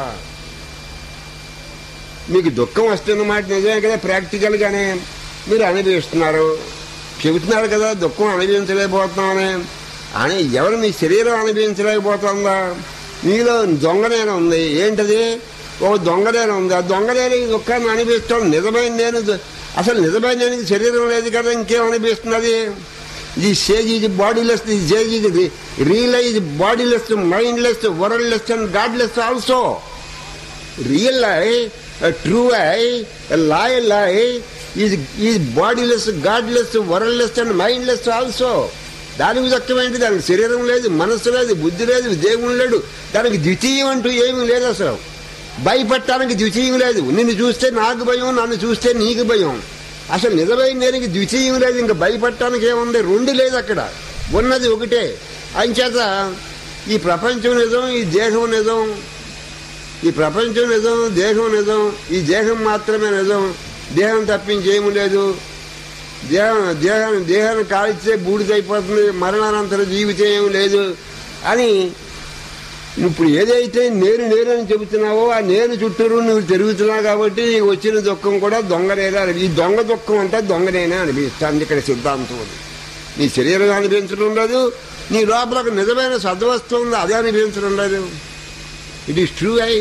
మీకు దుఃఖం వస్తున్న మాట నిజమే కదా ప్రాక్టికల్గానే మీరు అనిపిస్తున్నారు చెబుతున్నారు కదా దుఃఖం అనిపించలేకపోతున్నామని అని ఎవరు మీ శరీరం అనిపించలేకపోతుందా మీలో దొంగనేన ఉంది ఏంటది ఓ దొంగనేన ఉంది ఆ దొంగనేన ఈ దుఃఖాన్ని అనిపిస్తుంది నిజమైన నేను దు- అసలు నిజమైన నేను శరీరం లేదు కదా ఇంకేం అనిపిస్తున్నది ఇది స్టేజ్ ఇది బాడీలెస్ ఇది స్టేజ్ ఇది realise bodyless mindless worldless and godless also real eye, a true eye, a lie lie is, is bodiless, godless, worldless and mindless also. దానికి దక్కమైంది దానికి శరీరం లేదు మనస్సు లేదు బుద్ధి లేదు దేవుడు లేడు దానికి ద్వితీయం అంటూ ఏమీ లేదు అసలు భయపడటానికి ద్వితీయం లేదు నిన్ను చూస్తే నాకు భయం నన్ను చూస్తే నీకు భయం అసలు నిజమైన నేనికి ద్వితీయం లేదు ఇంకా భయపడటానికి ఏముంది రెండు లేదు అక్కడ ఉన్నది ఒకటే అంచేత ఈ ప్రపంచం నిజం ఈ దేహం నిజం ఈ ప్రపంచం నిజం దేహం నిజం ఈ దేహం మాత్రమే నిజం దేహం తప్పించేమీ లేదు దేహం దేహం దేహాన్ని కాల్చితే బూడిదైపోతుంది మరణానంతర జీవితం ఏమి లేదు అని ఇప్పుడు ఏదైతే నేను నేనని చెబుతున్నావో ఆ నేను చుట్టూరు నువ్వు తిరుగుతున్నావు కాబట్టి నీకు వచ్చిన దుఃఖం కూడా దొంగనేనా అని ఈ దొంగ దుఃఖం అంటే దొంగనేనా అనిపిస్తుంది ఇక్కడ సిద్ధాంతం అది. నీ శరీరం అనిపించడం లేదు నీ లోపల ఒక నిజమైన సద్వస్తువు ఉంది అదే అనిపించడం లేదు ఇట్ ఈస్ ట్రూ ఐ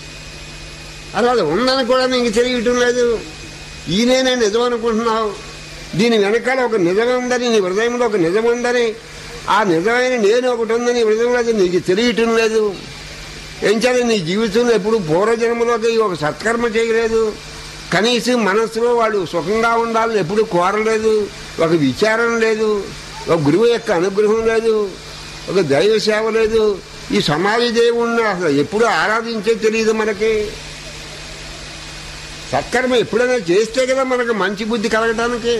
అలా అది ఉందని కూడా నీకు తెలియటం లేదు ఈయనే నిజం అనుకుంటున్నావు దీని వెనకాల ఒక నిజం ఉందని నీ హృదయంలో ఒక నిజం ఉందని ఆ నిజమైన నేను ఒకటి ఉందని నీ హృదయంలో అది నీకు తెలియటం లేదు ఏం చేయాలి నీ జీవితంలో ఎప్పుడు పూర్వజన్మలోకి ఒక సత్కర్మ చేయలేదు కనీసం మనస్సులో వాడు సుఖంగా ఉండాలని ఎప్పుడు కోరలేదు ఒక విచారం లేదు ఒక గురువు యొక్క అనుగ్రహం లేదు ఒక దైవ సేవ లేదు ఈ సమాజ దేవుణ్ణి అసలు ఎప్పుడు ఆరాధించే తెలియదు మనకి సత్కర్మ ఎప్పుడైనా చేస్తే కదా మనకు మంచి బుద్ధి కలగటానికి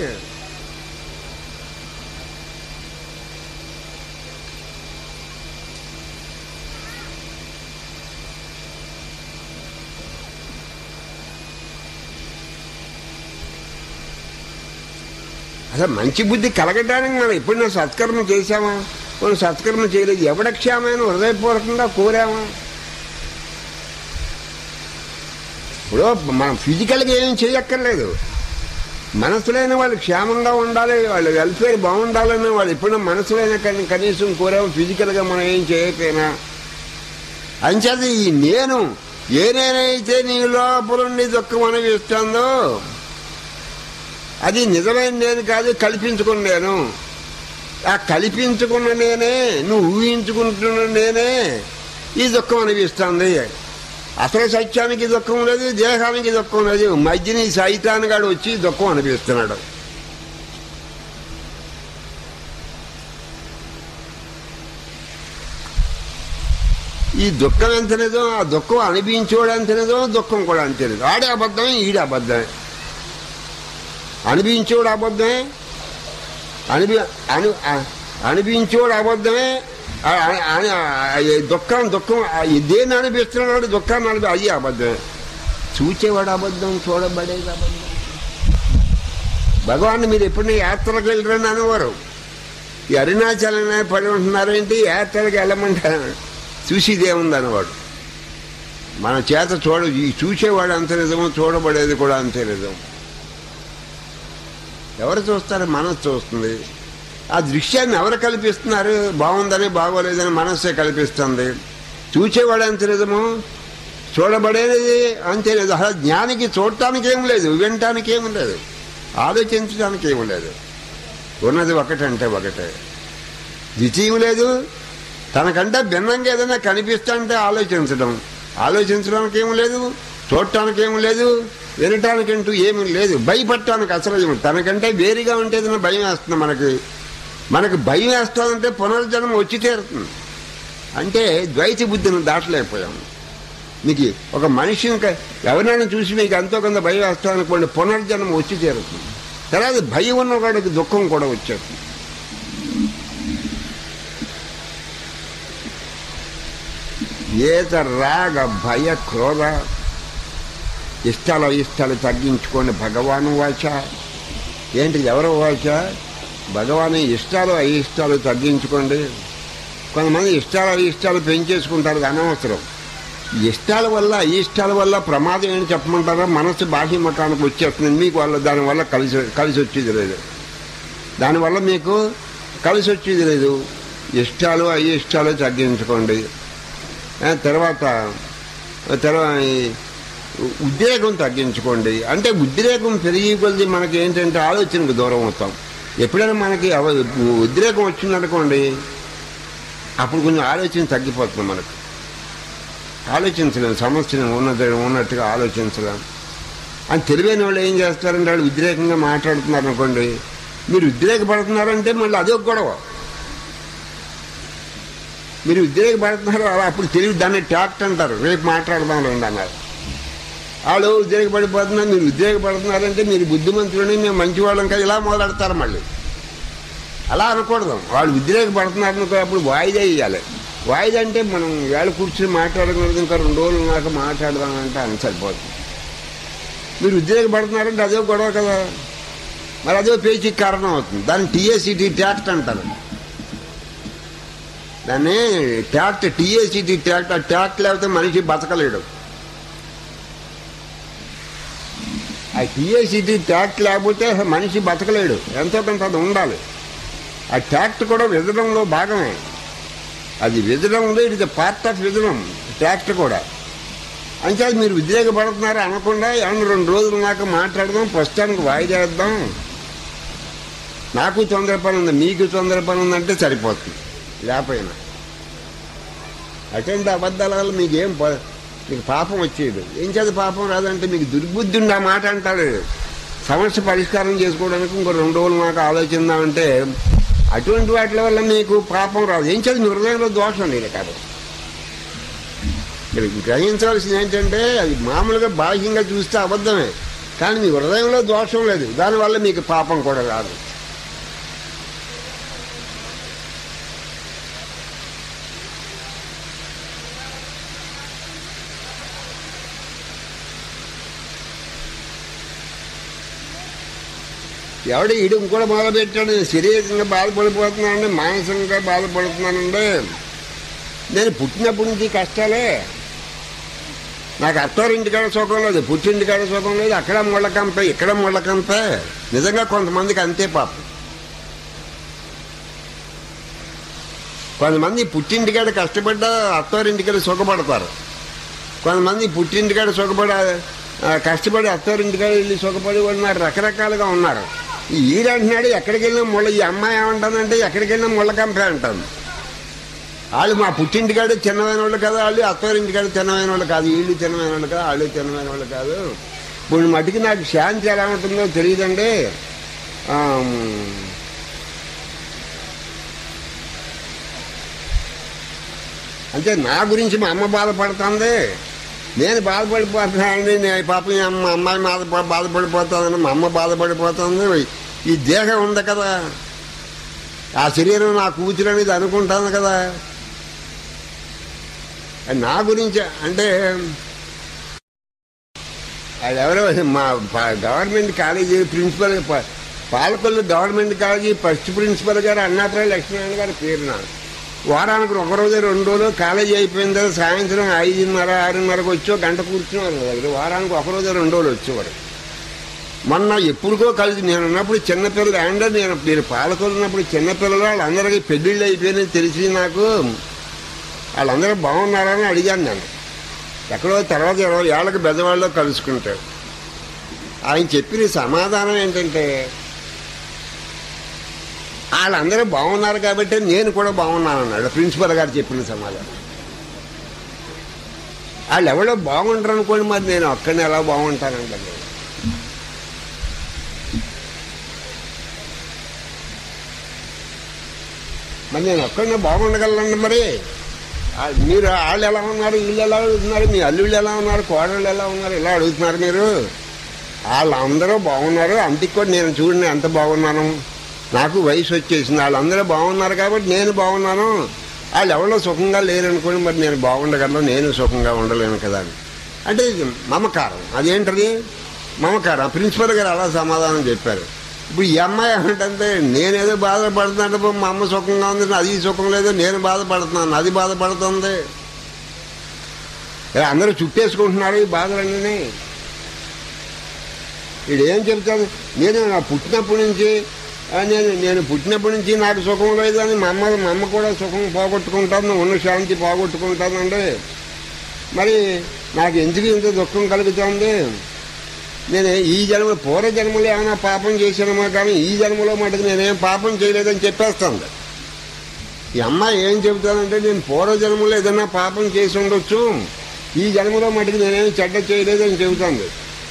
అసలు మంచి బుద్ధి కలగటానికి మనం ఎప్పుడైనా సత్కర్మ చేశామా మనం సత్కర్మ చేయలేదు ఎవడ క్షేమైన హృదయపూర్వకంగా కోరామా ఇప్పుడు మనం ఫిజికల్గా ఏం చేయక్కర్లేదు మనసులైన వాళ్ళు క్షేమంగా ఉండాలి వాళ్ళ వెల్ఫేర్ బాగుండాలని వాళ్ళు ఎప్పుడైనా మనసులైన కనీ- కనీసం కోరాము ఫిజికల్గా మనం ఏం చేయకపోయినా అంచేది ఈ నేను ఏ నేనైతే నీ లోపలుండి దుఃఖం అనిపిస్తుందో అది నిజమైన నేను కాదు కల్పించుకున్న నేను ఆ కల్పించుకున్న నేనే నువ్వు ఊహించుకుంటున్న నేనే ఈ దుఃఖం అనిపిస్తుంది అసలు సత్యానికి దుఃఖం లేదు దేహానికి దుఃఖం లేదు మధ్యని సైతాన్గాడు వచ్చి దుఃఖం అనిపిస్తున్నాడు ఈ దుఃఖం ఎంత నిజం ఆ దుఃఖం అనిపించోడు ఎంత నిజం దుఃఖం కూడా అంతే నిజం ఆడే అబద్ధమే ఈడే అబద్ధమే అనిపించోడు అబద్ధమే అనిపి అను అ- అనిపించోడు అబద్ధమే ఆ- ఆ- ఆ- ఆ- ఈ దుఃఖం దుఃఖం ఆ ఈ దేన్ని అనిపిస్తున్నాడు దుఃఖాన్ని అనిపి అయ్యి అబద్ధమే చూచేవాడు అబద్ధం చూడబడేది అబద్ధం భగవాన్ మీరు ఎప్పుడైనా యాత్రకు వెళ్ళరని అనేవారు ఈ అరుణాచలనే పడి ఉంటున్నారేంటి యాత్రలకు వెళ్ళమంటారు చూసిదేముంది అనేవాడు మన చేత చూడ ఈ చూసేవాడు అంత నిజము చూడబడేది కూడా అంతే నిజం ఎవరు చూస్తారు మనసు చూస్తుంది ఆ దృశ్యాన్ని ఎవరు కల్పిస్తున్నారు బాగుందని బాగోలేదని మనస్సే కల్పిస్తుంది చూసేవాడు అంత నిజము చూడబడేది అంతే లేదు అసలు జ్ఞానికి చూడటానికి ఏం లేదు వినటానికి ఏం లేదు ఆలోచించడానికి ఏం లేదు ఉన్నది ఒకటంటే ఒకటే ద్వితీయం లేదు తనకంటే భిన్నంగా ఏదైనా కనిపిస్తుంటే ఆలోచించడం ఆలోచించడానికి ఏం లేదు చూడటానికి ఏం లేదు వినటానికంటూ ఏమీ లేదు భయపడటానికి అసలు ఏమి తనకంటే వేరుగా ఉంటే ఏదైనా భయం వేస్తుంది మనకి మనకి భయం వేస్తుందంటే పునర్జన్మ వచ్చి తీరుతుంది అంటే ద్వైత బుద్ధిని దాటలేకపోయాము మీకు ఒక మనిషిని క- ఎవరినైనా చూసి మీకు ఎంతో కొంత భయం వేస్తామనుకోండి పునర్జన్మ వచ్చి తీరుతుంది తర్వాత భయం ఉన్న వాడికి దుఃఖం కూడా వచ్చేస్తుంది ఏత రాగ భయ క్రోధ ఇష్టాలు ఇష్టాలు తగ్గించుకోండి భగవాను వాచ ఏంటి ఎవరు వాచ భగవాను ఇష్టాలు అయిష్టాలు తగ్గించుకోండి కొంతమంది ఇష్టాలు అయిష్టాలు పెంచేసుకుంటారు అది అనవసరం ఇష్టాల వల్ల అయిష్టాల వల్ల ప్రమాదం ఏంటి చెప్పమంటారా మనసు బాహ్య మకానికి వచ్చేస్తుంది మీకు వల్ల దానివల్ల కలిసి కలిసి వచ్చేది లేదు దానివల్ల మీకు కలిసి వచ్చేది లేదు ఇష్టాలు అయిష్టాలు తగ్గించుకోండి ఆ, తర్వాత తర్వాత ఈ ఉద్రేకం తగ్గించుకోండి అంటే ఉద్రేకం పెరిగి కొద్ది మనకి ఏంటంటే ఆలోచనకు దూరం అవుతాం ఎప్పుడైనా మనకి అవ- ఉద్రేకం వచ్చిందనుకోండి అప్పుడు కొంచెం ఆలోచన తగ్గిపోతుంది మనకు ఆలోచించలేం సమస్యను ఉన్నది ఉన్నట్టుగా ఆలోచించలేం అని తెలివైన వాళ్ళు ఏం చేస్తారంటే వాళ్ళు ఉద్రేకంగా మాట్లాడుతున్నారు అనుకోండి మీరు ఉద్రేకపడుతున్నారంటే మళ్ళీ అదొక గొడవ మీరు ఉద్రేకపడుతున్నారు అలా అప్పుడు తెలివి దాన్ని ట్యాక్ట్ అంటారు రేపు మాట్లాడదాం రండి అన్నారు వాళ్ళు ఉద్రేకపడిపోతున్నారు మీరు ఉద్రేకపడుతున్నారంటే మీరు బుద్ధిమంతులని మేము మంచివాళ్ళం కదా ఇలా మొదలెడతారు మళ్ళీ అలా అనకూడదు వాళ్ళు ఉద్రేకపడుతున్నారు అనుకో అప్పుడు వాయిదా ఇవ్వాలి వాయిదా అంటే మనం వేళ కూర్చొని మాట్లాడకూడదు ఇంకా రెండు రోజులు నాకు మాట్లాడదామంటే అని సరిపోతుంది మీరు ఉద్రేకపడుతున్నారంటే అదే గొడవ కదా మరి అదే పేచీకి కారణం అవుతుంది దాన్ని టీఏసీటీ ట్యాక్ట్ అంటారు దాన్ని ట్యాక్ట్ టీఏసీటీ ట్యాక్ట్ ఆ ట్యాక్ట్ లేకపోతే మనిషి బతకలేడు ఆ టీఏసీటీ ట్యాక్ట్ లేకపోతే అసలు మనిషి బతకలేడు ఎంతో కొంత అది ఉండాలి ఆ ట్యాక్ట్ కూడా విధడంలో భాగమే అది విధడంలో ఇట్ ఇస్ పార్ట్ ఆఫ్ విధడం ట్యాక్ట్ కూడా అంటే మీరు ఉద్రేకపడుతున్నారు అనకుండా ఏమన్నా రెండు రోజులు నాకు మాట్లాడదాం ప్రస్తుతానికి వాయిదా వేద్దాం నాకు తొందర పని ఉంది మీకు తొందర పని ఉందంటే సరిపోతుంది లేకపోయినా అటువంటి అబద్ధాల వల్ల మీకేం ప- మీకు పాపం వచ్చేది ఏం చేత పాపం రాదంటే మీకు దుర్బుద్ధి ఉండి ఆ మాట అంటాడు సమస్య పరిష్కారం చేసుకోవడానికి ఇంకో రెండు రోజులు మాకు ఆలోచిద్దామంటే అటువంటి వాటి వల్ల మీకు పాపం రాదు ఏం చేత మీ హృదయంలో దోషం లేదు కాదు మీరు గ్రహించవలసింది ఏంటంటే అది మామూలుగా బాహ్యంగా చూస్తే అబద్ధమే కానీ మీ హృదయంలో దోషం లేదు దానివల్ల మీకు పాపం కూడా రాదు ఎవడు ఈడు కూడా మొదలుపెట్టాడు శరీరంగా బాధపడిపోతున్నానండి మానసికంగా బాధపడుతున్నానండి నేను పుట్టినప్పటి నుంచి కష్టాలే నాకు అత్తారింటికాడ సుఖం లేదు పుట్టింటికాడ సుఖం లేదు అక్కడ ముళ్ళకంపే ఇక్కడ ముళ్ళకంపే నిజంగా కొంతమందికి అంతే పాపం కొంతమంది పుట్టింటికాడ కష్టపడ్డ అత్తారింటికాడ సుఖపడతారు కొంతమంది పుట్టింటికాడ సుఖపడ ఆ, కష్టపడి అత్తారింటికాడ వెళ్ళి సుఖపడి ఉన్నారు రకరకాలుగా ఉన్నారు ఈ ఈడంటున్నాడు ఎక్కడికి వెళ్ళినా ముళ్ళ ఈ అమ్మాయి ఏమంటుందంటే ఎక్కడికి వెళ్ళినా ముళ్ళకంపే అంటాను వాళ్ళు మా పుట్టింటికాడ చిన్నమైన వాళ్ళు కదా వాళ్ళు అత్తవారింటికాడ చిన్నమైన వాళ్ళు కాదు వీళ్ళు చిన్నమైన వాళ్ళు కాదు వాళ్ళు చిన్నమైన వాళ్ళు కాదు ఇప్పుడు మటుకి నాకు శాంతి ఎలా ఉంటుందో తెలియదండి ఆమ్, అంటే నా గురించి మా అమ్మ బాధపడుతుంది నేను బాధపడిపోతున్నానండి నేను పాపం ఈ అమ్మ అమ్మాయి బాధ బాధపడిపోతుందని మా అమ్మ బాధపడిపోతుంది ఈ దేహం ఉంది కదా ఆ శరీరం నా కూతురు అనేది అనుకుంటాను కదా అది నా గురించి అంటే అది ఎవరో మా ప- గవర్నమెంట్ కాలేజీ ప్రిన్సిపల్ ప- Palakollu government college first principal గారు అన్నాపురం లక్ష్మీనారాయణ గారి పేరు నాకు వారానికి ఒక రోజు రెండు రోజులు కాలేజీ అయిపోయిన తర్వాత సాయంత్రం ఐదున్నర ఆరున్నరకు వచ్చి ఒక గంట కూర్చునేవారు నా దగ్గర వారానికి ఒక రోజు రెండు రోజులు వచ్చేవారు మొన్న ఎప్పుడుకో కలిసి నేను ఉన్నప్పుడు చిన్నపిల్లలు అండ్ నేను నేను పాలకొల్లు ఉన్నప్పుడు చిన్నపిల్లలు వాళ్ళందరికీ పెళ్ళిళ్ళు అయిపోయినాయి తెలిసి నాకు వాళ్ళందరూ బాగున్నారని అడిగాను నేను ఎక్కడో తర్వాత ఇరవై ఏళ్ళకి పెద్దవాళ్ళు కలుసుకుంటాడు ఆయన చెప్పిన సమాధానం ఏంటంటే వాళ్ళందరూ బాగున్నారు కాబట్టి నేను కూడా బాగున్నాను అన్నాడు ప్రిన్సిపల్ గారు చెప్పిన సమాధానం వాళ్ళు ఎవరో బాగుంటారు అనుకోండి మరి నేను ఒక్కడిని ఎలా బాగుంటానంటే మరి నేను ఒక్కడినే బాగుండగలను మరి ఆ, మీరు వాళ్ళు ఎలా ఉన్నారు వీళ్ళు ఎలా అడుగుతున్నారు మీ అల్లుళ్ళు ఎలా ఉన్నారు కోడళ్ళు ఎలా ఉన్నారు ఇలా అడుగుతున్నారు మీరు వాళ్ళందరూ బాగున్నారు అంతకు కూడా నేను చూడండి ఎంత బాగున్నాను నాకు వయసు వచ్చేసింది వాళ్ళందరూ బాగున్నారు కాబట్టి నేను బాగున్నాను వాళ్ళు ఎవరో సుఖంగా లేరనుకోండి మరి నేను బాగుండగలను నేను సుఖంగా ఉండలేను కదా అని అంటే ఇది మమకారం అదేంటది మమకారం ఆ ప్రిన్సిపల్ గారు అలా సమాధానం చెప్పారు ఇప్పుడు ఈ అమ్మాయి ఏమంటే నేనేదో బాధపడుతుందంటే మా అమ్మ సుఖంగా ఉంది అది సుఖం లేదు నేను బాధపడుతున్నాను అది బాధపడుతుంది ఇలా అందరూ చుట్టేసుకుంటున్నారు ఈ బాధలన్నీ వీడు ఏం చెప్తాను నేను నా పుట్టినప్పటి నుంచి ఆ, నేను నేను పుట్టినప్పటి నుంచి నాకు సుఖం లేదు అని మా అమ్మ మా అమ్మ కూడా సుఖం పోగొట్టుకుంటాను ఉన్న శాంతి పోగొట్టుకుంటానండి మరి నాకు ఎందుకు ఇంత దుఃఖం కలుగుతుంది నేను ఈ జన్మ పూర్వ జన్మలో ఏమైనా పాపం చేశానేమో కానీ ఈ జన్మలో మటుకు నేనేం పాపం చేయలేదని చెప్పేస్తాను ఈ అమ్మాయి ఏం చెబుతానంటే నేను పూర్వ జన్మలో ఏదైనా పాపం చేసి ఉండొచ్చు ఈ జన్మలో మటుకు నేనేం చెడ్డ చేయలేదని చెబుతాను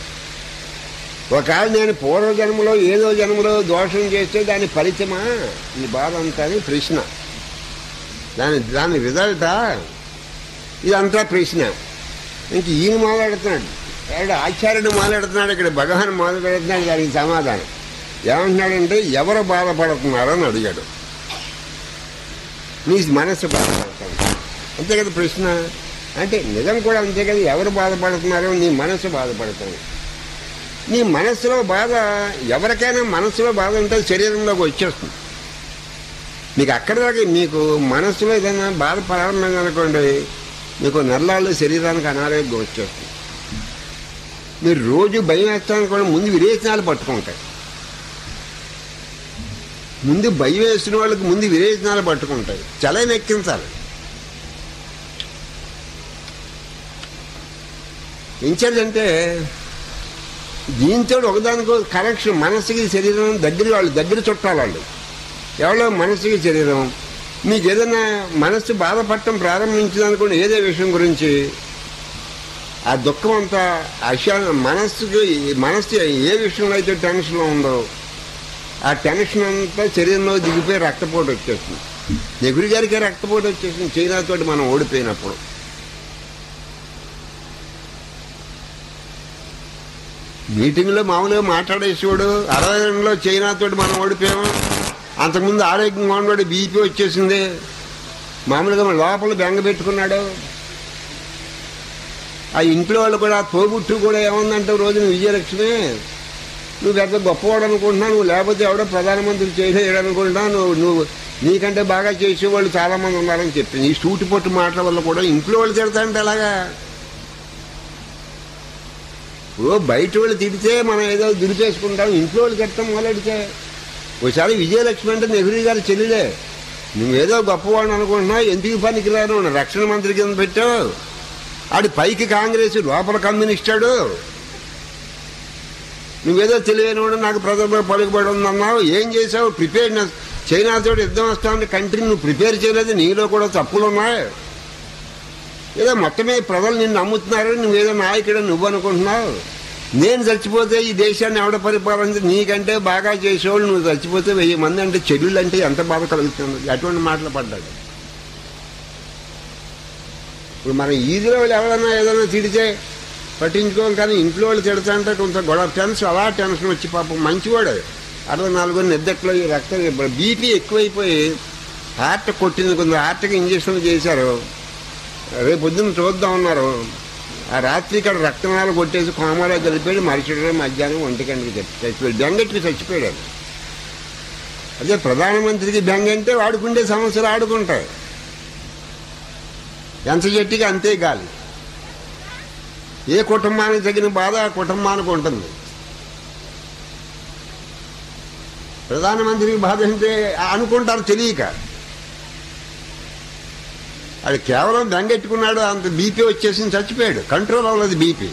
ఒకవేళ నేను పూర్వ జన్మలో ఏదో జన్మలో దోషం చేస్తే దాని ఫలితమా ఈ బాధ అంతా అని ప్రశ్న దాని దాని రిజల్టా ఇదంతా ప్రశ్న ఇంక ఈయన మాట్లాడుతున్నాడు ఎవడు ఆచార్యుడు మాట్లాడుతున్నాడు ఇక్కడ భగవాన్ మాట్లాడుతున్నాడు దానికి సమాధానం ఏమంటున్నాడంటే ఎవరు బాధపడుతున్నారో అని అడిగాడు నీ మనసు బాధపడుతుంది అంతే కదా ప్రశ్న అంటే నిజం కూడా అంతే కదా ఎవరు బాధపడుతున్నారో నీ మనసు బాధపడుతుంది నీ మనసులో బాధ ఎవరికైనా మనసులో బాధ ఉంటే శరీరంలోకి వచ్చేస్తుంది మీకు అక్కడ దాకా మీకు మనసులో ఏదైనా బాధ ప్రారంభమైంది అనుకోండి మీకు నెలల్లో శరీరానికి అనారోగ్యం వచ్చేస్తుంది మీరు రోజు భయం వేస్తారనుకోండి ముందు విరేచనాలు పట్టుకుంటాయి ముందు భయం వేసిన వాళ్ళకి ముందు విరేచనాలు పట్టుకుంటాయి చలైన ఎక్కించాలి ఇన్ఛార్జ్ అంటే దీంతో ఒకదానికో కనెక్షన్ మనసుకి శరీరం దగ్గర వాళ్ళు దగ్గర చుట్టాలి వాళ్ళు ఎవరో మనసుకి శరీరం మీకు ఏదైనా మనసు బాధపడటం ప్రారంభించిందనుకోండి ఏదే విషయం గురించి ఆ దుఃఖం అంతా అశా మనస్సుకి మనస్సు ఏ విషయంలో అయితే టెన్షన్లో ఉందో ఆ టెన్షన్ అంతా శరీరంలో దిగిపోయి రక్తపోటు వచ్చేస్తుంది నెగురి గారికి రక్తపోటు వచ్చేసింది చైనాతోటి మనం ఓడిపోయినప్పుడు మీటింగ్లో మామూలుగా మాట్లాడేసేవాడు అరవై రెండులో చైనాతోటి మనం ఓడిపోయాము అంతకుముందు ఆరోగ్యంగా ఉన్నవాడు బీపీ వచ్చేసింది మామూలుగా మన లోపల బెంగ పెట్టుకున్నాడు ఆ ఇంట్లో వాళ్ళు కూడా తోబుట్టు కూడా ఏముందంటే రోజున విజయలక్ష్మి నువ్వు పెద్ద గొప్పవాడు అనుకుంటున్నావు నువ్వు లేకపోతే ఎవడో ప్రధానమంత్రి చేయలేడు అనుకుంటున్నావు నువ్వు నువ్వు నీకంటే బాగా చేసేవాళ్ళు చాలా మంది ఉన్నారని చెప్పింది ఈ సూటి పొట్టు మాటల వల్ల కూడా ఇంట్లో వాళ్ళు తిడతాంటే అలాగా ఇప్పుడు బయట వాళ్ళు తిడితే మనం ఏదో దురిపేసుకుంటాం ఇంట్లో వాళ్ళు తిడతాం మొదలెడితే ఒకసారి విజయలక్ష్మి అంటే నెహ్రూ గారి చెల్లెలే నువ్వేదో గొప్పవాడిని అనుకుంటున్నావు ఎందుకు పనికిరాను రక్షణ మంత్రి కింద పెట్టావు ఆడి పైకి కాంగ్రెస్ లోపల కమ్యూనిస్టాడు నువ్వేదో తెలియనివాడు నాకు ప్రజల్లో పలుకుబడి ఉందన్నావు ఏం చేసావు ప్రిపేర్నెస్ చైనాతో యుద్ధం వస్తామని కంట్రీ నువ్వు ప్రిపేర్ చేయలేదు నీలో కూడా తప్పులు ఉన్నాయి ఏదో మొత్తమే ప్రజలు నిన్ను నమ్ముతున్నారు నువ్వేదో నాయకుడు నువ్వు అనుకుంటున్నావు నేను చచ్చిపోతే ఈ దేశాన్ని ఎవడ పరిపాలన నీకంటే బాగా చేసేవాళ్ళు నువ్వు చచ్చిపోతే వెయ్యి మంది అంటే చెల్లుళ్ళు అంటే ఎంత బాధ కలుగుతుంది అటువంటి మాటలు పడ్డాడు ఇప్పుడు మన ఈదిలో వాళ్ళు ఎవరైనా ఏదైనా తిడితే పట్టించుకోం కానీ ఇంట్లో వాళ్ళు తిడతా అంటే కొంత గొడవ టెన్షన్ అలా టెన్షన్ వచ్చి పాపం మంచివాడు అరవై నాలుగు నిద్దట్లో ఈ రక్తం బీపీ ఎక్కువైపోయి హార్ట్ కొట్టింది కొంత హార్ట్కి ఇంజక్షన్లు చేశారు రేపు పొద్దున్న చూద్దాం ఉన్నారు ఆ రాత్రి ఇక్కడ రక్తనాలు కొట్టేసి కోమాలో కలిపాడు మరుసటి రోజు మధ్యాహ్నం ఒంటి గంటకి చచ్చి- చచ్చిపోయాడు బెంగెట్టుకు చచ్చిపోయాడు అదే ప్రధానమంత్రికి బెంగ అంటే వాడుకుండే సమస్యలు ఆడుకుంటాయి ఎంత చెట్టుకి అంతే గాలి ఏ కుటుంబానికి తగిన బాధ ఆ కుటుంబానికి ఉంటుంది ప్రధానమంత్రికి బాధ అంటే అనుకుంటారు తెలియక అది కేవలం బెంగెట్టుకున్నాడు అంత బీపీ వచ్చేసి చచ్చిపోయాడు కంట్రోల్ అవ్వలేదు బీపీ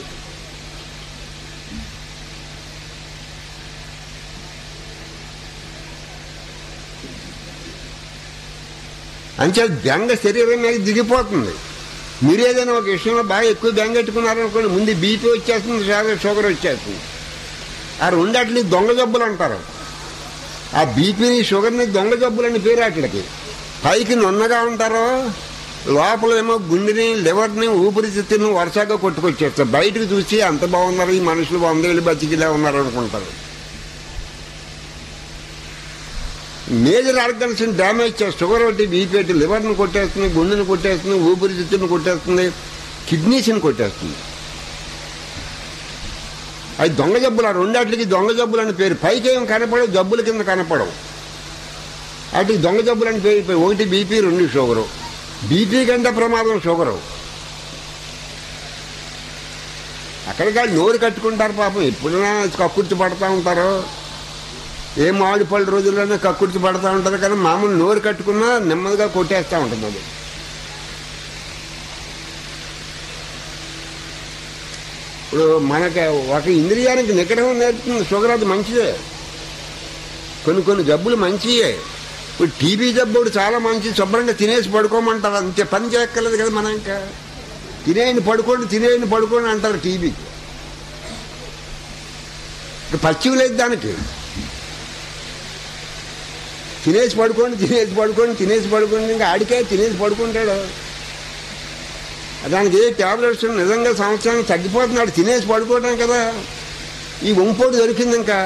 అంతే బెంగ శరీరం మీద దిగిపోతుంది మీరు ఏదైనా ఒక విషయంలో బాగా ఎక్కువ బెంగెట్టుకున్నారనుకోండి ముందు బీపీ వచ్చేస్తుంది షుగర్ షుగర్ వచ్చేస్తుంది ఆ రెండట్లని దొంగ జబ్బులు అంటారు ఆ బీపీని షుగర్ని దొంగ జబ్బులని పేరు వాటికి పైకి నున్నగా ఉంటారో లోపల ఏమో గుండెని లివర్ని ఊపిరితిత్తుని వరుసగా కొట్టుకొచ్చేస్తారు బయటకు చూసి అంత బాగున్నారు ఈ మనుషులు వందేళ్ళు బతికిలా ఉన్నారు అనుకుంటారు మేజర్ ఆర్గన్స్ డ్యామేజ్ చేస్తుంది షుగర్ ఒకటి బీపీ ఒకటి లివర్ని కొట్టేస్తుంది గుండెని కొట్టేస్తుంది ఊపిరితిత్తుని కొట్టేస్తుంది కిడ్నీస్ని కొట్టేస్తుంది అవి దొంగ జబ్బులు ఆ రెండాటికి దొంగ జబ్బులు అని పేరు పైకి ఏం కనపడవు జబ్బుల కింద కనపడవు వాటికి దొంగ జబ్బులు అని పేరు ఒకటి బీపీ రెండు షుగరు బీపీ కంటే ప్రమాదం షుగరు అక్కడికి వాళ్ళు నోరు కట్టుకుంటారు పాపం ఎప్పుడైనా కక్కుర్తి పడతా ఉంటారు ఏ మామిడి పళ్ళు రోజుల్లోనే కక్కుర్తి పడతా ఉంటారు కానీ మామూలు నోరు కట్టుకున్నా నెమ్మదిగా కొట్టేస్తూ ఉంటుంది అది ఇప్పుడు మనకి ఒక ఇంద్రియానికి నిగ్రహం నేర్పుతుంది షుగర్ అది మంచిదే కొన్ని కొన్ని జబ్బులు మంచియే ఇప్పుడు టీబీ జబ్బు ఒకటి చాలా మంచి శుభ్రంగా తినేసి పడుకోమంటారు అంతే పని చేయక్కర్లేదు కదా మనం ఇంకా తినేయని పడుకోండి తినేయని పడుకోండి అంటారు టీబీకి ఇక పచ్చివి లేదు దానికి తినేసి పడుకోండి తినేసి పడుకోండి తినేసి పడుకోండి ఇంకా ఆడికే తినేసి పడుకుంటాడు దానికి ఏ ట్యాబ్లెట్స్ నిజంగా సంవత్సరానికి తగ్గిపోతున్నాడు తినేసి పడుకోవడం కదా ఈ వంపోటు దొరికింది ఇంకా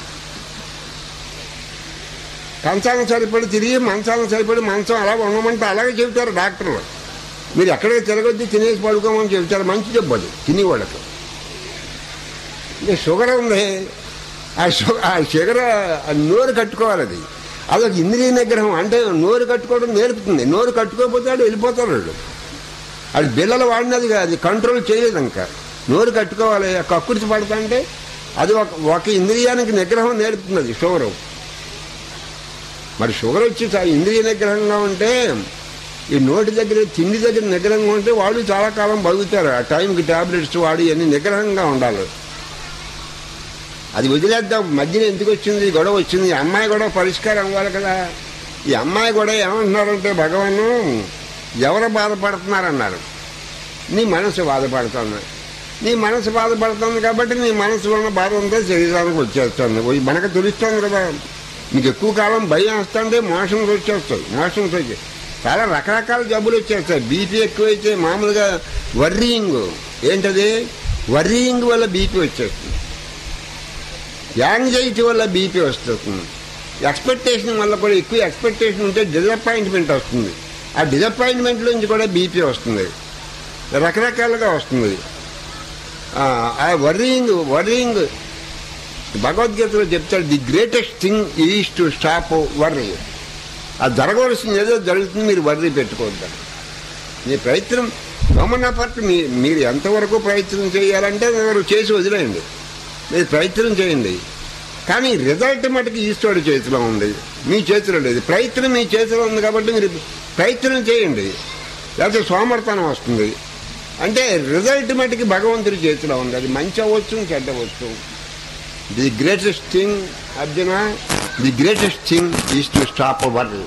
కంచానికి సరిపడి తిరిగి మంచానికి సరిపడి మంచం అలా ఉండమంటే అలాగే చెబుతారు డాక్టర్లు మీరు ఎక్కడికి తిరగొద్ది తినేసి పడుకోమని చెబుతారు మంచి జబ్బు అది తిని వాళ్ళకి ఇంకా షుగర్ ఉంది ఆ షుగర్ ఆ షుగర్ ఆ నోరు కట్టుకోవాలి అది అదొక ఇంద్రియ నిగ్రహం అంటే నోరు కట్టుకోవడం నేర్పుతుంది నోరు కట్టుకోకపోతే వాడు వెళ్ళిపోతాడు వాడు అది బిల్లలు వాడినది కాదు అది కంట్రోల్ చేయలేదు ఇంకా నోరు కట్టుకోవాలి ఆ కక్కుర్తి పడతా అంటే అది ఒక ఒక ఇంద్రియానికి నిగ్రహం నేర్పుతుంది షుగర్ మరి షుగర్ వచ్చి చా- ఇంద్రియ నిగ్రహంగా ఉంటే ఈ నోటి దగ్గర తిండి దగ్గర నిగ్రహంగా ఉంటే వాళ్ళు చాలా కాలం బతుకుతారు ఆ టైంకి టాబ్లెట్స్ వాడి అన్ని నిగ్రహంగా ఉండాలి అది వదిలేద్దాం మధ్యన ఎందుకు వచ్చింది ఈ గొడవ వచ్చింది ఈ అమ్మాయి గొడవ పరిష్కారం అవ్వాలి కదా ఈ అమ్మాయి కూడా ఏమంటున్నారంటే భగవాను ఎవరు బాధపడుతున్నారన్నారు నీ మనసు బాధపడుతుంది నీ మనసు బాధపడుతుంది కాబట్టి నీ మనసులో ఉన్న బాధ అంతా శరీరానికి వచ్చేస్తుంది ఓ- మనకు తెలుస్తుంది కదా మీకు ఎక్కువ కాలం భయం వస్తుంటే మోషన్స్ వచ్చేస్తాయి మోషన్స్ వచ్చి చాలా రకరకాల జబ్బులు వచ్చేస్తాయి బీపీ ఎక్కువైతే మామూలుగా వర్రీయింగ్ ఏంటది వర్రీయింగ్ వల్ల బీపీ వచ్చేస్తుంది యాంగ్జైటీ వల్ల బీపీ వస్తుంది ఎక్స్పెక్టేషన్ వల్ల కూడా ఎక్కువ ఎక్స్పెక్టేషన్ ఉంటే డిసప్పాయింట్మెంట్ వస్తుంది ఆ డిసప్పాయింట్మెంట్ నుంచి కూడా బీపీ వస్తుంది రకరకాలుగా వస్తుంది ఆ, ఆ వర్రింగ్ వర్రింగ్ భగవద్గీతలో చెప్తాడు the greatest thing is to stop worry ఆ జరగవలసింది ఏదో జరుగుతుంది మీరు వర్రీ పెట్టుకోవద్దాం మీ ప్రయత్నం గమన పట్టు మీ మీరు ఎంతవరకు ప్రయత్నం చేయాలంటే మీరు చేసి వదిలేయండి మీరు ప్రయత్నం చేయండి కానీ రిజల్ట్ మటుకు ఈశ్వరుడి చేతిలో ఉంది మీ చేతిలో లేదు ప్రయత్నం మీ చేతిలో ఉంది కాబట్టి మీరు ప్రయత్నం చేయండి లేకపోతే సోమర్తనం వస్తుంది అంటే రిజల్ట్ మటుకు భగవంతుడి చేతిలో ఉంది అది మంచి అవ్వచ్చు చెడ్డ అవ్వచ్చు the greatest thing Arjuna the greatest thing is to stop worry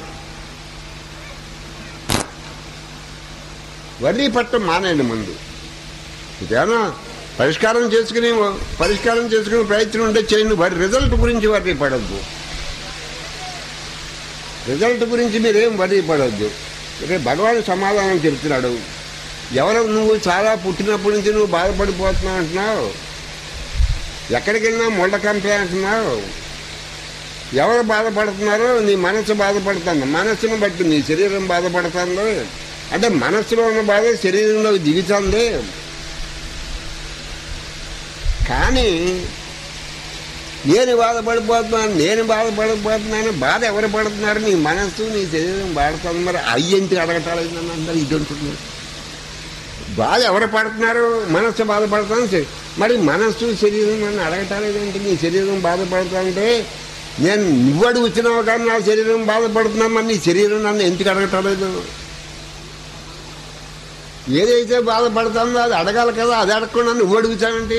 worry పట్టం మానేయండి ముందు ఇదేనా పరిష్కారం చేసుకుని పరిష్కారం చేసుకునే ప్రయత్నం ఉంటే చేయండి వారి రిజల్ట్ గురించి వర్రీ పడద్దు రిజల్ట్ గురించి మీరేం వర్రీ పడద్దు రేపు భగవాన్ సమాధానం చెప్తున్నాడు ఎవరు నువ్వు చాలా పుట్టినప్పటి నుంచి నువ్వు బాధపడిపోతున్నావు అంటున్నావు ఎక్కడికి వెళ్ళినా ముళ్ళ కంపే అంటున్నావు ఎవరు బాధపడుతున్నారో నీ మనసు బాధపడుతుంది మనస్సును బట్టి నీ శరీరం బాధపడుతుంది అంటే మనస్సులో ఉన్న బాధ శరీరంలోకి దిగుతుంది కానీ నేను బాధపడిపోతున్నాను నేను బాధపడిపోతున్నాను బాధ ఎవరు పడుతున్నారు నీ మనస్సు నీ శరీరం బాడుతుంది మరి అయ్యంటి అడగటాలేదు నన్ను అందరూ ఇది అంటున్నారు బాధ ఎవరు పడుతున్నారు మనస్సు బాధపడుతుంది శరీ- మరి మనస్సు శరీరం నన్ను అడగటాలేదంటే నీ శరీరం బాధపడుతుంటే నేను నువ్వు అడుగుతున్నావు కానీ నా శరీరం బాధపడుతున్నా మరి నీ శరీరం నన్ను ఎందుకు అడగటలేదు ఏదైతే బాధపడుతుందో అది అడగాలి కదా అది అడగకుండా నువ్వు అడుగుతానంటే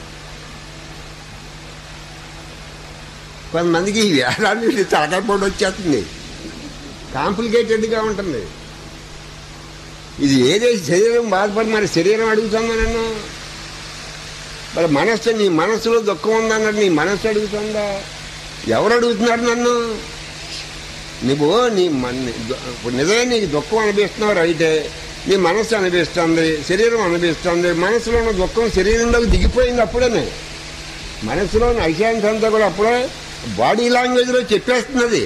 కొంతమందికి ఈ వేదాన్ని తలకాయ పొడి వచ్చేస్తుంది కాంప్లికేటెడ్గా ఉంటుంది ఇది ఏదైతే శరీరం బాధపడి మరి శరీరం అడుగుతుందా నన్ను మరి మనస్సు నీ మనస్సులో దుఃఖం ఉందన్నట్టు నీ మనస్సు అడుగుతుందా ఎవరు అడుగుతున్నారు నన్ను నువ్వు నీ మన ఇప్పుడు నిజమే నీకు దుఃఖం అనిపిస్తున్నావు రైటే నీ మనస్సు అనిపిస్తుంది శరీరం అనిపిస్తుంది మనసులో ఉన్న దుఃఖం శరీరంలోకి దిగిపోయింది అప్పుడేనే మనసులోని అశాంతి అంతా కూడా అప్పుడే బాడీ లాంగ్వేజ్లో చెప్పేస్తున్నది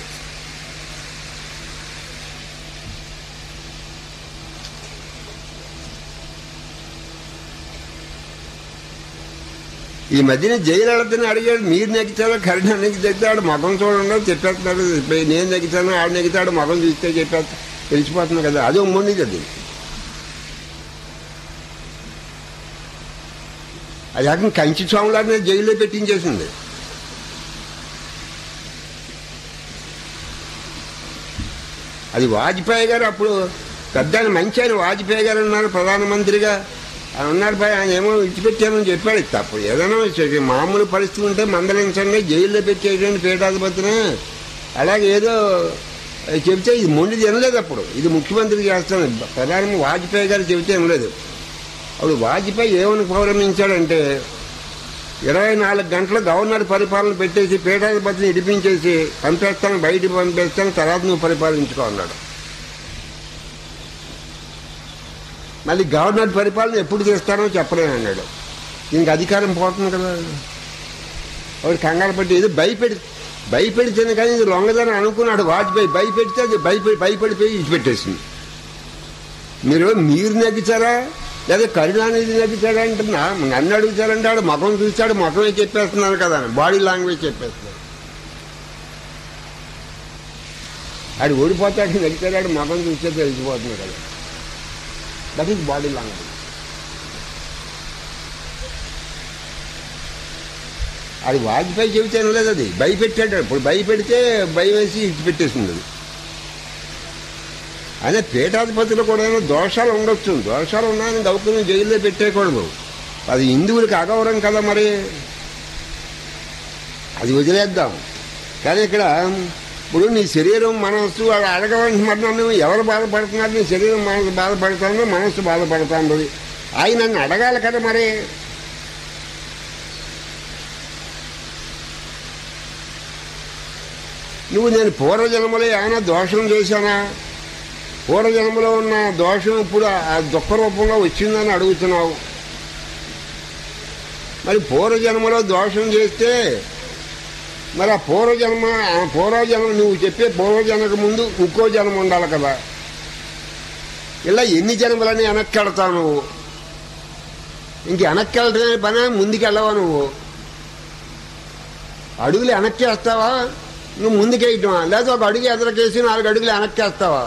ఈ మధ్యన జయలలితని అడిగాడు మీరు నెగ్గుతారో కరుణ నెగ్గుతాడు మగం చూడండి చెప్పేస్తున్నాడు నేను నెగ్గుతాను ఆడు నెగ్గుతాడు మగం చూస్తే చెప్పేస్తా తెలిసిపోతుంది కదా అది మొండి అది అది అక్కడ కంచి స్వాములానే జైల్లో పెట్టించేసింది అది వాజ్పేయి గారు అప్పుడు పెద్ద ఆయన మంచి ఆయన వాజ్పేయి గారు ఉన్నారు ప్రధానమంత్రిగా ఆయన ఉన్నాడు పై ఆయన ఏమో విడిచిపెట్టామని చెప్పాడు తప్పు ఏదైనా చే- మామూలు పరిస్థితి ఉంటే మందలించండి జైల్లో పెట్టేటువంటి పీఠాధిపతిని అలాగే ఏదో చెబితే ఇది మొండి తినలేదు అప్పుడు ఇది ముఖ్యమంత్రి చేస్తాను ప్రధాని వాజ్పేయి గారు చెబితే వినలేదు అప్పుడు వాజ్పేయి ఏమని పౌరమించాడంటే ఇరవై నాలుగు గంటలు గవర్నర్ పరిపాలన పెట్టేసి పీఠాధిపతిని ఇడిపించేసి పంపేస్తాను బయటికి పంపేస్తాను తర్వాత నువ్వు పరిపాలించుకో అన్నాడు మళ్ళీ గవర్నర్ పరిపాలన ఎప్పుడు చేస్తానో చెప్పలేను అన్నాడు ఇంక అధికారం పోతుంది కదా వాడు కంగారు పట్టి ఇది భయపెడి భయపెడితేనే కానీ ఇది లొంగదని అనుకున్నాడు వాజ్పేయి భయపెడితే అది భయపడి భయపడిపోయి ఇచ్చిపెట్టేసింది మీరు మీరు నెగ్గుతారా లేదా కరుణానిధి నెగ్గుతాడా అంటున్నా నన్ను అడుగుతారంటే ఆడు ముఖం చూస్తాడు ముఖమే చెప్పేస్తున్నాను కదా బాడీ లాంగ్వేజ్ చెప్పేస్తున్నాడు ఆడు ఓడిపోతాడు నెగ్గుతాడు ముఖం చూస్తే తెలిసిపోతుంది కదా దట్ ఈస్ బాడీ లాంగ్వేజ్ అది వాజ్పేయి చెబితే లేదు అది భయపెట్టాడు ఇప్పుడు భయపెడితే భయం వేసి ఇచ్చిపెట్టేసింది అది అదే పీఠాధిపతులు కూడా ఏమో దోషాలు ఉండొచ్చు దోషాలు ఉన్నాయని దౌర్జన్యం జైల్లో పెట్టేయకూడదు అది హిందువులకు అగౌరవం కదా మరి అది వదిలేద్దాం కానీ ఇక్కడ ఇప్పుడు నీ శరీరం మనస్సు అది అడగవలసిన మరి నన్ను ఎవరు బాధపడుతున్నారు నీ శరీరం మనసు బాధపడుతుందో మనస్సు బాధపడుతుంది ఆయన నన్ను అడగాలి కదా మరి నువ్వు నేను పూర్వజన్మలో ఏమైనా దోషం చేశానా పూర్వజన్మలో ఉన్న దోషం ఇప్పుడు ఆ దుఃఖ రూపంలో వచ్చిందని అడుగుతున్నావు మరి పూర్వజన్మలో దోషం చేస్తే మరి ఆ పూర్వజన్మ ఆ పూర్వజన్మ నువ్వు చెప్పే పూర్వజన్మకు ముందు ఇంకో జన్మ ఉండాలి కదా ఇలా ఎన్ని జన్మలని వెనక్కి వెళ్తావు నువ్వు ఇంక వెనక్కి వెళ్ళటమే పని ముందుకు వెళ్ళవా నువ్వు అడుగులు వెనక్కి వేస్తావా నువ్వు ముందుకేయటమా లేదా ఒక అడుగు ఎదరకేసి నాలుగు అడుగులు వెనక్కి వేస్తావా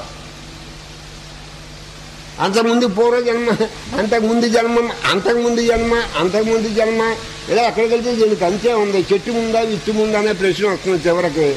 అంతకుముందు పూర్వజన్మ అంతకుముందు జన్మ అంతకుముందు జన్మ అంతకుముందు జన్మ ఇలా ఎక్కడికి వెళ్తే దీనికి అంతే ఉంది చెట్టు ముందా విత్తు ముందా అనే ప్రశ్న వస్తుంది చివరికి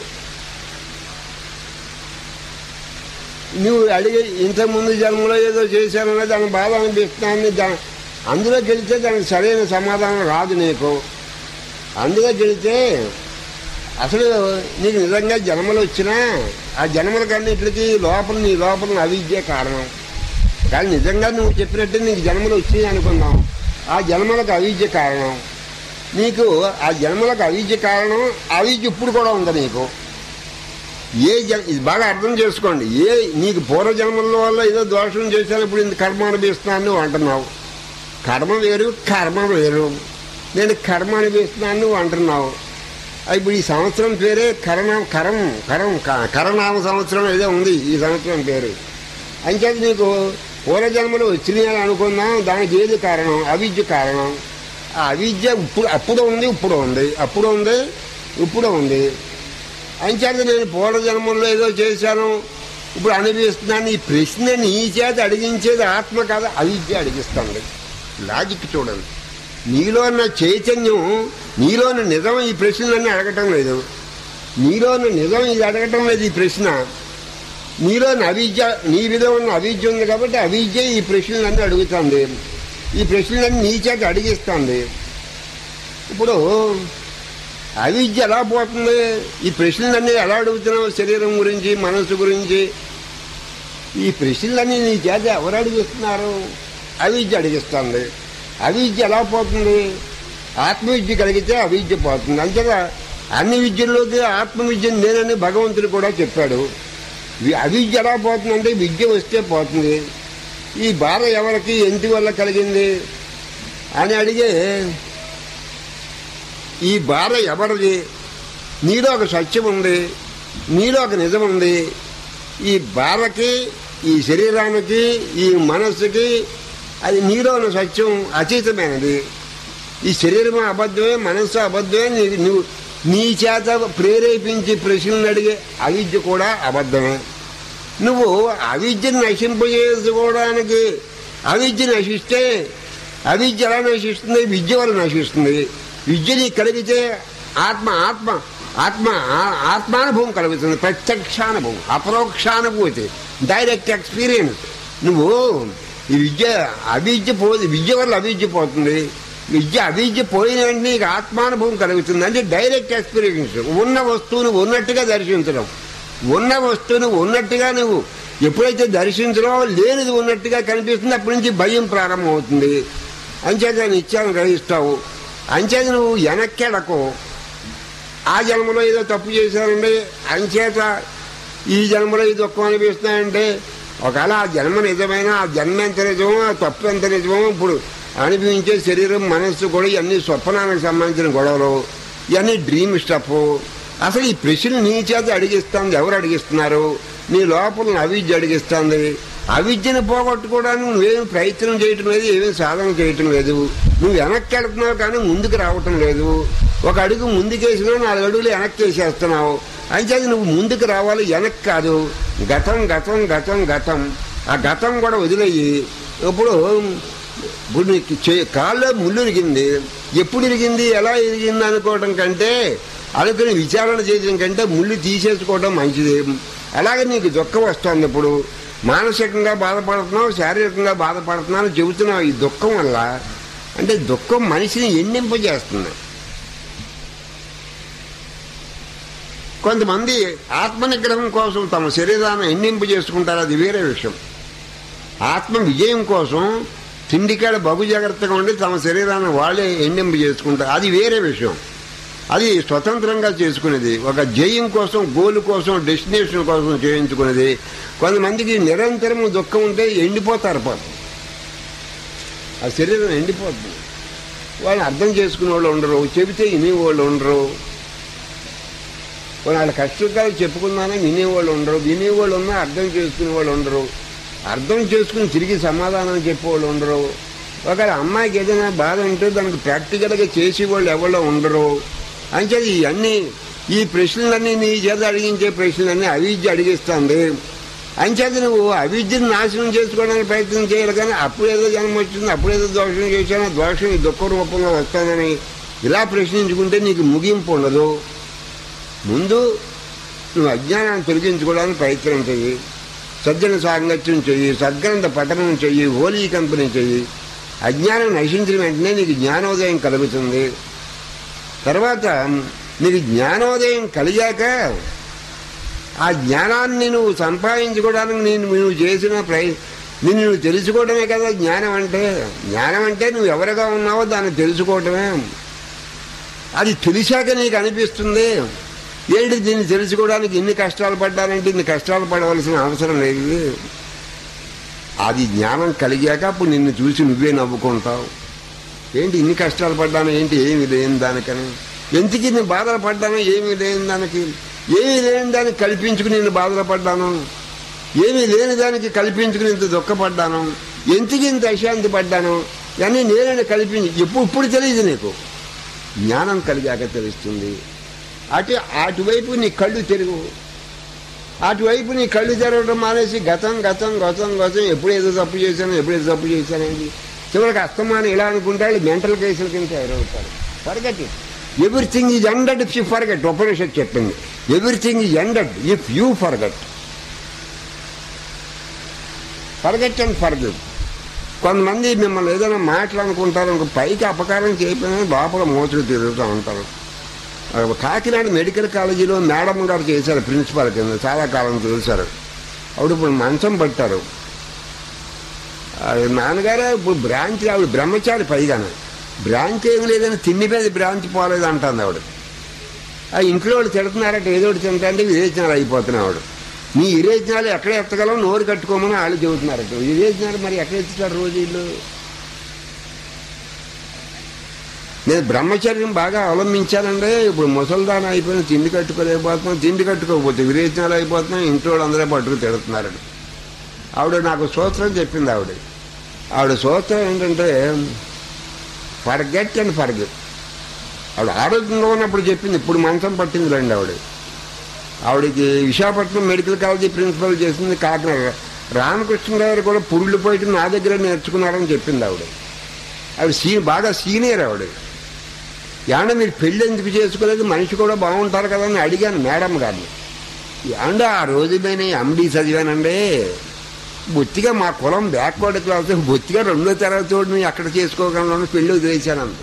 నువ్వు అడిగి ఇంతకుముందు జన్మలో ఏదో చేశాననే దాని బాధ అనిపిస్తున్నాను దా అందులోకి వెళితే దానికి సరైన సమాధానం రాదు నీకు అందులోకి వెళితే అసలు నీకు నిజంగా జన్మలు వచ్చినా ఆ జన్మలకన్నిటికి లోపల నీ లోపల అవిద్య కారణం కానీ నిజంగా నువ్వు చెప్పినట్టు నీకు జన్మలు వచ్చినాయి అనుకుందాం ఆ జన్మలకు అవిద్య కారణం నీకు ఆ జన్మలకు అవిద్య కారణం అవిద్య ఇప్పుడు కూడా ఉంది నీకు ఏ జన్ ఇది బాగా అర్థం చేసుకోండి ఏ నీకు పూర్వజన్మల వల్ల ఏదో దోషం చేశాను ఇప్పుడు ఇంత కర్మ అనిపిస్తున్నాను నువ్వు అంటున్నావు కర్మ వేరు కర్మ వేరు నేను కర్మ అనిపిస్తున్నాను నువ్వు అంటున్నావు ఆ ఇప్పుడు ఈ సంవత్సరం పేరే కరణ కరం కరం క- కరనామ సంవత్సరం ఏదో ఉంది ఈ సంవత్సరం పేరు అంచేది నీకు పూర్వజన్మలు వచ్చినాయని అనుకుందాం దానికి ఏది కారణం అవిద్య కారణం ఆ అవిద్య ఇప్పుడు అప్పుడు ఉంది ఇప్పుడు ఉంది అప్పుడు ఉంది ఇప్పుడు ఉంది అంచేత నేను పూర్వజన్మంలో ఏదో చేశాను ఇప్పుడు అనుభవిస్తున్నాను ఈ ప్రశ్న నీ చేత అడిగించేది ఆత్మ కాదు అవిద్య అడిగిస్తుంది లాజిక్ చూడండి నీలో ఉన్న చైతన్యం నీలోని నిజం ఈ ప్రశ్నలన్నీ అడగటం లేదు నీలోని నిజం ఇది అడగటం లేదు ఈ ప్రశ్న నీలోని అవిద్య నీ మీద ఉన్న అవిద్య ఉంది కాబట్టి అవిద్య ఈ ప్రశ్నలన్నీ అడుగుతుంది ఈ ప్రశ్నలన్నీ నీ చేత అడిగిస్తుంది ఇప్పుడు అవిద్య ఎలా పోతుంది ఈ ప్రశ్నలన్నీ ఎలా అడుగుతున్నావు శరీరం గురించి మనసు గురించి ఈ ప్రశ్నలన్నీ నీ చేత ఎవరు అడిగిస్తున్నారు అవిద్య అడిగిస్తుంది అవిద్య ఎలా పోతుంది ఆత్మవిద్య కలిగితే అవిద్య పోతుంది అంతేగా అన్ని విద్యల్లోకి ఆత్మవిద్య నేనని భగవంతుడు కూడా చెప్పాడు వి- అవిద్య ఎలా పోతుందంటే విద్య వస్తే పోతుంది ఈ బాధ ఎవరికి ఎంటి వల్ల కలిగింది అని అడిగే ఈ బాధ ఎవరిది నీలో ఒక సత్యం ఉంది నీలో ఒక నిజం ఉంది ఈ బాధకి ఈ శరీరానికి ఈ మనస్సుకి అది నీలో ఉన్న సత్యం అతీతమైనది ఈ శరీరం అబద్ధమే మనస్సు అబద్ధమే నీ నువ్వు నీ చేత ప్రేరేపించి ప్రశ్నలు అడిగే అవిద్య కూడా అబద్ధమే నువ్వు అవిద్యను నశింపజేసుకోవడానికి అవిద్య నశిస్తే అవిద్య ఎలా నశిస్తుంది విద్య వల్ల నశిస్తుంది విద్య నీకు కలిగితే ఆత్మ ఆత్మ ఆత్మ ఆ- ఆత్మానుభవం కలుగుతుంది ప్రత్యక్షానుభవం అపరోక్షానుభూతి డైరెక్ట్ ఎక్స్పీరియన్స్ నువ్వు ఈ విద్య అవిద్య పోదు విద్య వల్ల అవిద్య పోతుంది విద్య అవిద్య పోయిన వెంటనే నీకు ఆత్మానుభవం కలుగుతుంది అంటే డైరెక్ట్ ఎక్స్పీరియన్స్ ఉన్న వస్తువును ఉన్నట్టుగా దర్శించడం ఉన్న వస్తువును ఉన్నట్టుగా నువ్వు ఎప్పుడైతే దర్శించడో లేనిది ఉన్నట్టుగా కనిపిస్తుంది అప్పటి నుంచి భయం ప్రారంభమవుతుంది అంచేత నిత్యాన్ని గ్రహిస్తావు అంచేత నువ్వు వెనక్కెడకు ఆ జన్మలో ఏదో తప్పు చేశానండి అంచేత ఈ జన్మలో ఈ దుఃఖం అనిపిస్తున్నాయంటే ఒకవేళ ఆ జన్మ నిజమైన ఆ జన్మ ఎంత నిజమో ఆ తప్పు ఎంత నిజమో ఇప్పుడు అనిపించే శరీరం మనస్సు కూడా ఇవన్నీ స్వప్నానికి సంబంధించిన గొడవలు ఇవన్నీ డ్రీమ్ స్టఫ్ అసలు ఈ ప్రశ్న నీ చేత అడిగిస్తుంది ఎవరు అడిగిస్తున్నారు నీ లోపల అవిద్య అడిగిస్తుంది అవిద్యను పోగొట్టుకోవడానికి నువ్వేం ప్రయత్నం చేయటం లేదు ఏమీ సాధన చేయటం లేదు నువ్వు వెనక్కి వెళ్తున్నావు కానీ ముందుకు రావటం లేదు ఒక అడుగు ముందుకేసినా నాలుగు అడుగులు వెనక్కి వేసేస్తున్నావు అంచేది నువ్వు ముందుకు రావాలి వెనక్కి కాదు గతం గతం గతం గతం ఆ గతం కూడా వదిలేయి ఇప్పుడు ఇప్పుడు నీకు చే- కాళ్ళలో ముళ్ళు ఇరిగింది ఎప్పుడు ఇరిగింది ఎలా ఇరిగింది అనుకోవడం కంటే అనుకుని విచారణ చేయడం కంటే ముళ్ళు తీసేసుకోవడం మంచిది అలాగే నీకు దుఃఖం వస్తుంది ఇప్పుడు మానసికంగా బాధపడుతున్నావు శారీరకంగా బాధపడుతున్నావు అని చెబుతున్నావు ఈ దుఃఖం వల్ల అంటే దుఃఖం మనిషిని ఎన్నింపజేస్తుంది కొంతమంది ఆత్మనిగ్రహం కోసం తమ శరీరాన్ని ఎన్నింపు చేసుకుంటారు అది వేరే విషయం ఆత్మ విజయం కోసం తిండికాడ బగు జాగ్రత్తగా ఉండి తమ శరీరాన్ని వాళ్ళే ఎన్నింపు చేసుకుంటారు అది వేరే విషయం అది స్వతంత్రంగా చేసుకునేది ఒక జయం కోసం గోల్ కోసం డెస్టినేషన్ కోసం చేయించుకునేది కొంతమందికి నిరంతరం దుఃఖం ఉంటే ఎండిపోతారు పాపం ఆ శరీరం ఎండిపోతుంది వాళ్ళని అర్థం చేసుకునే వాళ్ళు ఉండరు చెబితే వినేవాళ్ళు ఉండరు వాళ్ళ కష్టకాలు చెప్పుకున్నానే వినేవాళ్ళు ఉండరు వినేవాళ్ళు ఉన్నా అర్థం చేసుకునే వాళ్ళు ఉండరు అర్థం చేసుకుని తిరిగి సమాధానం చెప్పేవాళ్ళు ఉండరు ఒకవేళ అమ్మాయికి ఏదైనా బాధ ఉంటే దానికి ప్రాక్టికల్గా చేసేవాళ్ళు ఎవరో ఉండరు అంచేది ఇవన్నీ ఈ ప్రశ్నలన్నీ నీ చేత అడిగించే ప్రశ్నలన్నీ అవిద్య అడిగిస్తుంది అంచేత నువ్వు అవిద్యను నాశనం చేసుకోవడానికి ప్రయత్నం చేయాలి కానీ అప్పుడేదో జన్మ వచ్చింది అప్పుడేదో దోషం చేశాను ఆ దోషం ఈ దుఃఖ రూపంగా వస్తుందని ఇలా ప్రశ్నించుకుంటే నీకు ముగింపు ఉండదు ముందు నువ్వు అజ్ఞానాన్ని తొలగించుకోవడానికి ప్రయత్నం చెయ్యి సజ్జన సాంగత్యం చెయ్యి సద్గ్రంథ పఠనం చెయ్యి హోలీ కంపెనీ చెయ్యి అజ్ఞానం నశించిన వెంటనే నీకు జ్ఞానోదయం కలుగుతుంది తర్వాత నీకు జ్ఞానోదయం కలిగాక ఆ జ్ఞానాన్ని నువ్వు సంపాదించుకోవడానికి నేను నువ్వు చేసిన ప్రయ నిన్ను నువ్వు తెలుసుకోవడమే కదా జ్ఞానం అంటే జ్ఞానం అంటే నువ్వు ఎవరిగా ఉన్నావో దాన్ని తెలుసుకోవటమే అది తెలిసాక నీకు అనిపిస్తుంది ఏంటి దీన్ని తెలుసుకోవడానికి ఇన్ని కష్టాలు పడ్డానంటే ఇన్ని కష్టాలు పడవలసిన అవసరం లేదు అది జ్ఞానం కలిగాక అప్పుడు నిన్ను చూసి నువ్వే నవ్వుకుంటావు ఏంటి ఇన్ని కష్టాలు పడ్డాను ఏంటి ఏమి లేని దానికని ఎందుకు ఇన్ని బాధలు పడ్డాను ఏమీ లేని దానికి ఏమీ లేని దానికి కల్పించుకుని నేను బాధలు పడ్డాను ఏమీ లేని దానికి కల్పించుకుని ఇంత దుఃఖపడ్డాను ఎందుకు ఇంత అశాంతి పడ్డాను ఇవన్నీ నేనే కల్పించి ఎప్పుడు ఇప్పుడు తెలియదు నీకు జ్ఞానం కలిగాక తెలుస్తుంది అటు అటువైపు నీ కళ్ళు తిరుగు అటువైపు నీ కళ్ళు తెరవడం మానేసి గతం గతం గతం గతం ఎప్పుడు ఏదో తప్పు చేశాను ఎప్పుడు ఏదో తప్పు చేశానండి చివరికి అస్తమానం ఇలా అనుకుంటాడు మెంటల్ కేసుల కింద ఎదురవుతారు forget everything is ended if you forget Upanishad చెప్పింది everything is ended if you forget forget and forget కొంతమంది మిమ్మల్ని ఏదైనా మాట్లాడుకుంటారు అనుకో పైకి అపకారం చేయకపోయినా లోపల మోచులు తిరుగుతూ ఉంటారు ఆ, కాకినాడ మెడికల్ కాలేజీలో మేడం గారు చేశారు ప్రిన్సిపాల్ కింద చాలా కాలం చూశారు ఆవిడ ఇప్పుడు మంచం పట్టారు ఆ, నాన్నగారు ఇప్పుడు బ్రాంచ్ ఆవిడ బ్రహ్మచారి పైగానే బ్రాంచ్ ఏం లేదని తిండి మీద బ్రాంచ్ పోలేదు అంటుంది ఆవిడ ఆ ఇంట్లో వాళ్ళు తిడుతున్నారట ఏదో ఒకటి తింటే విరేచనాలు అయిపోతున్నాయి ఆవిడ నీ విరేచనాలు ఎక్కడ ఎత్తగలం నోరు కట్టుకోమని వాళ్ళు చెబుతున్నారట విరేచనాలు మరి ఎక్కడ ఎత్తుతారు రోజు వీళ్ళు నేను బ్రహ్మచర్యం బాగా అవలంబించానంటే ఇప్పుడు ముసల్దాన అయిపోయిన తిండి కట్టుకోలేకపోతున్నాం తిండి కట్టుకోకపోతే విరేచనాలు అయిపోతున్నాం ఇంట్లో వాళ్ళు అందరే పట్టుకు తిడుతున్నారు ఆవిడ నాకు సూత్రం చెప్పింది ఆవిడ ఆవిడ సూత్రం ఏంటంటే ఫర్గెట్ అండ్ ఫర్గెట్ ఆవిడ ఆరోగ్యంగా ఉన్నప్పుడు చెప్పింది ఇప్పుడు మంచం పట్టింది రండి ఆవిడ ఆవిడకి విశాఖపట్నం మెడికల్ కాలేజీ ప్రిన్సిపల్ చేసింది కాకినాడ రామకృష్ణ గారు కూడా పురుళ్ళు పోయి నా దగ్గర నేర్చుకున్నారని చెప్పింది ఆవిడ ఆవిడ సీ బాగా సీనియర్ ఆవిడ ఏమన్నా మీరు పెళ్ళి ఎందుకు చేసుకోలేదు మనిషి కూడా బాగుంటారు కదా అని అడిగాను మేడం గారిని ఏమంటే ఆ రోజు నేను ఎండి చదివానండి బొత్తిగా మా కులం బ్యాక్వర్డ్ క్లాస్ బొత్తిగా రెండో తరగతి వాడిని ఎక్కడ చేసుకోగలను పెళ్ళి వదిలేశానంది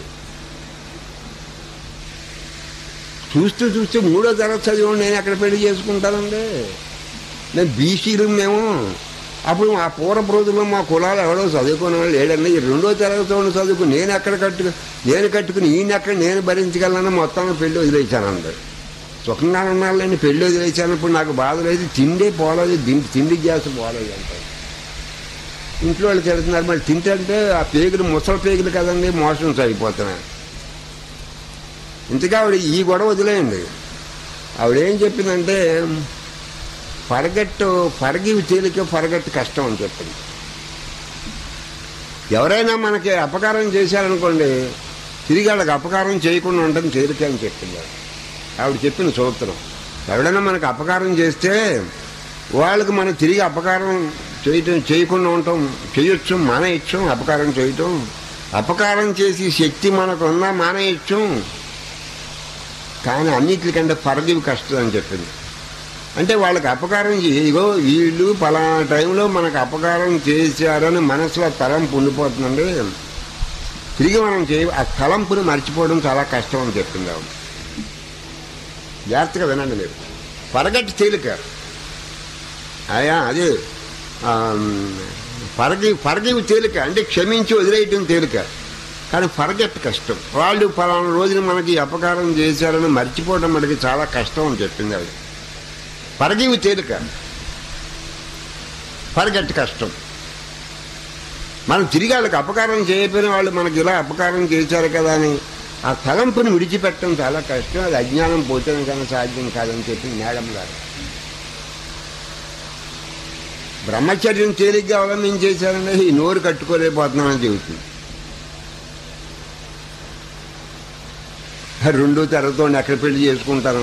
చూస్తూ చూస్తూ మూడో తరగతి చదివాడు నేను ఎక్కడ పెళ్లి చేసుకుంటానండి నేను బీసీలు మేము అప్పుడు మా పూర్వపు రోజుల్లో మా కులాలు ఎవడో చదువుకునే వాళ్ళు లేడండి ఈ రెండో తరగతి వాడిని చదువుకుని నేను ఎక్కడ కట్టు నేను కట్టుకుని ఈయన ఎక్కడ నేను భరించగలను మొత్తం పెళ్లి వదిలేశానండి సుఖంగా ఉన్నాళ్ళని పెళ్లి వదిలేశాను ఇప్పుడు నాకు బాధ లేదు తిండే పోలేదు దిం- తిండి గ్యాస్ పోలేదు అంటారు ఇంట్లో వాళ్ళు తిడుతున్నారు మరి తింటే ఆ పేగులు ముసలి పేగులు కదండి మోషన్స్ అయిపోతున్నాయి ఇంతగా ఆవిడ ఈ గొడవ వదిలేయండి ఆవిడ ఏం చెప్పిందంటే ఫరగట్టు ఫరగివి తేలిక ఫరగట్టు కష్టం అని చెప్పింది ఎవరైనా మనకి అపకారం చేశారనుకోండి తిరిగి వాళ్ళకి అపకారం చేయకుండా ఉండడం తేలిక అని చెప్పింది ఆవిడ. ఆవిడ చెప్పిన సూత్రం ఎవడైనా మనకు అపకారం చేస్తే వాళ్ళకి మనం తిరిగి అపకారం చేయటం చేయకుండా ఉండటం చేయొచ్చు మానేయచ్చు అపకారం చేయటం అపకారం చేసి శక్తి మనకు ఉన్నా మానేయచ్చు కానీ అన్నిటికంటే ఫర్గివ్ కష్టం అని చెప్పింది అంటే వాళ్ళకి అపకారం చే- ఇగో వీళ్ళు పలానా టైంలో మనకు అపకారం చేశారని మనసులో తలంపు ఉండిపోతుందండి తిరిగి మనం చేయ ఆ తలంపుని మర్చిపోవడం చాలా కష్టం అని చెప్పింది ఆవిడ జాగ్రత్తగా వినండి మీరు పరగట్టి తేలిక అయా అదే పరగి పరగివి తేలిక అంటే క్షమించి వదిలేయటం తేలిక కానీ పరగెట్ కష్టం వాళ్ళు పలానా రోజున మనకి అపకారం చేశారని మర్చిపోవడం మనకి చాలా కష్టం అని చెప్పింది ఆవిడ పరగివి తేలిక పరగెట్ కష్టం మనం తిరిగి వాళ్ళకి అపకారం చేయకపోయిన వాళ్ళు మనకి ఇలా అపకారం చేశారు కదా అని ఆ తలంపుని విడిచిపెట్టడం చాలా కష్టం అది అజ్ఞానం పోతే కానీ సాధ్యం కాదని చెప్పి మేడం గారు బ్రహ్మచర్యం తేలిగ్గా అవలంబించేశారంటే ఈ నోరు కట్టుకోలేకపోతున్నామని చెబుతుంది రెండో తరగతితో ఎక్కడ పెళ్లి చేసుకుంటారు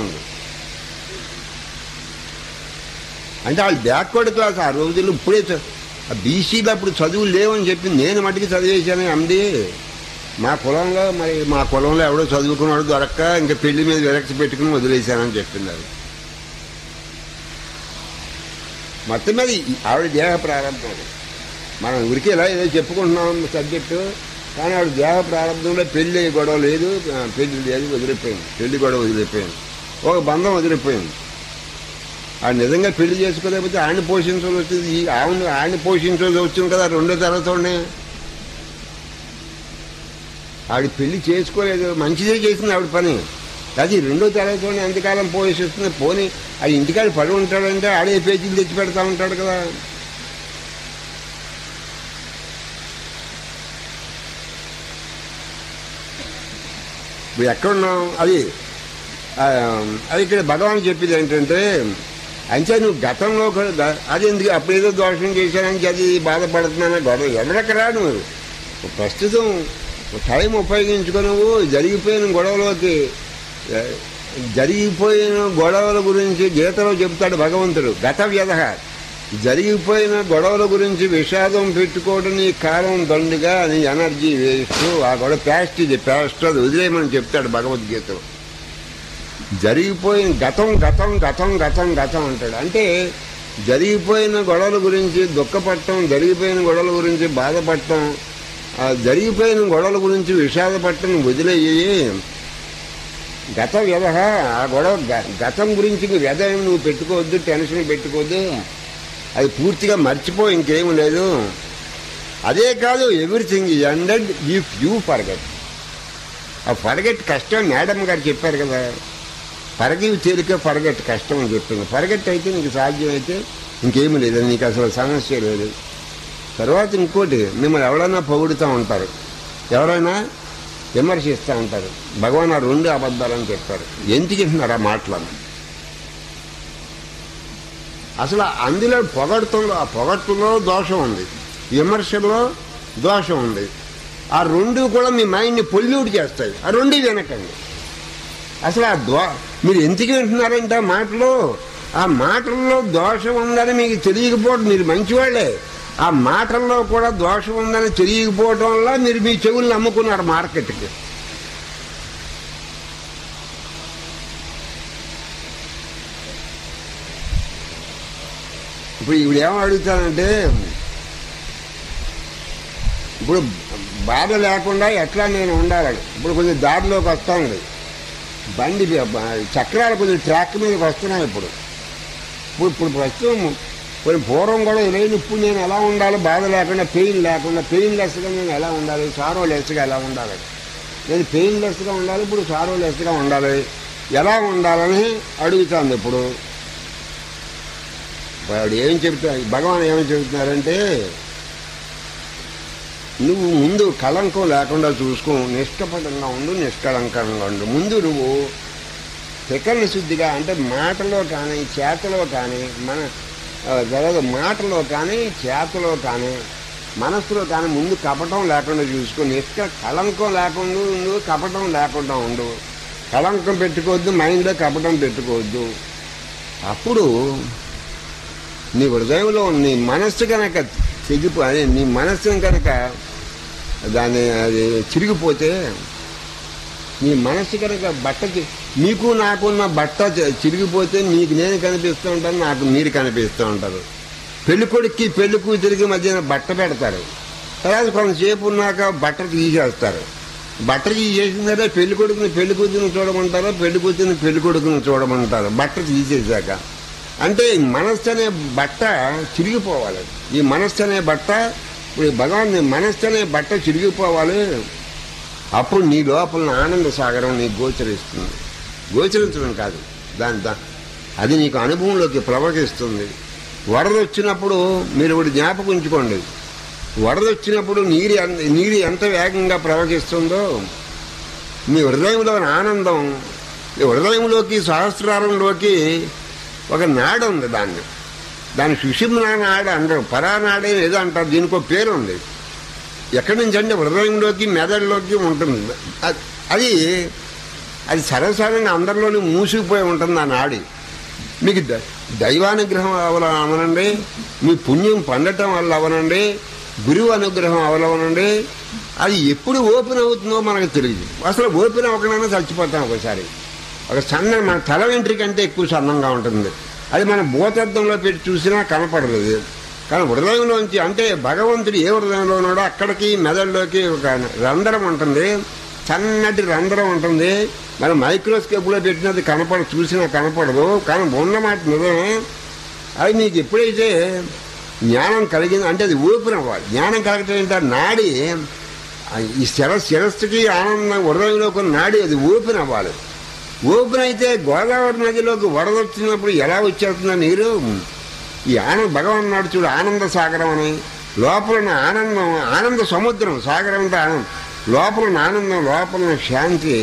అంటే వాళ్ళు బ్యాక్వర్డ్ క్లాస్ ఆ రోజుల్లో ఇప్పుడే చ- ఆ బీసీలో అప్పుడు చదువులు లేవని చెప్పి నేను మటుకు చదివేశాను అండి మా కులంలో మరి మా కులంలో ఎవడో చదువుకున్నాడు దొరక్క ఇంకా పెళ్లి మీద విరక్తి పెట్టుకుని వదిలేశానని చెప్పింది అది మొత్తం మీద ఈ- ఆవిడ దేహ ప్రారంభం అది. మనం ఊరికి ఇలా ఏదో చెప్పుకుంటున్నాం సబ్జెక్టు కానీ ఆవిడ దేహ ప్రారంభంలో పెళ్లి గొడవ లేదు ఆ, పెళ్లి లేదు వదిలిపోయింది పెళ్లి గొడవ వదిలిపోయింది ఒక బంధం వదిలిపోయింది ఆడు నిజంగా పెళ్లి చేసుకోలేకపోతే ఆయన పోషించాల్సి వచ్చింది ఈ ఆవిడ ఆయన పోషించాల్సి వచ్చింది కదా రెండో తరగతిలోనే ఆవిడ పెళ్లి చేసుకోలేదు మంచిదే చేసింది ఆవిడ పని అది రెండో తరగతిలోనే ఎంతకాలం పోషిస్తుంది పోని ఆ ఇంటికాడ పడి ఉంటాడంటే ఆడే పేజీలు తెచ్చి పెడతా ఉంటాడు కదా ఇప్పుడు ఎక్కడున్నాం అది ఆ, అది ఇక్కడ భగవాన్ చెప్పింది ఏంటంటే అంటే నువ్వు గతంలో కూడా ద- అది ఎందుకు అప్పుడేదో దోషం చేశానని అది బాధపడుతున్నాను గొడవ ఎవరెక్కడా నువ్వు ప్రస్తుతం టైం ఉపయోగించుకొని నువ్వు జరిగిపోయిన గొడవలోకి ఏ, జరిగిపోయిన గొడవల గురించి గీతలో చెప్తాడు భగవంతుడు గత వ్యధ జరిగిపోయిన గొడవల గురించి విషాదం పెట్టుకోవడం నీ కాలం దండుగా నీ ఎనర్జీ వేస్ట్ ఆ గొడవ ప్యాస్ట్ ఇది ప్యాస్ట్ అది వదిలేయమని చెప్తాడు భగవద్గీతలో జరిగిపోయిన గతం గతం గతం గతం గతం అంటాడు అంటే జరిగిపోయిన గొడవల గురించి దుఃఖపడటం జరిగిపోయిన గొడవల గురించి బాధపడటం ఆ జరిగిపోయిన గొడవల గురించి విషాదపడటం వదిలేయి గత వ్యధ ఆ గొడవ గ- గతం గురించి నీ వ్యధ ఏమి నువ్వు పెట్టుకోవద్దు టెన్షన్ పెట్టుకోవద్దు అది పూర్తిగా మర్చిపో ఇంకేం లేదు అదే కాదు ఎవ్రీథింగ్ ఈ ఎండెడ్ ఇఫ్ యూ ఫర్గెట్ ఆ ఫర్గెట్ కష్టం మేడం గారు చెప్పారు కదా పరగివి తేలిక పరగెట్ కష్టం అని చెప్పింది పరగెట్ అయితే నీకు సాధ్యమైతే ఇంకేమీ లేదు నీకు అసలు సమస్య లేదు తర్వాత ఇంకోటి మిమ్మల్ని ఎవరైనా పొగుడుతూ ఉంటారు ఎవరైనా విమర్శిస్తూ ఉంటారు భగవాన్ ఆ రెండు అబద్ధాలని చెప్పారు ఎందుకు వింటున్నారు ఆ మాటలను అసలు అందులో పొగడుతుందో ఆ పొగట్టులో దోషం ఉంది విమర్శలో దోషం ఉంది ఆ రెండు కూడా మీ మైండ్ని పొల్యూట్ చేస్తాయి ఆ రెండు వినకండి అసలు ఆ దో మీరు ఎందుకు వింటున్నారంటే ఆ మాటలు ఆ మాటల్లో దోషం ఉందని మీకు తెలియకపోవడం మీరు మంచివాళ్లే ఆ మాటల్లో కూడా దోషం ఉందని తెలియకపోవడం వల్ల మీరు మీ చెవుల్ని అమ్ముకున్నారు మార్కెట్కి ఇప్పుడు ఇప్పుడు ఏం అడుగుతానంటే ఇప్పుడు బాధ లేకుండా ఎట్లా నేను ఉండాలి ఇప్పుడు కొంచెం దారిలోకి వస్తాను బండి బ- బ- చక్రాలు కొంచెం ట్రాక్ మీదకి వస్తున్నాయి ఇప్పుడు ఇప్పుడు ఇప్పుడు ప్రస్తుతం కొంచెం పూర్వం కూడా లేదు ఇప్పుడు నేను ఎలా ఉండాలి బాధ లేకుండా పెయిన్ లేకుండా పెయిన్ లెస్గా నేను ఎలా ఉండాలి సారో లెస్గా ఎలా ఉండాలి నేను పెయిన్ లెస్గా ఉండాలి ఇప్పుడు సారో లెస్గా ఉండాలి ఎలా ఉండాలని అడుగుతాను ఇప్పుడు వాడు ఏం చెప్తా భగవాన్ ఏమని చెబుతున్నారంటే నువ్వు ముందు కళంకం లేకుండా చూసుకో నిష్కపటంగా ఉండు నిష్కళంకంగా ఉండు ముందు నువ్వు సెకండ్ శుద్ధిగా అంటే మాటలో కానీ చేతలో కానీ మన ఆ, తర్వాత మాటలో కానీ చేతలో కానీ మనస్సులో కానీ ముందు కపటం లేకుండా చూసుకో నిష్క కళంకం లేకుండా ఉండు కపటం లేకుండా ఉండు కళంకం పెట్టుకోవద్దు మైండ్లో కపటం పెట్టుకోవద్దు అప్పుడు నీ హృదయంలో నీ మనస్సు కనుక తెగిపో అదే నీ మనస్సును కనుక దాన్ని అది చిరిగిపోతే నీ మనస్సు కనుక బట్ట చి- నీకు నాకున్న బట్ట చి- చిరిగిపోతే నీకు నేను కనిపిస్తూ ఉంటాను నాకు మీరు కనిపిస్తూ ఉంటారు పెళ్లి కొడుక్కి పెళ్లి కూతురికి మధ్యన బట్ట పెడతారు తర్వాత కొంతసేపు ఉన్నాక బట్ట తీసేస్తారు బట్ట తీసేసిందంటే పెళ్లి కొడుకుని పెళ్లి కూతురిని చూడమంటారు పెళ్లి కూతురిని పెళ్లి కొడుకుని చూడమంటారు బట్ట తీసేసాక అంటే ఈ మనస్సు అనే బట్ట చిరిగిపోవాలి ఈ మనస్సు అనే బట్ట ఇప్పుడు ఈ భగవాన్ నీ మనస్సు అనే బట్ట చిరిగిపోవాలి అప్పుడు నీ లోపల ఆనంద సాగరం నీకు గోచరిస్తుంది గోచరించడం కాదు దాని దా అది నీకు అనుభవంలోకి ప్రవహిస్తుంది వరద వచ్చినప్పుడు మీరు ఒకటి జ్ఞాపకం ఉంచుకోండి వరద వచ్చినప్పుడు నీరు ఎన్- నీరు ఎంత వేగంగా ప్రవహిస్తుందో మీ హృదయంలోని ఆనందం ఈ హృదయంలోకి సహస్రారంలోకి ఒక నాడ ఉంది దాన్ని దాని సుషిమ్నా నాడ అంటారు పరానాడే ఏదో అంటారు దీనికి ఒక పేరు ఉంది ఎక్కడి నుంచి అంటే హృదయంలోకి మెదడులోకి ఉంటుంది అ- అది అది సరసరంగా అందరిలోని మూసుకుపోయి ఉంటుంది ఆ నాడి మీకు ద- దైవానుగ్రహం అవల అవనండి మీ పుణ్యం పొందటం వల్ల అవనండి గురువు అనుగ్రహం అవలవనండి అది ఎప్పుడు ఓపెన్ అవుతుందో మనకు తెలియదు అసలు ఓపెన్ అవ్వకుండా చచ్చిపోతాం ఒకసారి ఒక సన్న మన తల వెంట్రికంటే ఎక్కువ సన్నంగా ఉంటుంది అది మన భూతత్వంలో పెట్టి చూసినా కనపడలేదు కానీ హృదయంలోంచి అంటే భగవంతుడు ఏ హృదయంలో ఉన్నాడో అక్కడికి మెదడులోకి ఒక రంధ్రం ఉంటుంది సన్నటి రంధ్రం ఉంటుంది మనం మైక్రోస్కోప్లో పెట్టినది కనపడ చూసినా కనపడదు కానీ ఉన్నమాట నిజమే అది మీకు ఎప్పుడైతే జ్ఞానం కలిగింది అంటే అది ఓపెన్ అవ్వాలి జ్ఞానం కలగటం ఏంటంటే నాడి ఆ ఈ శిర శిరస్సుకి ఆనందం హృదయంలోకి ఉన్న నాడి అది ఓపెన్ అవ్వాలి ఓపెన్ అయితే గోదావరి నదిలోకి వరద వచ్చినప్పుడు ఎలా వచ్చేస్తుందో నీరు ఈ ఆనంద భగవాన్ నాడు చూడు ఆనంద సాగరం అని లోపల ఉన్న ఆనందం ఆనంద సముద్రం సాగరం అంటే ఆనందం లోపల ఉన్న ఆనందం లోపల ఉన్న శాంతి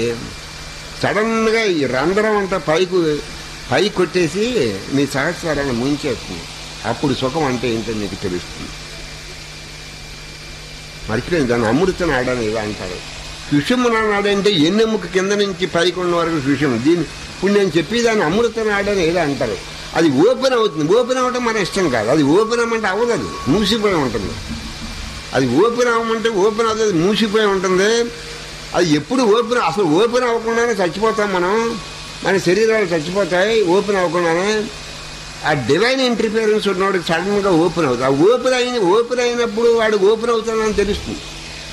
సడన్గా ఈ రంధ్రం అంతా పైకి పై కొట్టేసి మీ సహస్రాన్ని ముంచేస్తుంది అప్పుడు సుఖం అంటే ఏంటో మీకు తెలుస్తుంది మర్చిపోయింది దాన్ని అమృత నాడని ఇలా అంటారు సుషుమ్న నాడంటే ఎన్నెముక కింద నుంచి పైకి ఉన్న వరకు సుషం దీన్ని ఇప్పుడు నేను చెప్పి దాన్ని అమృత నాడని ఇలా అంటారు అది ఓపెన్ అవుతుంది ఓపెన్ అవ్వడం మన ఇష్టం కాదు అది ఓపెన్ అవ్వమంటే అవ్వదు అది మూసిపోయి ఉంటుంది అది ఓపెన్ అవ్వమంటే ఓపెన్ అవుతుంది మూసిపోయి ఉంటుంది అది ఎప్పుడు ఓపెన్ అసలు ఓపెన్ అవ్వకుండానే చచ్చిపోతాం మనం మన శరీరాలు చచ్చిపోతాయి ఓపెన్ అవ్వకుండానే ఆ డివైన్ ఇంటర్ఫియరెన్స్ ఉన్నవాడికి సడన్ గా ఓపెన్ అవుతుంది ఆ ఓపెన్ అయిన ఓపెన్ అయినప్పుడు వాడు ఓపెన్ అవుతాడని తెలుస్తుంది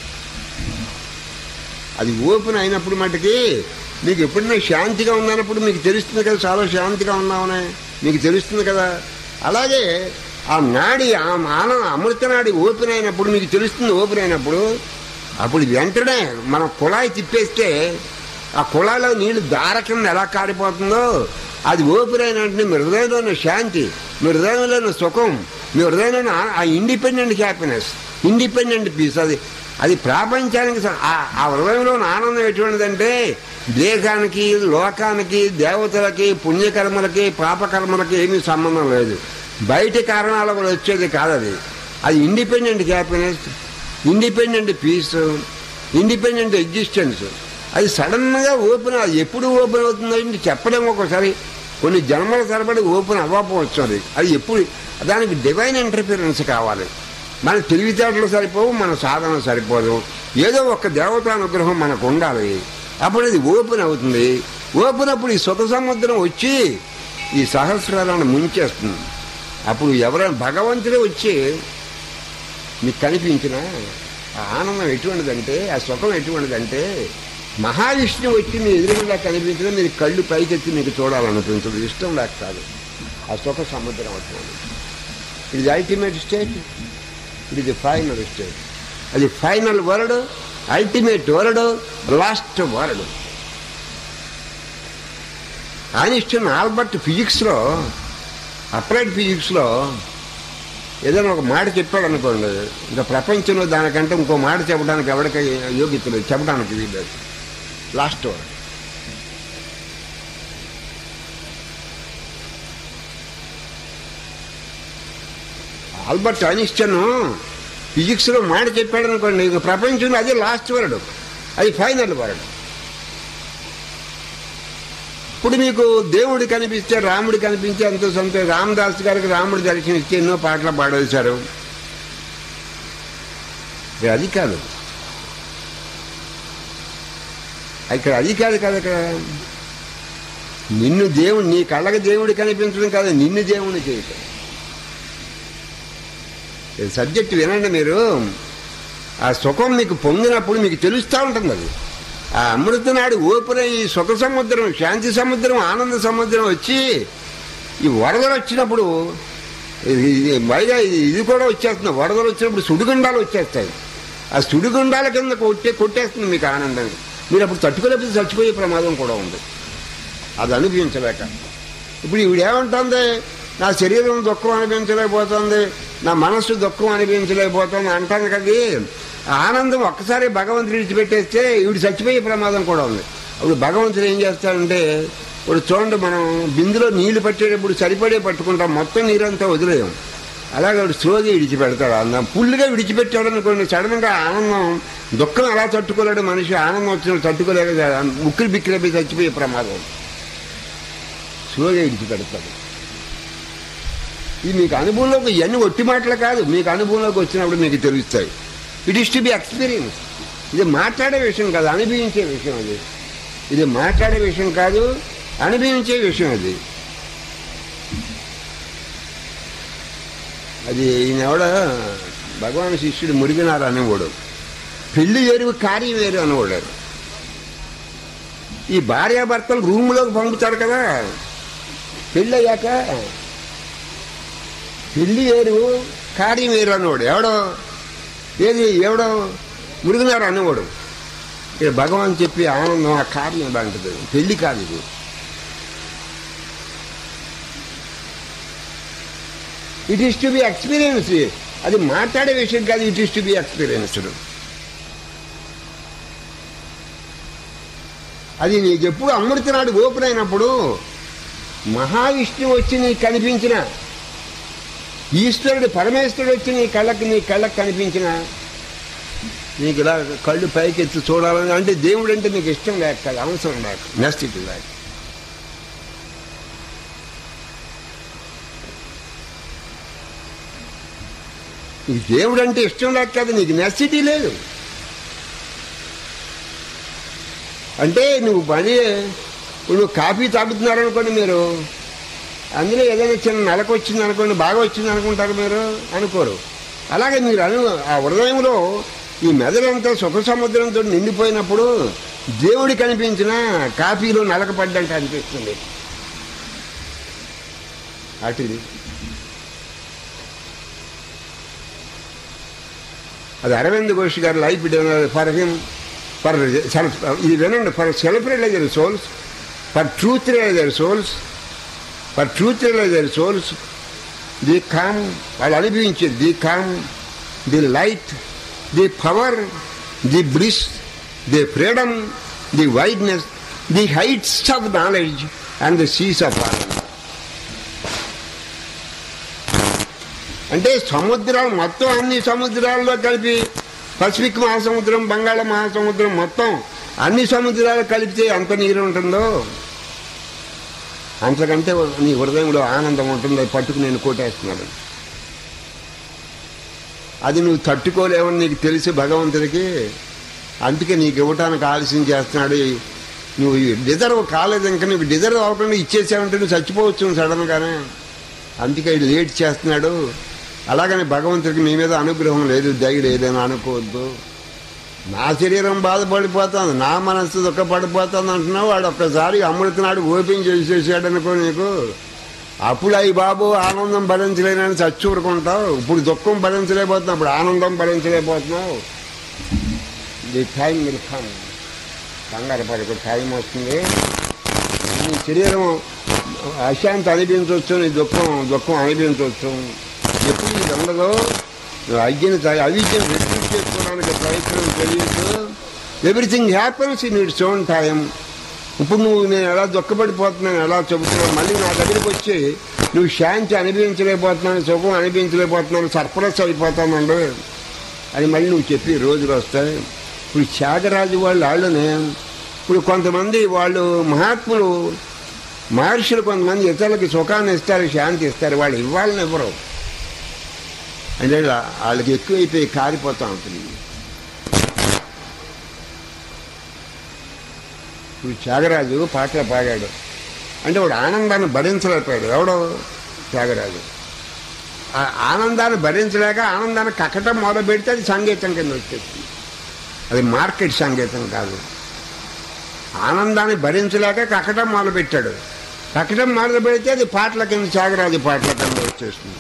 అది ఓపెన్ అయినప్పుడు మటుకి మీకు ఎప్పుడైనా శాంతిగా ఉన్నప్పుడు మీకు తెలుస్తుంది కదా చాలా శాంతిగా ఉన్నామనే మీకు తెలుస్తుంది కదా అలాగే ఆ నాడి ఆ ఆనంద అమృత నాడి ఓపెన్ అయినప్పుడు మీకు తెలుస్తుంది ఓపెన్ అయినప్పుడు అప్పుడు వెంటనే మనం కుళాయి తిప్పేస్తే ఆ కుళాయిలో నీళ్లు దార కింద ఎలా కారిపోతుందో అది ఓపెన్ అయిన వెంటనే మీ హృదయంలో ఉన్న శాంతి మీ హృదయంలో ఉన్న సుఖం మీ హృదయంలో ఉన్న ఆ ఇండిపెండెంట్ హ్యాపీనెస్ ఇండిపెండెంట్ పీస్ అది అది ప్రపంచానికి స- ఆ- ఆ హృదయంలో ఉన్న ఆనందం ఎటువంటిదంటే దేహానికి లోకానికి దేవతలకి పుణ్యకర్మలకి పాపకర్మలకి ఏమీ సంబంధం లేదు బయట కారణాల వల్ల వచ్చేది కాదు అది అది independent happiness independent peace independent existence అది సడన్ గా ఓపెన్ అది ఎప్పుడు ఓపెన్ అవుతుందంటే చెప్పలేము ఒకసారి కొన్ని జన్మల తరబడి ఓపెన్ అవ్వకపోవచ్చు అది అది ఎప్పుడు దానికి డివైన్ ఇంటర్ఫిరెన్స్ కావాలి మన తెలివితేటలు సరిపోవు మన సాధన సరిపోదు ఏదో ఒక దేవతా అనుగ్రహం మనకు ఉండాలి అప్పుడు ఇది ఓపెన్ అవుతుంది ఓపెన్ అప్పుడు ఈ సుఖ సముద్రం వచ్చి ఈ సహస్రాలను ముంచేస్తుంది అప్పుడు ఎవరైనా భగవంతుడే వచ్చి మీకు కనిపించిన ఆ ఆనందం ఎటువంటిదంటే ఆ సుఖం ఎటువంటిదంటే మహావిష్ణువు వచ్చి మీ ఎదురుగుండా కనిపించినా మీరు కళ్ళు పైకెత్తి మీకు చూడాలనిపించదు ఇష్టం లేక కాదు ఆ సుఖ సముద్రం అవుతుంది ఇది అల్టిమేట్ స్టేట్ ఇది ఫైనల్ స్టేట్ అది final word ultimate word last word Einstein Albert ఫిజిక్స్లో అప్లైడ్ ఫిజిక్స్లో ఏదైనా ఒక మాట చెప్పాడు అనుకోండి ఇంకా ప్రపంచంలో దానికంటే ఇంకో మాట చెప్పడానికి ఎవరికి యోగ్యత లేదు చెప్పడానికి వీల్లేదు last word Albert Einstein physics లో మాట చెప్పాడు అనుకోండి ఇక ప్రపంచంలో అదే లాస్ట్ వర్డ్ అది ఫైనల్ వర్డ్ ఇప్పుడు మీకు దేవుడు కనిపిస్తే రాముడు కనిపించే అంత సొంత రామదాస్ గారికి రాముడు దర్శనం ఇస్తే ఎన్నో పాటలు పాడేశారు ఇది అది కాదు ఇక్కడ అది కాదు కదా ఇక్కడ నిన్ను దేవుడు నీ కళ్ళకి దేవుడు కనిపించడం కాదు నిన్ను దేవుని చేయటం ఈ సబ్జెక్ట్ వినండి మీరు ఆ సుఖం మీకు పొందినప్పుడు మీకు తెలుస్తూ ఉంటుంది అది ఆ అమృత నాడు ఓపెన్ అయ్యి సుఖ సముద్రం శాంతి సముద్రం ఆనంద సముద్రం వచ్చి ఈ వరదలు వచ్చినప్పుడు ఇది- ఇది పైగా ఇది ఇది కూడా వచ్చేస్తుంది వరదలు వచ్చినప్పుడు సుడిగుండాలు వచ్చేస్తాయి ఆ సుడిగుండాల కింద కొట్టే కొట్టేస్తుంది మీకు ఆనందం మీరు అప్పుడు తట్టుకోలేకపోతే చచ్చిపోయే ప్రమాదం కూడా ఉంది అది అనిపించలేక ఇప్పుడు ఈవిడ ఏమంటుంది నా శరీరం దుఃఖం అనిపించలేకపోతుంది నా మనస్సు దుఃఖం అనిపించలేకపోతుంది అంటాను కదా ఆనందం ఒక్కసారి భగవంతుడు విడిచిపెట్టేస్తే ఈవిడ చచ్చిపోయే ప్రమాదం కూడా ఉంది అప్పుడు భగవంతుడు ఏం చేస్తాడంటే ఇప్పుడు చూడండి మనం బిందులో నీళ్లు పట్టేటప్పుడు సరిపడే పట్టుకుంటాం మొత్తం నీరంతా వదిలేయం అలాగే వాడు స్లోగా విడిచిపెడతాడు అందం ఫుల్గా విడిచిపెట్టాడు అనుకోండి సడన్ గా ఆనందం దుఃఖం ఎలా తట్టుకోలేడు మనిషి ఆనందం వచ్చినప్పుడు తట్టుకోలేక ఉక్కిరి బిక్కిరి చచ్చిపోయే ప్రమాదం స్లోగా విడిచిపెడతాడు ఇది మీకు అనుభవంలోకి ఇవన్నీ ఒట్టి మాటలు కాదు మీకు అనుభవంలోకి వచ్చినప్పుడు మీకు తెలుస్తాయి it is to be experience ఇది మాట్లాడే విషయం కాదు అనుభవించే విషయం అది ఇది మాట్లాడే విషయం కాదు అనుభవించే విషయం అది అది ఈయన ఎవడ భగవాన్ శిష్యుడు మురిగినారు అనేవాడు పెళ్లి వేరు కార్యం వేరు అనేవాడు ఈ భార్యాభర్తలు రూమ్లోకి పంపుతారు కదా పెళ్ళి అయ్యాక పెళ్లి వేరు కార్యం వేరు అనేవాడు ఎవడో ఏది ఎవడో మురుగునారు అనేవాడు ఇక భగవాన్ చెప్పి ఆనందం ఆ కార్యం లాంటిది పెళ్లి కాదు ఇది it is to be experience అది మాట్లాడే విషయం కాదు it is to be experienced అది నీకు ఎప్పుడు అమృతనాడు ఓపెన్ అయినప్పుడు మహావిష్ణువు వచ్చి నీకు కనిపించిన ఈశ్వరుడు పరమేశ్వరుడు వచ్చి నీ కళ్ళకి నీ కళ్ళకి కనిపించిన నీకు ఇలా కళ్ళు పైకి ఎత్తి చూడాలని అంటే దేవుడు అంటే నీకు ఇష్టం లేక కాదు అవసరం లేక నెస్టిటీ లేక నీకు దేవుడు అంటే ఇష్టం లేక కాదు నీకు నెస్టిటీ లేదు అంటే నువ్వు పని నువ్వు కాఫీ తాగుతున్నారు అనుకోండి మీరు అందులో ఏదైనా చిన్న నలక వచ్చింది అనుకోండి బాగా వచ్చింది అనుకుంటారు మీరు అనుకోరు అలాగే మీరు అను ఆ హృదయంలో ఈ మెదడంతా సుఖ సముద్రంతో నిండిపోయినప్పుడు దేవుడి కనిపించిన కాఫీలో నలక పడ్డంటే అనిపిస్తుంది అటుది అది అరవింద్ ఘోష్ గారి life for him for self ఇది వినండి for self realiser souls for truth realiser souls for truth realiser souls the calm వాళ్ళు అనుభవించేది the calm the light the power the bliss the freedom the wideness the heights of knowledge and the seas of Anand అంటే సముద్రాలు మొత్తం అన్ని సముద్రాల్లో కలిపి Pacific మహాసముద్రం బంగాళ మహాసముద్రం మొత్తం అన్ని సముద్రాలు కలిపితే ఎంత నీరు ఉంటుందో అంతకంటే నీ హృదయంలో ఆనందం ఉంటుంది అది పట్టుకు నేను కొట్టేస్తున్నాడు అది నువ్వు తట్టుకోలేవని నీకు తెలిసి భగవంతుడికి అందుకే నీకు ఇవ్వటానికి ఆలస్యం చేస్తున్నాడు నువ్వు డిజర్వ్ కాలేదు ఇంకా నీకు డిజర్వ్ అవ్వకుండా ఇచ్చేసావంటే నువ్వు చచ్చిపోవచ్చు సడన్గానే అందుకే ఇది లేట్ చేస్తున్నాడు అలాగని భగవంతుడికి మీ మీద అనుగ్రహం లేదు దయ లేదని అనుకోవద్దు నా శరీరం బాధపడిపోతుంది నా మనస్సు దుఃఖపడిపోతుంది అంటున్నావు వాడు ఒక్కసారి అమృతనాడు ఓపెన్ చేసేసాడు అనుకో నీకు అప్పుడు అయ్యి బాబు ఆనందం భరించలేనని చచ్చూరుకుంటావు ఇప్పుడు దుఃఖం భరించలేకపోతున్నావు ఇప్పుడు ఆనందం భరించలేకపోతున్నావు ది టైం విల్ కమ్ కంగారు పడకు టైం వస్తుంది నీ శరీరం అశాంతి అనిపించవచ్చు నీ దుఃఖం దుఃఖం అనిపించవచ్చు ఎప్పుడు ఇది ఉండదో నువ్వు అజ్ఞని అవిద్యను రెడ్యూస్ చేసుకోవడానికి ప్రయత్నం చేయొచ్చు everything happens in its own time ఇప్పుడు నువ్వు నేను ఎలా దుఃఖపడిపోతున్నాను ఎలా చెబుతున్నావు మళ్ళీ నా దగ్గరికి వచ్చి నువ్వు శాంతి అనిపించలేకపోతున్నాను సుఖం అనిపించలేకపోతున్నాను సర్ప్రైజ్ అయిపోతానండి అని మళ్ళీ నువ్వు చెప్పి రోజులు వస్తాయి ఇప్పుడు త్యాగరాజు వాళ్ళు వాళ్ళనే ఇప్పుడు కొంతమంది వాళ్ళు మహాత్ములు మహర్షులు కొంతమంది ఇతరులకి సుఖాన్ని ఇస్తారు శాంతి ఇస్తారు వాళ్ళు ఇవ్వాలని ఇవ్వరు అంటే వాళ్ళకి ఎక్కువైపోయి కారిపోతూ ఉంటుంది ఇప్పుడు త్యాగరాజు పాటలు పాడాడు అంటే వాడు ఆనందాన్ని భరించలేకపోయాడు ఎవడో త్యాగరాజు ఆ ఆనందాన్ని భరించలేక ఆనందాన్ని కక్కటం మొదలు పెడితే అది సంగీతం కింద వచ్చేస్తుంది అది మార్కెట్ సంగీతం కాదు ఆనందాన్ని భరించలేక కక్కటం మొదలుపెట్టాడు కక్కటం మొదలు పెడితే అది పాటల కింద త్యాగరాజు పాటల కింద వచ్చేస్తుంది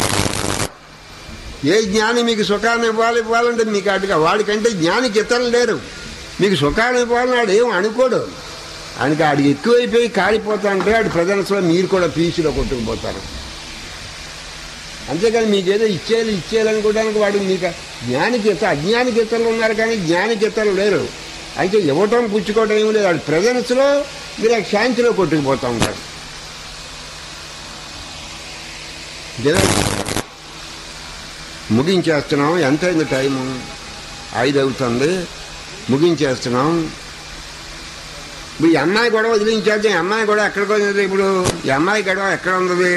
ఏ జ్ఞాని మీకు సుఖాన్ని ఇవ్వాలి ఇవ్వాలంటే మీకు అటుగా వాడికంటే జ్ఞానికి ఇతరులు లేరు మీకు సుఖాన్ని ఇవ్వాలని వాడు ఏం అనుకోడు ఆయనకి ఆడికి ఎక్కువైపోయి కాలిపోతా అంటే ఆడి ప్రజెన్స్లో మీరు కూడా పీచులో కొట్టుకుపోతారు అంతేకాని మీకేదో ఇచ్చేయాలి ఇచ్చేయాలనుకోవడానికి వాడు మీకు జ్ఞానికి ఇత అజ్ఞానికి ఇతరులు ఉన్నారు కానీ జ్ఞానికి ఇతరులు లేరు అయితే ఇవ్వటం పుచ్చుకోవటం ఏమి లేదు వాడి ప్రజెన్స్లో మీరు ఆ శాంతిలో కొట్టుకుపోతూ ఉంటారు జన ముగించేస్తున్నాం ఎంతైంది టైము ఐదు అవుతుంది ముగించేస్తున్నాం ఇప్పుడు ఈ అమ్మాయి గొడవ వదిలించేద్దాం ఈ అమ్మాయి గొడవ ఎక్కడికి ఉంది ఇప్పుడు ఈ అమ్మాయి గొడవ ఎక్కడ ఉంది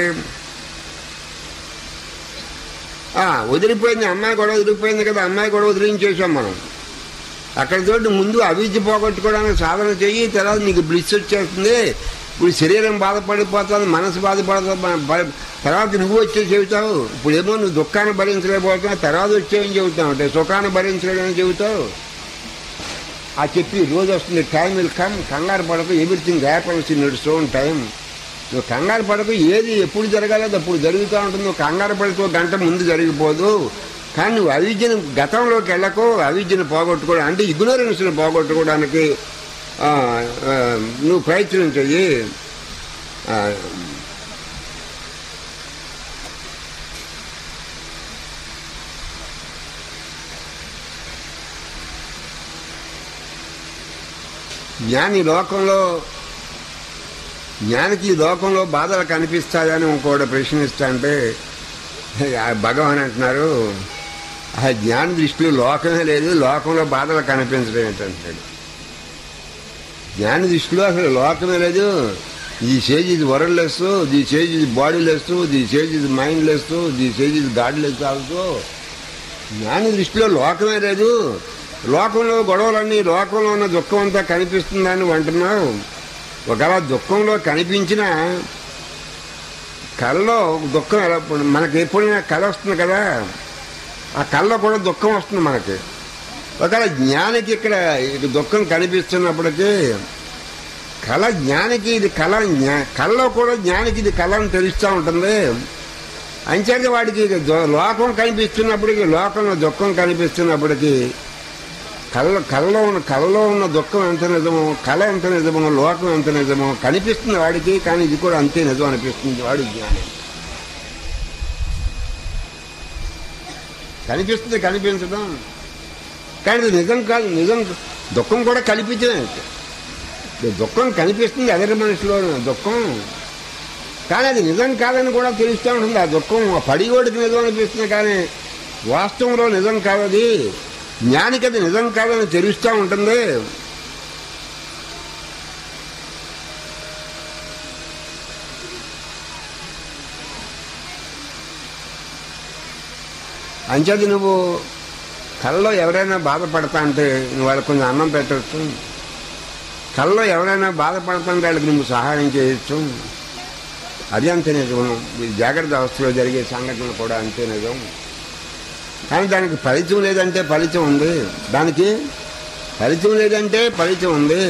ఆ, వదిలిపోయింది అమ్మాయి గొడవ వదిలిపోయింది కదా అమ్మాయి గొడవ వదిలించేసాం మనం అక్కడ తోటి ముందు అభివృద్ధి పోగొట్టుకోవడానికి సాధన చెయ్యి తర్వాత నీకు బ్లిస్ వచ్చేస్తుంది ఇప్పుడు శరీరం బాధపడిపోతుంది మనసు బాధపడుతుంది బ- తర్వాత నువ్వు వచ్చే చెబుతావు ఇప్పుడేమో నువ్వు దుఃఖాన్ని భరించలేకపోతున్నావు తర్వాత వచ్చేవని చెబుతావు అంటే సుఖాన్ని భరించలేదని చెబుతావు ఆ చెప్పి రోజు వస్తుంది టైం విల్ కమ్ కంగారు పడకు everything happens in its own time నువ్వు కంగారు పడకు ఏది ఎప్పుడు జరగాలో అది అప్పుడు జరుగుతూ ఉంటుంది నువ్వు కంగారు పడితే ఒక గంట ముందు జరిగిపోదు కానీ నువ్వు అవిద్యను గతంలోకి వెళ్ళకు అవిద్యను పోగొట్టుకోవడం అంటే ఇగ్నోరెన్స్ని పోగొట్టుకోవడానికి ఆ, ఆ, నువ్వు ప్రయత్నం చెయ్యి ఆ, జ్ఞాని లోకంలో జ్ఞానికి ఈ లోకంలో బాధలు కనిపిస్తాయని ఇంకోటి ప్రశ్నిస్తా అంటే ఆ భగవాన్ అంటున్నారు ఆ జ్ఞాన దృష్టిలో లోకమే లేదు లోకంలో బాధలు కనిపించడం ఏంటంటాడు జ్ఞాన దృష్టిలో అసలు లోకమే లేదు ఈ సేజ్ ఇది వరల్డ్ లెస్ ది సేజ్ ఇది బాడీ లెస్ ది సేజ్ ఇది మైండ్ లెస్ ది సేజ్ ఇది గాడ్ లెస్ ఆల్సో జ్ఞాన దృష్టిలో లోకమే లేదు లోకంలో గొడవలన్నీ లోకంలో ఉన్న దుఃఖం అంతా కనిపిస్తుందని అంటున్నావు ఒకవేళ దుఃఖంలో కనిపించిన కళ్ళలో దుఃఖం ఎలా మనకి ఎప్పుడైనా కళ వస్తుంది కదా ఆ కళ్ళలో కూడా దుఃఖం వస్తుంది మనకి ఒకవేళ జ్ఞానికి ఇక్కడ ఇది దుఃఖం కనిపిస్తున్నప్పటికీ కళ జ్ఞానికి ఇది కళ జ్ఞా- కళలో కూడా జ్ఞానికి ఇది కళ అని తెలుస్తూ ఉంటుంది అంచేత వాడికి ఇది దో- లోకం కనిపిస్తున్నప్పటికీ లోకంలో దుఃఖం కనిపిస్తున్నప్పటికీ కళ్ళ కళ్ళలో ఉన్న కళ్ళలో ఉన్న దుఃఖం ఎంత నిజమో కళ ఎంత నిజమో లోకం ఎంత నిజమో కనిపిస్తుంది వాడికి కానీ ఇది కూడా అంతే నిజం అనిపిస్తుంది వాడి జ్ఞానం కనిపిస్తుంది కనిపించడం కానీ ఇది నిజం కాదు నిజం దుఃఖం కూడా కల్పించమే ఈ దుఃఖం కనిపిస్తుంది ఎదరి మనిషిలో దుఃఖం కానీ అది నిజం కాదని కూడా తెలుస్తూ ఉంటుంది ఆ దుఃఖం ఆ పడిగోడికి నిజం అనిపిస్తుంది కానీ వాస్తవంలో నిజం కాదది జ్ఞానికి అది నిజం కాదని తెలుస్తూ ఉంటుంది అంచేది నువ్వు కళ్ళలో ఎవరైనా బాధపడతా అంటే నువ్వు వాళ్ళకి కొంచెం అన్నం పెట్టవచ్చు కళ్ళలో ఎవరైనా బాధపడుతుంటే వాళ్ళకి నువ్వు సహాయం చేయొచ్చు అది అంతే నిజం ఈ జాగ్రత్త అవస్థలో జరిగే సంఘటనలు కూడా అంతే నిజం కానీ దానికి ఫలితం లేదంటే ఫలితం ఉంది దానికి ఫలితం లేదంటే ఫలితం ఉంది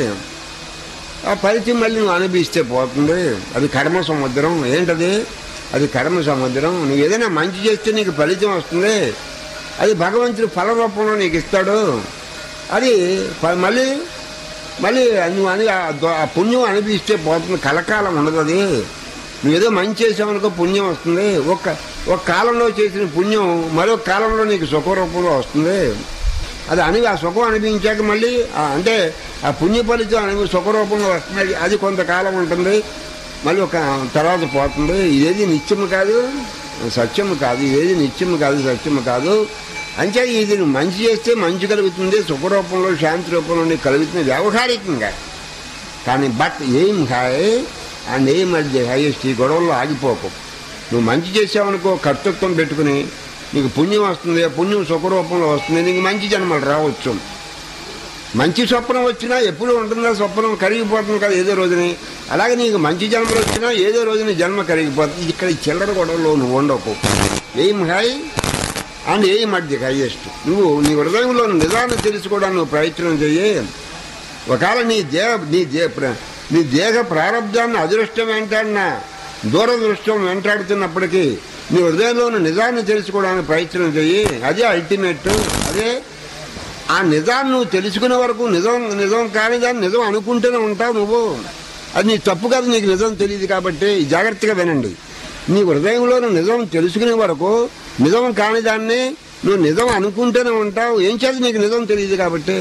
ఆ ఫలితం మళ్ళీ నువ్వు అనుభవిస్తే పోతుంది అది కర్మ సముద్రం ఏంటది అది కర్మ సముద్రం నువ్వు ఏదైనా మంచి చేస్తే నీకు ఫలితం వస్తుంది అది భగవంతుడు ఫల రూపంలో నీకు ఇస్తాడు అది ప- మళ్ళీ మళ్ళీ నువ్వు అని ఆ ద- ఆ పుణ్యం అనిపిస్తే పోతుంది కలకాలం ఉండదు అది నువ్వు ఏదో మంచి చేసావనుకో పుణ్యం వస్తుంది ఒక ఒక కాలంలో చేసిన పుణ్యం మరో కాలంలో నీకు సుఖ రూపంలో వస్తుంది అది అని ఆ సుఖం అనిపించాక మళ్ళీ ఆ అంటే ఆ పుణ్య ఫలితం అని సుఖ రూపంలో వస్తుంది అది కొంతకాలం ఉంటుంది మళ్ళీ ఒక తర్వాత పోతుంది ఇదేది నిత్యము కాదు సత్యము కాదు ఇదేది నిత్యము కాదు సత్యము కాదు అంటే ఇది నువ్వు మంచి చేస్తే మంచి కలుగుతుంది సుఖ రూపంలో శాంతి రూపంలో నీకు కలుగుతుంది వ్యవహారికంగా కానీ బట్ ఏం హాయ్ అండ్ ఏం అది హైయెస్ట్ ఈ గొడవల్లో ఆగిపోకు నువ్వు మంచి చేసావనుకో కర్తృత్వం పెట్టుకుని నీకు పుణ్యం వస్తుంది ఆ పుణ్యం సుఖరూపంలో వస్తుంది నీకు మంచి జన్మలు రావచ్చు మంచి స్వప్నం వచ్చినా ఎప్పుడు ఉంటుందా స్వప్నం కరిగిపోతుంది కదా ఏదో రోజుని అలాగే నీకు మంచి జన్మలు వచ్చినా ఏదో రోజుని జన్మ కరిగిపోతుంది ఇక్కడ ఈ చిల్లర గొడవలో నువ్వు ఉండకు ఏం హాయ్ అండ్ ఏం మధ్య హైయెస్ట్ నువ్వు నీ హృదయంలో నిజాన్ని తెలుసుకోవడానికి నువ్వు ప్రయత్నం చెయ్యి ఒకవేళ నీ దేహ నీ దే ప్ర- నీ దేహ ప్రారంధాన్ని అదృష్టం వెంటాడినా దూరదృష్టం వెంటాడుతున్నప్పటికీ నీ హృదయంలోని నిజాన్ని తెలుసుకోవడానికి ప్రయత్నం చెయ్యి అదే అల్టిమేట్ అదే ఆ నిజాన్ని నువ్వు తెలుసుకునే వరకు నిజం నిజం కాని దాన్ని నిజం అనుకుంటూనే ఉంటావు నువ్వు అది నీ తప్పు కాదు నీకు నిజం తెలియదు కాబట్టి జాగ్రత్తగా వినండి నీ హృదయంలోని నిజం తెలుసుకునే వరకు నిజం కాని దాన్ని నువ్వు నిజం అనుకుంటూనే ఉంటావు ఏం చేసి నీకు నిజం తెలియదు కాబట్టి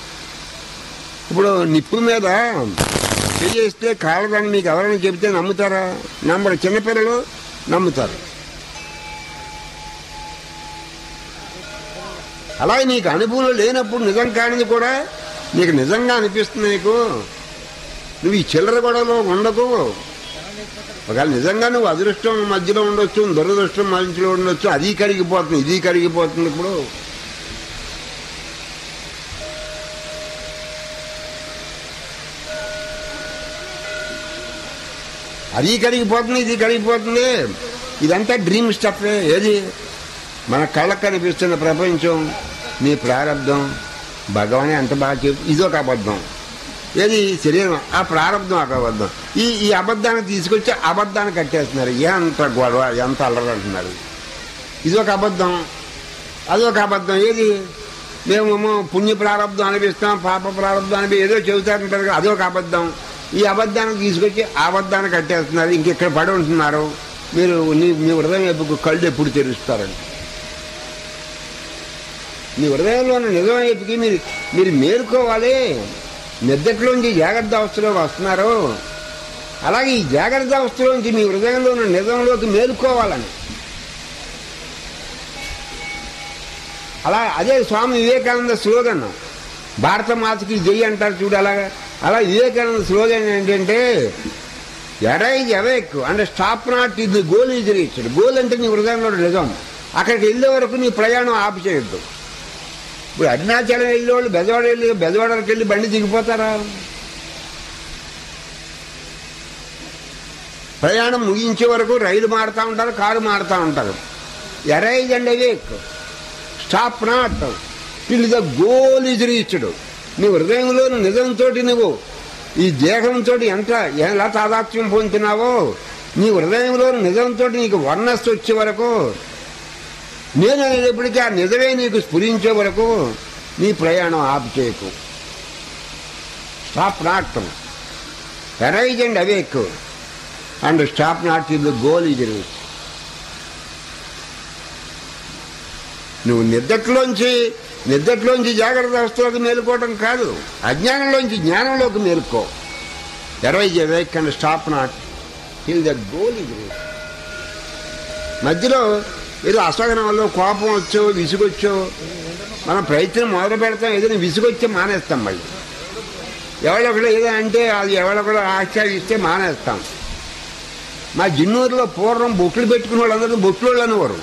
ఇప్పుడు నిప్పు మీద చేస్తే కాలదని మీకు ఎవరైనా చెబితే నమ్ముతారా నమ్మరు చిన్నపిల్లలు నమ్ముతారు అలాగే నీకు అనుభవం లేనప్పుడు నిజం కానిది కూడా నీకు నిజంగా అనిపిస్తుంది నీకు నువ్వు ఈ చిల్లర గొడవలో ఉండకు ఒకవేళ నిజంగా నువ్వు అదృష్టం మధ్యలో ఉండొచ్చు దురదృష్టం మధ్యలో ఉండొచ్చు అది కరిగిపోతుంది ఇది కరిగిపోతుంది ఇప్పుడు అది కరిగిపోతుంది ఇది కరిగిపోతుంది ఇదంతా డ్రీమ్ స్టఫ్ ఏది మన కళ్ళకు కనిపిస్తున్న ప్రపంచం నీ ప్రారంధం భగవానే అంత బాగా చెప్పు ఇదొక అబద్ధం ఏది శరీరం ఆ ప్రారంధం ఒక అబద్ధం ఈ ఈ అబద్ధాన్ని తీసుకొచ్చి అబద్ధాన్ని కట్టేస్తున్నారు ఎంత గొడవ ఎంత అల్లరి అంటున్నారు ఇదొక అబద్ధం అదొక అబద్ధం ఏది మేమేమో పుణ్య ప్రారంధం అనిపిస్తాం పాప ప్రారంధం అనిపి ఏదో చెబుతారంటారు కదా, అదొక అబద్ధం ఈ అబద్ధాన్ని తీసుకొచ్చి ఆ అబద్ధాన్ని కట్టేస్తున్నారు ఇంకెక్కడ పడి ఉంటున్నారు మీరు నీ మీ హృదయం వైపుకు కళ్ళు ఎప్పుడు తెరుస్తారండి మీ హృదయంలో ఉన్న నిజం వైపుకి మీరు మీరు మేలుకోవాలి నిద్దట్లోంచి జాగ్రత్త అవస్థలోకి వస్తున్నారు అలాగే ఈ జాగ్రత్త అవస్థలోంచి మీ హృదయంలో ఉన్న నిజంలోకి మేలుకోవాలని అలా అదే స్వామి వివేకానంద స్లోగన్ భారత మాతకి జై అంటారు చూడు అలాగా అలా వివేకానంద స్లోగన్ ఏంటంటే ఎరైజ్ అవేక్ అంటే స్టాప్ నాట్ ఇది గోల్ ఈజ్ రీచ్డ్ గోల్ అంటే నీ హృదయంలో నిజం అక్కడికి వెళ్ళే వరకు నీ ప్రయాణం ఆపు చేయొద్దు ఇప్పుడు అరుణాచలం వెళ్ళే వాళ్ళు బెజవాడ వెళ్ళి బెజవాడకి వెళ్ళి బండి దిగిపోతారా ప్రయాణం ముగించే వరకు రైలు మారుతూ ఉంటారు కారు మారుతూ ఉంటారు arise and awake stop not till the goal is reached నీ హృదయంలో నిజంతో నువ్వు ఈ దేహంతో ఎంత ఎలా తాదాత్మ్యం పొందుతున్నావో నీ హృదయంలో నిజంతో నీకు వర్ణస్ వచ్చే వరకు నేను అనేటప్పటికీ ఆ నిజమే నీకు స్ఫురించే వరకు నీ ప్రయాణం ఆపు చేయకు stop not arise and awake and stop not in the goal is reach నువ్వు నిద్దట్లోంచి నిద్దట్లోంచి జాగ్రత్త అవస్థలోకి మేలుకోవడం కాదు అజ్ఞానంలోంచి జ్ఞానంలోకి మేలుకో arise awake and stop not till the goal is reach మధ్యలో ఏదో అసహనం వల్ల కోపం వచ్చో విసుగొచ్చో మనం ప్రయత్నం మొదలు పెడతాం ఏదైనా విసుగొచ్చే మానేస్తాం మళ్ళీ ఎవడొకడు ఏదో అంటే అది ఎవడొకడు ఆశ్చర్యిస్తే మానేస్తాం మా జిన్నూరులో పూర్వం బొట్లు పెట్టుకున్న వాళ్ళందరూ బొట్లు వాళ్ళు అనేవారు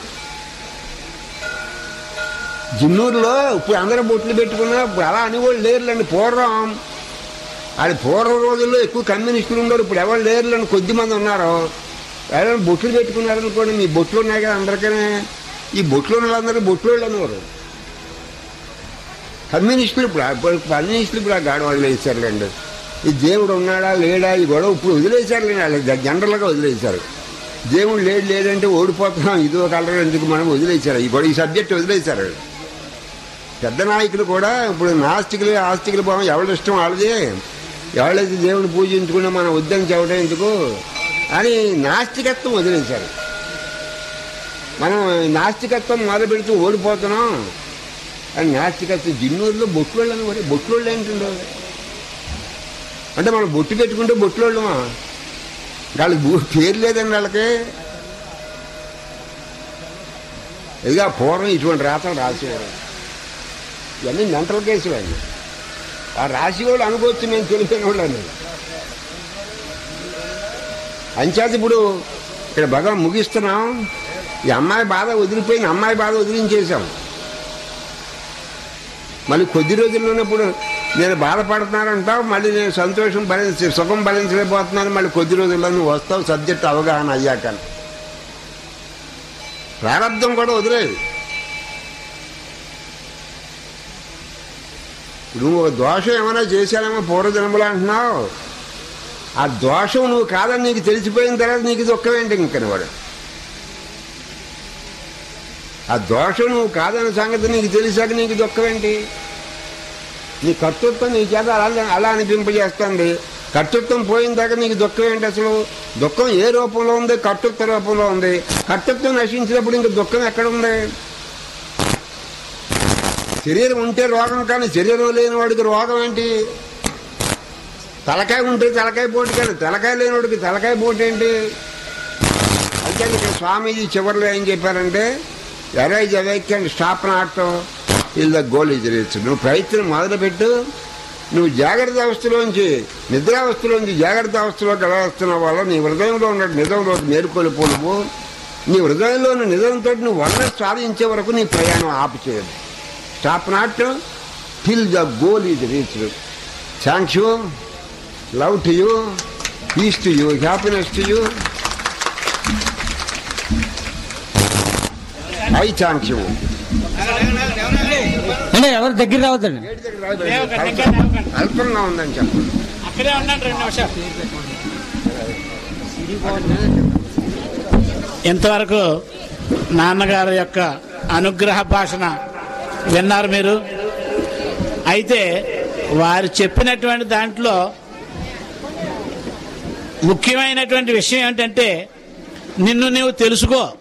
జిన్నూరులో ఇప్పుడు అందరూ బొట్లు పెట్టుకున్నా ఇప్పుడు అలా అనేవాళ్ళు లేరులేండి పూర్వం అది పూర్వ రోజుల్లో ఎక్కువ కమ్యూనిస్టులు ఉన్నారు ఇప్పుడు ఎవరు లేరులేండి కొద్ది మంది ఉన్నారు ఎవరైనా బొట్లు పెట్టుకున్నారనుకోండి మీ బొట్లు ఉన్నాయి కదా అందరికనే ఈ బొట్లు ఉన్న వాళ్ళందరూ బొట్లు వాళ్ళు అనేవారు కమ్యూనిస్టులు ఇప్పుడు ఇప్పుడు కమ్యూనిస్టులు ఇప్పుడు ఆ గాడ వదిలేసారులేండి ఈ దేవుడు ఉన్నాడా లేడా ఈ గొడవ ఇప్పుడు వదిలేశారులేండి వాళ్ళు జనరల్గా వదిలేశారు దేవుడు లేడు లేదంటే ఓడిపోతున్నాం ఇదో కలర్ ఎందుకు మనం వదిలేశారు ఈ గొడవ ఈ సబ్జెక్ట్ వదిలేశారు పెద్ద నాయకులు కూడా ఇప్పుడు నాస్తికులు ఆస్తికులు భావం ఎవరి ఇష్టం వాళ్ళదే ఎవరైతే దేవుని పూజించుకున్నా మనం వద్దని చెప్పడం ఎందుకు అని నాస్తికత్వం వదిలేశారు మనం నాస్తికత్వం మొదలు పెడుతూ ఓడిపోతున్నాం అని నాస్తికత్వం జిన్నూరులో బొట్టులోళ్ళని మరి బొట్టులోళ్ళు ఏంటండో అంటే మనం బొట్టు పెట్టుకుంటే బొట్టులోళ్ళమా వాళ్ళకి బూ- పేరు లేదండి వాళ్ళకి ఇదిగా పూర్వం ఇటువంటి రాతలు రాసేవారు ఇవన్నీ మెంటల్ కేసులు అండి ఆ రాసి వాళ్ళు అనుకోవచ్చు మేము తెలిసిన వాళ్ళని అంచేత ఇప్పుడు ఇక్కడ బాగా ముగిస్తున్నాం ఈ అమ్మాయి బాధ వదిలిపోయింది అమ్మాయి బాధ వదిలించేశాం మళ్ళీ కొద్ది రోజుల్లోనే ఇప్పుడు నేను బాధపడుతున్నానంటావు మళ్ళీ నేను సంతోషం భరించి సుఖం భరించలేకపోతున్నాను మళ్ళీ కొద్ది రోజుల్లో నువ్వు వస్తావు సబ్జెక్ట్ అవగాహన అయ్యాక ప్రారంధం కూడా వదిలేదు నువ్వు ఒక దోషం ఏమైనా చేశానేమో పూర్వజన్మలో అంటున్నావు ఆ దోషం నువ్వు కాదని నీకు తెలిసిపోయిన తర్వాత నీకు దుఃఖం ఏంటి ఇంకని వాడు ఆ దోషం నువ్వు కాదన్న సంగతి నీకు తెలిసాక నీకు దుఃఖం ఏంటి నీ కర్తృత్వం నీ చేత అలా అలా అనిపింపజేస్తుంది కర్తృత్వం పోయిన దాకా నీకు దుఃఖం ఏంటి అసలు దుఃఖం ఏ రూపంలో ఉంది కర్తృత్వ రూపంలో ఉంది కర్తృత్వం నశించినప్పుడు ఇంక దుఃఖం ఎక్కడ ఉంది శరీరం ఉంటే రోగం కానీ శరీరం లేని వాడికి రోగం ఏంటి తలకాయ ఉంటే తలకాయ పోటీ కానీ తలకాయ లేనివాడికి తలకాయ పోటీ ఏంటి అయితే ఇక్కడ స్వామీజీ చివరిలో ఏం చెప్పారంటే arise awake and stop not till the goal is reach నువ్వు ప్రయత్నం మొదలుపెట్టు నువ్వు జాగ్రత్త అవస్థలోంచి నిద్రావస్థలోంచి జాగ్రత్త అవస్థలోకి ఎలా వస్తున్నావు వల్ల నీ హృదయంలో ఉన్న నిజంలో మేలుకొలుపు నువ్వు నీ హృదయంలోని నిజంతో నువ్వు వర్ణ సాధించే వరకు నీ ప్రయాణం ఆపు చేయదు stop not till the goal is reached thanks you love to you peace to you happiness to you I thank you అంటే ఎవరు దగ్గర రావద్దండి అల్పంగా ఉందని చెప్పండి అక్కడే ఉన్నాను రెండు నిమిషాలు ఇంతవరకు నాన్నగారు యొక్క అనుగ్రహ భాషణ విన్నారు మీరు అయితే వారు చెప్పినటువంటి దాంట్లో ముఖ్యమైనటువంటి విషయం ఏంటంటే నిన్ను నీవు తెలుసుకో